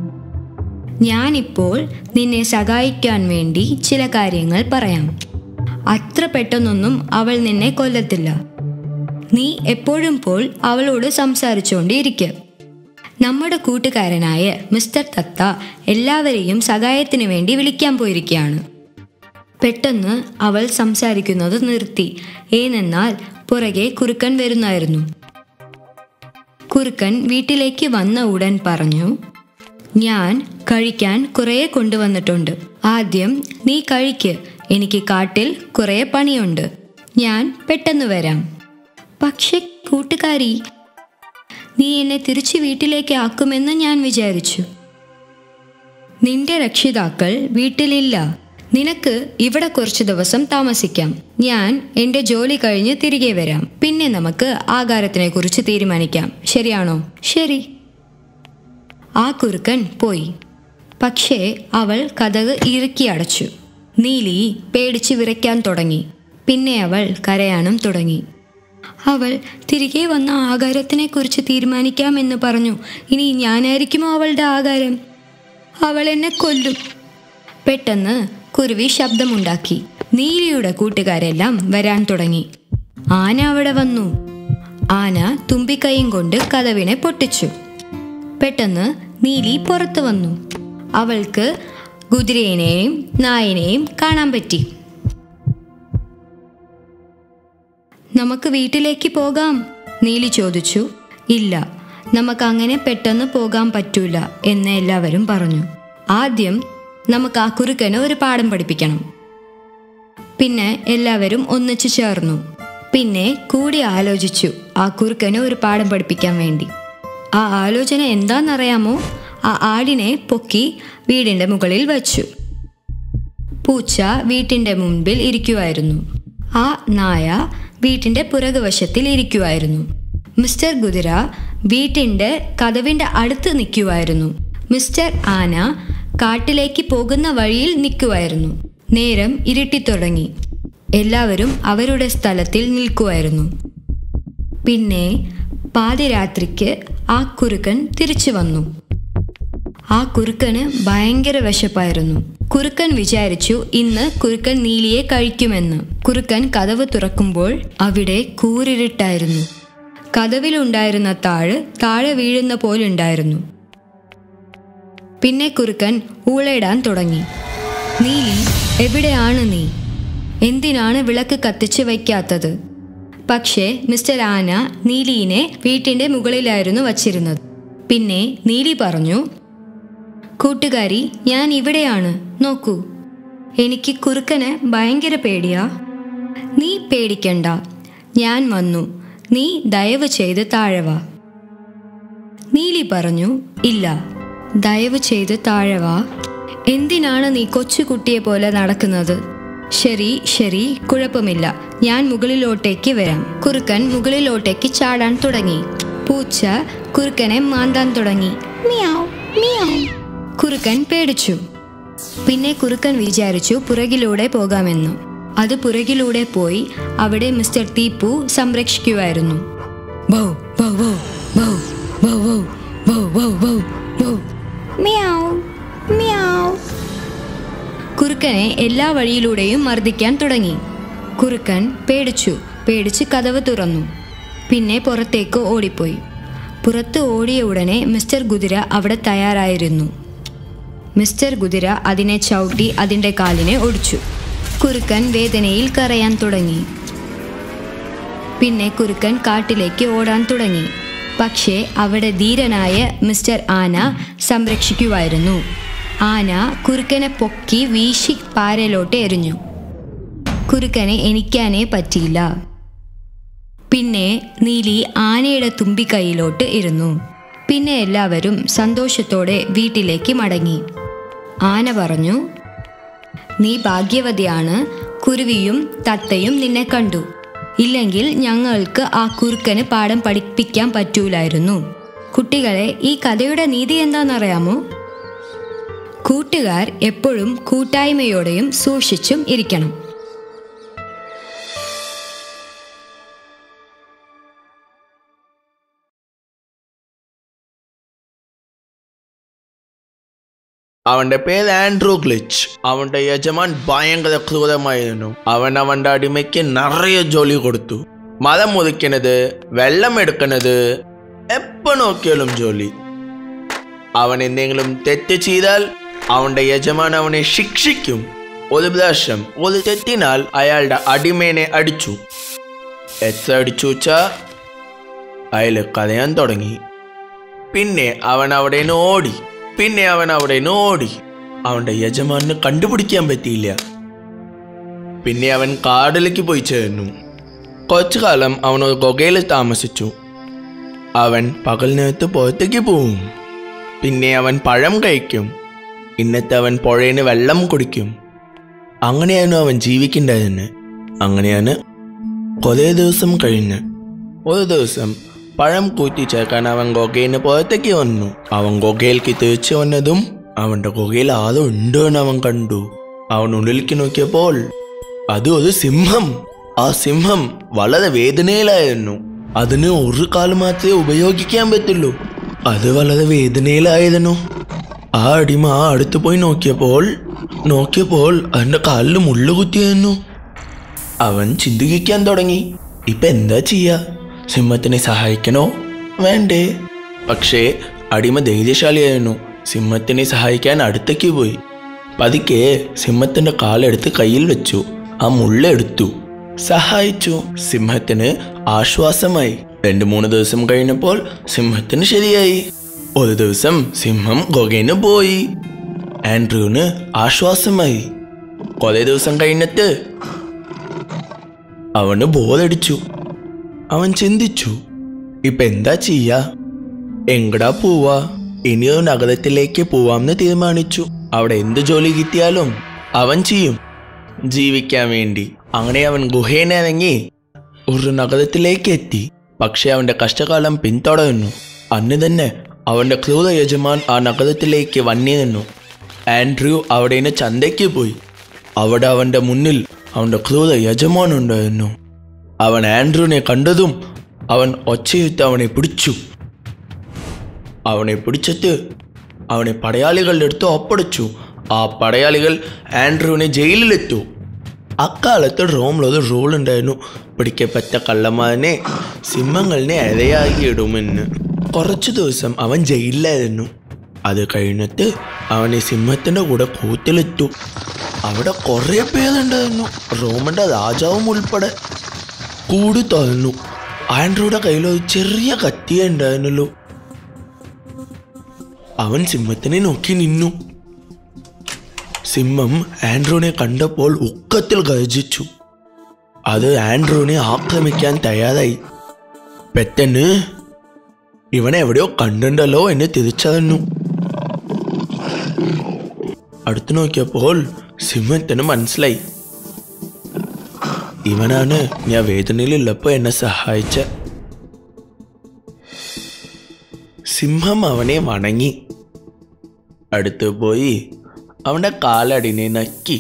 ഞാനിപ്പോൾ നിന്നെ സഹായിക്കാൻ വേണ്ടി ചില കാര്യങ്ങൾ പറയാം അത്ര പെട്ടെന്നൊന്നും അവൾ നിന്നെ കൊല്ലത്തില്ല നീ എപ്പോഴും പോൾ അവളോട് സംസാരിച്ചുകൊണ്ടിരിക്കുക നമ്മുടെ കൂട്ടുകാരനായ മിസ്റ്റർ തത്ത എല്ലാവരെയും സഹായത്തിന് വേണ്ടി വിളിക്കാൻ പോയിരിക്കുകയാണ് പെട്ടെന്ന് അവൾ സംസാരിക്കുന്നത് നിർത്തി ഏനെന്നാൽ പുറകെ കുറുക്കൻ വരുന്നായിരുന്നു കുറുക്കൻ വീട്ടിലേക്ക് വന്ന ഉടൻ പറഞ്ഞു ഞാൻ കഴിക്കാൻ കുറേ കൊണ്ടുവന്നിട്ടുണ്ട് ആദ്യം നീ കഴിക്ക് എനിക്ക് കാട്ടിൽ കുറേ പണിയുണ്ട് ഞാൻ പെട്ടെന്ന് വരാം പക്ഷെ കൂട്ടുകാരി നീ എന്നെ തിരിച്ച് വീട്ടിലേക്ക് ആക്കുമെന്ന് ഞാൻ വിചാരിച്ചു നിന്റെ രക്ഷിതാക്കൾ വീട്ടിലില്ല നിനക്ക് ഇവിടെ കുറച്ച് ദിവസം താമസിക്കാം ഞാൻ എൻ്റെ ജോലി കഴിഞ്ഞ് തിരികെ വരാം പിന്നെ നമുക്ക് ആകാരത്തിനെ കുറിച്ച് തീരുമാനിക്കാം ശരിയാണോ ശരി ആ കുറുക്കൻ പോയി പക്ഷേ അവൾ കഥക് ഇറുക്കി അടച്ചു നീലി പേടിച്ച് വിറയ്ക്കാൻ തുടങ്ങി പിന്നെ അവൾ കരയാനും തുടങ്ങി അവൾ തിരികെ വന്ന ആകാരത്തിനെ കുറിച്ച് തീരുമാനിക്കാമെന്ന് പറഞ്ഞു ഇനി ഞാനായിരിക്കുമോ അവളുടെ ആകാരം അവൾ എന്നെ കൊല്ലും പെട്ടെന്ന് കുരുവി ശബ്ദമുണ്ടാക്കി നീലിയുടെ കൂട്ടുകാരെല്ലാം വരാൻ തുടങ്ങി ആന അവിടെ വന്നു ആന തുമ്പിക്കൈയും കൊണ്ട് കഥവിനെ പൊട്ടിച്ചു പെട്ടെന്ന് നീലി പുറത്തു വന്നു അവൾക്ക് കുതിരേനെയും നായനെയും കാണാൻ പറ്റി നമുക്ക് വീട്ടിലേക്ക് പോകാം നീലി ചോദിച്ചു ഇല്ല നമുക്ക് അങ്ങനെ പെട്ടെന്ന് പോകാൻ പറ്റൂല എന്ന് എല്ലാവരും പറഞ്ഞു ആദ്യം നമുക്ക് ആ കുറുക്കന് ഒരു പാഠം പഠിപ്പിക്കണം പിന്നെ എല്ലാവരും ഒന്നിച്ചു ചേർന്നു പിന്നെ കൂടി ആലോചിച്ചു ആ കുറുക്കന് ഒരു പാഠം പഠിപ്പിക്കാൻ വേണ്ടി ആ ആലോചന എന്താണെന്നറിയാമോ ആ ആടിനെ പൊക്കി വീടിന്റെ മുകളിൽ വച്ചു പൂച്ച വീട്ടിന്റെ മുൻപിൽ ഇരിക്കുമായിരുന്നു ആ നായ വീട്ടിന്റെ പുറകുവശത്തിൽ ഇരിക്കുമായിരുന്നു മിസ്റ്റർ കുതിര വീട്ടിന്റെ കഥവിന്റെ അടുത്ത് നിൽക്കുമായിരുന്നു മിസ്റ്റർ ആന കാട്ടിലേക്ക് പോകുന്ന വഴിയിൽ നിൽക്കുമായിരുന്നു നേരം ഇരുട്ടിത്തുടങ്ങി എല്ലാവരും അവരുടെ സ്ഥലത്തിൽ നിൽക്കുമായിരുന്നു പിന്നെ പാതിരാത്രിക്ക് ആ കുറുക്കൻ തിരിച്ചു വന്നു ആ കുറുക്കന് ഭയങ്കര വിശപ്പായിരുന്നു കുറുക്കൻ വിചാരിച്ചു ഇന്ന് കുറുക്കൻ നീലിയെ കഴിക്കുമെന്ന് കുറുക്കൻ കതവ് തുറക്കുമ്പോൾ അവിടെ കൂരിരുട്ടായിരുന്നു കതവിലുണ്ടായിരുന്ന താഴ് താഴെ വീഴുന്ന പോലുണ്ടായിരുന്നു പിന്നെ കുറുക്കൻ ഊളയിടാൻ തുടങ്ങി നീലി എവിടെയാണ് നീ എന്തിനാണ് വിളക്ക് കത്തിച്ച് വയ്ക്കാത്തത് പക്ഷേ മിസ്റ്റർ ആന നീലിയിനെ വീട്ടിൻ്റെ മുകളിലായിരുന്നു വച്ചിരുന്നത് പിന്നെ നീലി പറഞ്ഞു കൂട്ടുകാരി ഞാൻ ഇവിടെയാണ് നോക്കൂ എനിക്ക് കുറുക്കന് ഭയങ്കര പേടിയാ നീ പേടിക്കണ്ട ഞാൻ വന്നു നീ ദയവ് ചെയ്ത് താഴെ വാ നീലി പറഞ്ഞു ഇല്ല ദയവ് ചെയ്ത് താഴെ വാ എന്തിനാണ് നീ കൊച്ചുകുട്ടിയെ പോലെ നടക്കുന്നത് ശരി ശരി കുഴപ്പമില്ല ഞാൻ മുകളിലോട്ടേക്ക് വരാം കുറുക്കൻ മുകളിലോട്ടേക്ക് ചാടാൻ തുടങ്ങി പൂച്ച കുറുക്കനെ മാന്താൻ തുടങ്ങി മിയാവ് മിയാവ് കുറുക്കൻ പേടിച്ചു പിന്നെ കുറുക്കൻ വിചാരിച്ചു പുറകിലൂടെ പോകാമെന്ന് അത് പുറകിലൂടെ പോയി അവിടെ മിസ്റ്റർ തീപ്പു സംരക്ഷിക്കുമായിരുന്നു bow bow bow bow bow bow bow bow bow bow meow meow കുറുക്കനെ എല്ലാ വഴിയിലൂടെയും മർദ്ദിക്കാൻ തുടങ്ങി കുറുക്കൻ പേടിച്ചു പേടിച്ച് കതവ് തുറന്നു പിന്നെ പുറത്തേക്ക് ഓടിപ്പോയി പുറത്ത് ഓടിയ ഉടനെ മിസ്റ്റർ കുതിര അവിടെ തയ്യാറായിരുന്നു മിസ്റ്റർ കുതിര അതിനെ ചവിട്ടി അതിൻ്റെ കാലിനെ ഒടിച്ചു കുറുക്കൻ വേദനയിൽ കരയാൻ തുടങ്ങി പിന്നെ കുറുക്കൻ കാട്ടിലേക്ക് ഓടാൻ തുടങ്ങി പക്ഷേ അവിടെ ധീരനായ മിസ്റ്റർ ആന സംരക്ഷിക്കുമായിരുന്നു ആന കുറുക്കനെ പൊക്കി വീശി പാരയിലോട്ട് എറിഞ്ഞു കുറുക്കനെ എനിക്കാനേ പറ്റിയില്ല പിന്നെ നീലി ആനയുടെ തുമ്പിക്കൈയിലോട്ട് ഇരുന്നു പിന്നെ എല്ലാവരും സന്തോഷത്തോടെ വീട്ടിലേക്ക് മടങ്ങി ആന പറഞ്ഞു നീ ഭാഗ്യവതിയാണ് കുരുവിയും തത്തയും നിന്നെ കണ്ടു ഇല്ലെങ്കിൽ ഞങ്ങൾക്ക് ആ കുറുക്കന് പാഠം പഠിപ്പിക്കാൻ പറ്റൂലായിരുന്നു കുട്ടികളെ ഈ കഥയുടെ നീതി എന്താണെന്നറിയാമോ കൂട്ടുകാർ എപ്പോഴും കൂട്ടായ്മയോടെയും സൂക്ഷിച്ചും ഇരിക്കണം അവന്റെ പേര് ആൻഡ്രൂ ഗ്ലിച്ച് അവന്റെ യജമാൻ ഭയങ്കര ക്രൂരമായിരുന്നു അവൻ അവന്റെ അടിമയ്ക്ക് നിറയെ ജോലി കൊടുത്തു മതം മുറിക്കണത് വെള്ളം എടുക്കണത് എപ്പോ നോക്കിയാലും ജോലി അവൻ എന്തെങ്കിലും തെറ്റ് ചെയ്താൽ അവന്റെ യജമാൻ അവനെ ശിക്ഷിക്കും ഒരു പ്രാവശ്യം ഒരു തെറ്റിനാൽ അയാളുടെ അടിമേനെ അടിച്ചു എത്ര അടിച്ചു വെച്ചാ അയാൾ കരയാൻ തുടങ്ങി പിന്നെ അവൻ അവിടെ നിന്ന് ഓടി പിന്നെ അവൻ അവിടെ നിന്ന് ഓടി അവന്റെ യജമാനെ കണ്ടുപിടിക്കാൻ പറ്റിയില്ല പിന്നെ അവൻ കാടിലേക്ക് പോയി ചേർന്നു കുറച്ചു കാലം അവൻ ഒരു ഗുഹയിൽ താമസിച്ചു അവൻ പകൽ നേരത്ത് പുറത്തേക്ക് പോവും പിന്നെ അവൻ പഴം കഴിക്കും ഇന്നത്തെ അവൻ പുഴയിന് വെള്ളം കുടിക്കും അങ്ങനെയാണ് അവൻ ജീവിക്കേണ്ടതെന്ന് അങ്ങനെയാണ് കുറേ ദിവസം കഴിഞ്ഞ് ഒരു ദിവസം പഴം കൂട്ടിച്ചേർക്കാൻ അവൻ ഗുഹയിന് പുറത്തേക്ക് വന്നു അവൻ ഗുഹയിലേക്ക് തിരിച്ചു വന്നതും അവന്റെ ഗുഹയിൽ ആരോ ഉണ്ട് എന്ന് അവൻ കണ്ടു അവൻ ഉള്ളിലേക്ക് നോക്കിയപ്പോൾ അത് ഒരു സിംഹം ആ സിംഹം വളരെ വേദനയിലായിരുന്നു അതിന് ഒരു കാല് മാത്രമേ ഉപയോഗിക്കാൻ പറ്റുള്ളൂ അത് വളരെ വേദനയിലായിരുന്നു ആ അടിമ ആ അടുത്ത് പോയി നോക്കിയപ്പോൾ നോക്കിയപ്പോൾ അതിന്റെ കാലിൽ മുള്ളു കുത്തിയായിരുന്നു അവൻ ചിന്തിക്കാൻ തുടങ്ങി ഇപ്പൊ എന്താ ചെയ്യാ സിംഹത്തിനെ സഹായിക്കണോ വേണ്ടേ പക്ഷേ അടിമ ധൈര്യശാലിയായിരുന്നു സിംഹത്തിനെ സഹായിക്കാൻ അടുത്തേക്ക് പോയി പതുക്കെ സിംഹത്തിന്റെ കാലെടുത്ത് കയ്യിൽ വെച്ചു ആ മുള്ളെടുത്തു സഹായിച്ചു സിംഹത്തിന് ആശ്വാസമായി രണ്ടു മൂന്ന് ദിവസം കഴിഞ്ഞപ്പോൾ സിംഹത്തിന് ശരിയായി ഒരു ദിവസം സിംഹം ഗുഹയിന് പോയി ആൻഡ്രൂന് ആശ്വാസമായി കുറെ ദിവസം കഴിഞ്ഞിട്ട് അവന് ബോധടിച്ചു അവൻ ചിന്തിച്ചു ഇപ്പൊ എന്താ ചെയ്യാ എങ്ങടാ പോവാ ഇനിയൊരു നഗരത്തിലേക്ക് പോവാമെന്ന് തീരുമാനിച്ചു അവിടെ എന്ത് ജോലി കിട്ടിയാലും അവൻ ചെയ്യും ജീവിക്കാൻ വേണ്ടി അങ്ങനെ അവൻ ഗുഹേനെ ഇറങ്ങി ഒരു നഗരത്തിലേക്ക് എത്തി പക്ഷെ അവന്റെ കഷ്ടകാലം പിന്തുടർന്നു അന്ന് തന്നെ അവന്റെ ക്രൂര യജമാൻ ആ നഗരത്തിലേക്ക് വന്നിരുന്നു ആൻഡ്രൂ അവിടെ നിന്ന് ചന്തയ്ക്ക് പോയി അവിടെ അവന്റെ മുന്നിൽ അവന്റെ ക്രൂര യജമാൻ ഉണ്ടായിരുന്നു അവൻ ആൻഡ്രൂവിനെ കണ്ടതും അവൻ ഒച്ചയിട്ട് അവനെ പിടിച്ചു അവനെ പിടിച്ചിട്ട് അവനെ പടയാളികളുടെ അടുത്ത് ഒപ്പടിച്ചു ആ പടയാളികൾ ആൻഡ്രൂവിനെ ജയിലിലെത്തു അക്കാലത്ത് റോമിലൊരു റൂൾ ഉണ്ടായിരുന്നു പിടിക്കപ്പെട്ട കള്ളന്മാരനെ സിംഹങ്ങളിനെ ഇരയാക്കി ഇടുമെന്ന് കുറച്ചു ദിവസം അവൻ ജയിലിലായിരുന്നു അത് കഴിഞ്ഞിട്ട് അവനെ സിംഹത്തിന്റെ കൂടെ കൂത്തിലെത്തു അവിടെ കുറെ പേരുണ്ടായിരുന്നു റോമിന്റെ രാജാവും ഉൾപ്പെടെ കൂടി തുറന്നു ആൻഡ്രൂയുടെ കയ്യിൽ ഒരു ചെറിയ കത്തിയേ ഉണ്ടായിരുന്നുള്ളൂ അവൻ സിംഹത്തിനെ നോക്കി നിന്നു സിംഹം ആൻഡ്രൂനെ കണ്ടപ്പോൾ ഉക്കത്തിൽ ഗർജിച്ചു അത് ആൻഡ്രൂനെ ആക്രമിക്കാൻ തയ്യാറായി പെട്ടെന്ന് ഇവനെ എവിടെയോ കണ്ടിട്ടുണ്ടല്ലോ എന്ന് തിരിച്ചറിഞ്ഞു അടുത്തു നോക്കിയപ്പോൾ സിംഹത്തിന് മനസ്സിലായി ഇവനാണ് ഞാൻ വേദനയിലുള്ളപ്പോൾ എന്നെ സഹായിച്ച സിംഹം അവനെ വണങ്ങി അടുത്ത് പോയി അവന്റെ കാലടിനെ നക്കി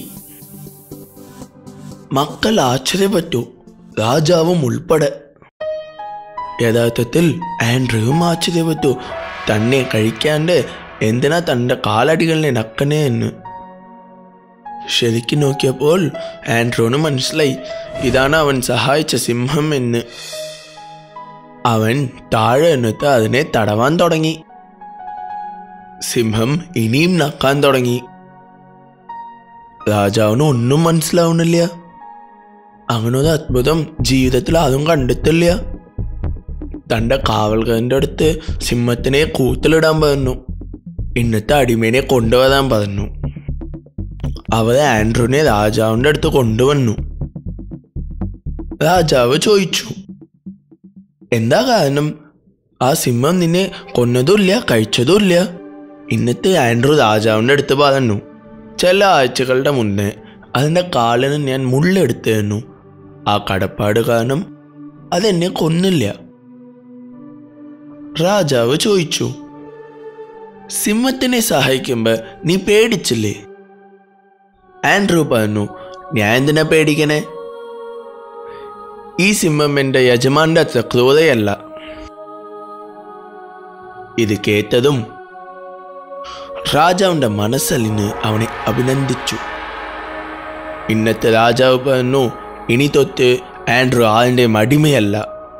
മക്കൾ ആശ്ചര്യപ്പെട്ടു രാജാവും ഉൾപ്പെടെ യഥാർത്ഥത്തിൽ ആൻഡ്രയും ആശ്ചര്യപ്പെട്ടു തന്നെ കഴിക്കാണ്ട് എന്തിനാ തന്റെ കാലടികളിനെ നക്കണേ എന്ന് ശരിക്കും നോക്കിയപ്പോൾ ആൻഡ്രോന് മനസ്സിലായി ഇതാണ് അവൻ സഹായിച്ച സിംഹം എന്ന് അവൻ താഴെ എന്നിട്ട് അതിനെ തടവാൻ തുടങ്ങി സിംഹം ഇനിയും നക്കാൻ തുടങ്ങി രാജാവിന് ഒന്നും മനസ്സിലാവണില്ല അങ്ങനൊരു അത്ഭുതം ജീവിതത്തിൽ അതും കണ്ടിട്ടില്ല തന്റെ കാവൽക്കാരൻ്റെ അടുത്ത് സിംഹത്തിനെ കൂത്തിലിടാൻ പറഞ്ഞു ഇന്നത്തെ അടിമേനെ കൊണ്ടുവരാൻ പറഞ്ഞു അവർ ആൻഡ്രൂനെ രാജാവിൻ്റെ അടുത്ത് കൊണ്ടുവന്നു രാജാവ് ചോദിച്ചു എന്താ കാരണം ആ സിംഹം നിന്നെ കൊന്നതുമില്ല കഴിച്ചതുമില്ല ഇന്നത്തെ ആൻഡ്രൂ രാജാവിൻ്റെ അടുത്ത് പറഞ്ഞു ചില ആഴ്ചകളുടെ മുന്നേ അതിൻ്റെ കാലിന് ഞാൻ മുള്ളെടുത്തു തന്നു ആ കടപ്പാട് കാരണം അതെന്നെ കൊന്നില്ല രാജാവ് ചോദിച്ചു സിംഹത്തിനെ സഹായിക്കുമ്പോൾ നീ പേടിച്ചില്ലേ ആൻഡ്രൂ പറഞ്ഞു ഞാൻ എന്തിനാ പേടിക്കണേ ഈ സിംഹം എൻ്റെ യജമാന്റെ അത്ര ക്രൂരയല്ല ഇത് കേട്ടതും രാജാവിന്റെ മനസ്സലിന് അവനെ അഭിനന്ദിച്ചു ഇന്നത്തെ രാജാവ് പറഞ്ഞു ഇനി തൊട്ട് ആൻഡ്രൂ ആളിൻ്റെ അടിമയല്ല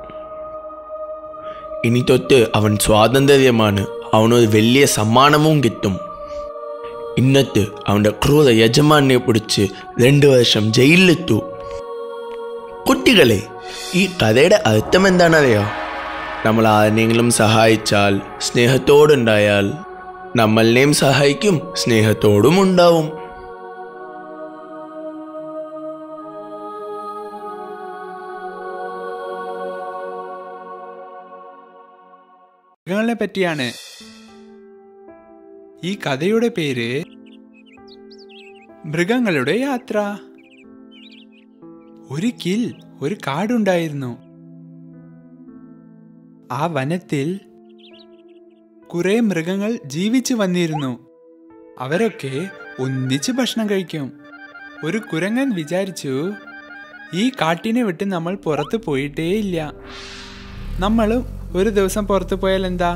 ഇനി തൊട്ട് അവൻ സ്വാതന്ത്ര്യമാണ് അവനൊരു വലിയ സമ്മാനവും കിട്ടും ഇന്നത്ത് അവൻ്റെ ക്രൂര യജമാനെ പിടിച്ച് രണ്ടു വർഷം ജയിലിലെത്തു കുട്ടികളെ ഈ കഥയുടെ അർത്ഥം എന്താണെന്നറിയോ നമ്മൾ ആരെങ്കിലും സഹായിച്ചാൽ സ്നേഹത്തോടുണ്ടായാൽ നമ്മളിനെയും സഹായിക്കും സ്നേഹത്തോടും ഉണ്ടാവും മൃഗങ്ങളെ പറ്റിയാണ് ഈ കഥയുടെ പേര് മൃഗങ്ങളുടെ യാത്ര ഒരിക്കൽ ഒരു കാടുണ്ടായിരുന്നു ആ വനത്തിൽ കുറെ മൃഗങ്ങൾ ജീവിച്ചു വന്നിരുന്നു അവരൊക്കെ ഒന്നിച്ച് ഭക്ഷണം കഴിക്കും ഒരു കുരങ്ങൻ വിചാരിച്ചു ഈ കാട്ടിനെ വിട്ട് നമ്മൾ പുറത്ത് പോയിട്ടേയില്ല നമ്മളും ഒരു ദിവസം പുറത്തു പോയാൽ എന്താ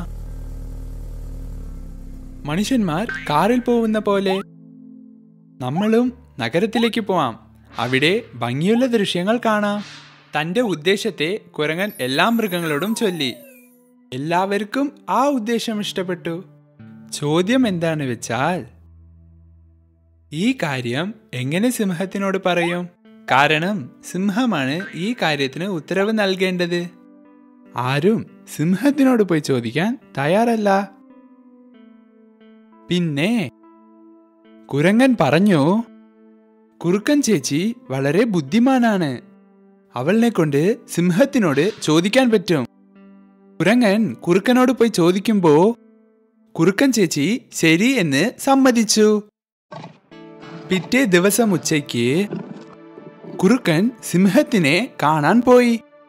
മനുഷ്യന്മാർ കാറിൽ പോകുന്ന പോലെ നമ്മളും നഗരത്തിലേക്ക് പോവാം അവിടെ ഭംഗിയുള്ള ദൃശ്യങ്ങൾ കാണാം തന്റെ ഉദ്ദേശത്തെ കുരങ്ങൻ എല്ലാ മൃഗങ്ങളോടും ചൊല്ലി എല്ലാവർക്കും ആ ഉദ്ദേശം ഇഷ്ടപ്പെട്ടു ചോദ്യം എന്താണ് വെച്ചാൽ ഈ കാര്യം എങ്ങനെ സിംഹത്തിനോട് പറയും കാരണം സിംഹമാണ് ഈ കാര്യത്തിന് ഉത്തരവ് നൽകേണ്ടത് ആരും സിംഹത്തിനോട് പോയി ചോദിക്കാൻ തയ്യാറല്ല പിന്നെ കുരങ്ങൻ പറഞ്ഞു കുറുക്കൻ ചേച്ചി വളരെ ബുദ്ധിമാനാണ് അവളിനെ കൊണ്ട് സിംഹത്തിനോട് ചോദിക്കാൻ പറ്റും കുരങ്ങൻ കുറുക്കനോട് പോയി ചോദിക്കുമ്പോ കുറുക്കൻ ചേച്ചി ശരി എന്ന് സമ്മതിച്ചു പിറ്റേ ദിവസം ഉച്ചയ്ക്ക് കുറുക്കൻ സിംഹത്തിനെ കാണാൻ പോയി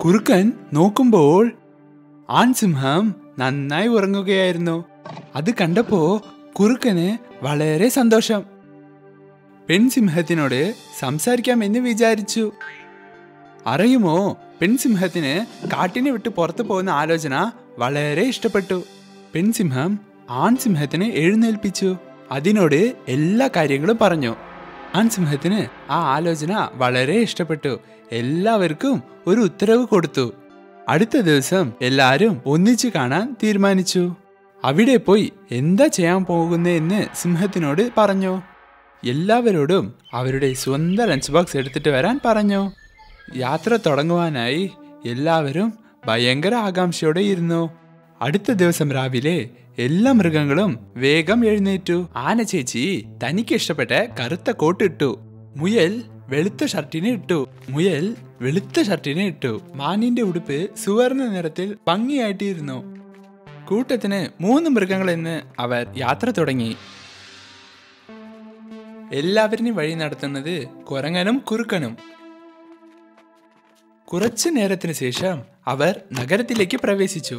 കുറുക്കൻ നോക്കുമ്പോൾ ആൺസിംഹം നന്നായി ഉറങ്ങുകയായിരുന്നു അത് കണ്ടപ്പോ കുറുക്കന് വളരെ സന്തോഷം പെൺസിംഹത്തിനോട് സംസാരിക്കാമെന്ന് വിചാരിച്ചു അറിയുമോ പെൺസിംഹത്തിന് കാട്ടിനെ വിട്ട് പുറത്തു പോകുന്ന ആലോചന വളരെ ഇഷ്ടപ്പെട്ടു പെൺസിംഹം ആൺസിംഹത്തിനെ എഴുന്നേൽപ്പിച്ചു അതിനോട് എല്ലാ കാര്യങ്ങളും പറഞ്ഞു ആൺസിംഹത്തിന് ആ ആലോചന വളരെ ഇഷ്ടപ്പെട്ടു എല്ലാവർക്കും ഒരു ഉത്തരവ് കൊടുത്തു അടുത്ത ദിവസം എല്ലാരും ഒന്നിച്ചു കാണാൻ തീരുമാനിച്ചു അവിടെ പോയി എന്താ ചെയ്യാൻ പോകുന്നതെന്ന് സിംഹത്തിനോട് പറഞ്ഞു എല്ലാവരോടും അവരുടെ സ്വന്തം ലഞ്ച് ബോക്സ് എടുത്തിട്ട് വരാൻ പറഞ്ഞു യാത്ര തുടങ്ങുവാനായി എല്ലാവരും ഭയങ്കര ആകാംക്ഷയോടെ ഇരുന്നു അടുത്ത ദിവസം രാവിലെ എല്ലാ മൃഗങ്ങളും വേഗം എഴുന്നേറ്റു ആന ചേച്ചി തനിക്ക് ഇഷ്ടപ്പെട്ട കറുത്ത കോട്ട് ഇട്ടു മുയൽ വെളുത്ത ഷർട്ടിനെ ഇട്ടു മുയൽ വെളുത്ത ഷർട്ടിനെ ഇട്ടു മാനിന്റെ ഉടുപ്പ് സുവർണ നിറത്തിൽ ഭംഗിയായിട്ടിരുന്നു കൂട്ടത്തിന് മൂന്ന് മൃഗങ്ങളെന്ന് അവർ യാത്ര തുടങ്ങി എല്ലാവരിനും വഴി നടത്തുന്നത് കുരങ്ങനും കുറുക്കനും കുറച്ചു നേരത്തിന് ശേഷം അവർ നഗരത്തിലേക്ക് പ്രവേശിച്ചു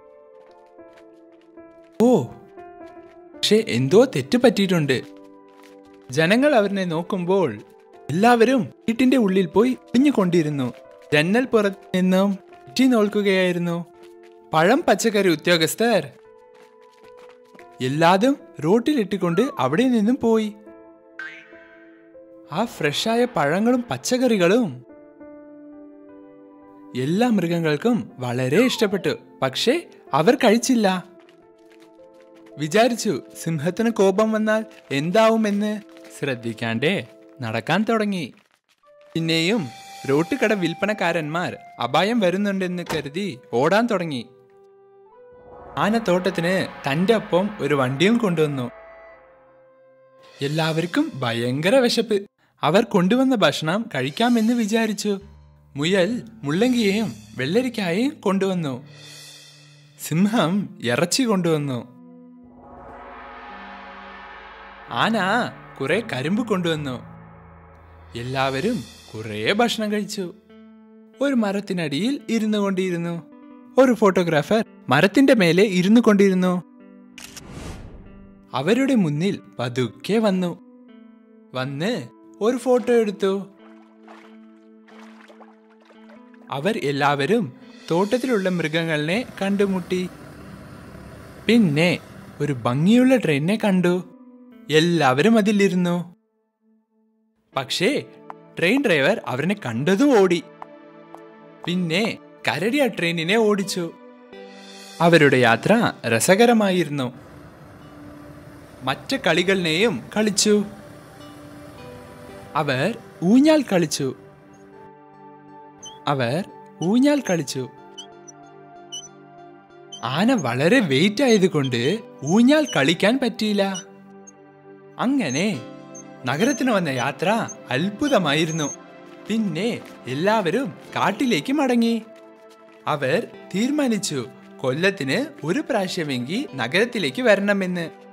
ഓ പക്ഷെ എന്തോ തെറ്റ് പറ്റിയിട്ടുണ്ട് ജനങ്ങൾ അവരെ നോക്കുമ്പോൾ എല്ലാവരും വീട്ടിന്റെ ഉള്ളിൽ പോയി ഒളിഞ്ഞുകൊണ്ടിരുന്നു ജന്നൽ പുറത്ത് നിന്നും എറ്റി നോക്കുകയായിരുന്നു പഴം പച്ചക്കറി ഉദ്യോഗസ്ഥർ എല്ലാതും റോട്ടിലിട്ടുകൊണ്ട് അവിടെ നിന്നും പോയി ആ ഫ്രഷായ പഴങ്ങളും പച്ചക്കറികളും എല്ലാ മൃഗങ്ങൾക്കും വളരെ ഇഷ്ടപ്പെട്ടു പക്ഷേ അവർ കഴിച്ചില്ല വിചാരിച്ചു സിംഹത്തിന് കോപം വന്നാൽ എന്താവുമെന്ന് ശ്രദ്ധിക്കാണ്ടേ നടക്കാൻ തുടങ്ങി പിന്നെയും റോട്ടുകട വിൽപ്പനക്കാരന്മാർ അപായം വരുന്നുണ്ടെന്ന് കരുതി ഓടാൻ തുടങ്ങി ആനത്തോട്ടത്തിന് തന്റെ ഒപ്പം ഒരു വണ്ടിയും കൊണ്ടുവന്നു എല്ലാവർക്കും ഭയങ്കര വിശപ്പ് അവർ കൊണ്ടുവന്ന ഭക്ഷണം കഴിക്കാമെന്ന് വിചാരിച്ചു മുയൽ മുള്ളങ്കിയെയും വെള്ളരിക്കായെയും കൊണ്ടുവന്നു സിംഹം ഇറച്ചി കൊണ്ടുവന്നു ആന കുറെ കരിമ്പ് കൊണ്ടുവന്നു എല്ലാവരും കുറെ ഭക്ഷണം കഴിച്ചു ഒരു മരത്തിനടിയിൽ ഇരുന്നു കൊണ്ടിരുന്നു ഒരു ഫോട്ടോഗ്രാഫർ മരത്തിന്റെ മേലെ ഇരുന്നു കൊണ്ടിരുന്നു അവരുടെ മുന്നിൽ പതുക്കെ വന്നു വന്ന് ഒരു ഫോട്ടോ എടുത്തു അവർ എല്ലാവരും തോട്ടത്തിലുള്ള മൃഗങ്ങളെ കണ്ടുമുട്ടി പിന്നെ ഒരു ഭംഗിയുള്ള ട്രെയിനിനെ കണ്ടു എല്ലാവരും അതിലിരുന്നു പക്ഷേ ട്രെയിൻ ഡ്രൈവർ അവരെ കണ്ടതും ഓടി പിന്നെ കരടി ആ ട്രെയിനിനെ ഓടിച്ചു അവരുടെ യാത്ര രസകരമായിരുന്നു മറ്റ് കളികളിനെയും കളിച്ചു അവർ ഊഞ്ഞാൽ കളിച്ചു അവർ ഊഞ്ഞാൽ കളിച്ചു ആന വളരെ വെയിറ്റ് ആയതുകൊണ്ട് ഊഞ്ഞാൽ കളിക്കാൻ പറ്റിയില്ല അങ്ങനെ നഗരത്തിന് വന്ന യാത്ര അത്ഭുതമായിരുന്നു പിന്നെ എല്ലാവരും കാട്ടിലേക്ക് മടങ്ങി അവർ തീരുമാനിച്ചു കൊല്ലത്തിന് ഒരു പ്രാവശ്യമെങ്കിൽ നഗരത്തിലേക്ക് വരണമെന്ന്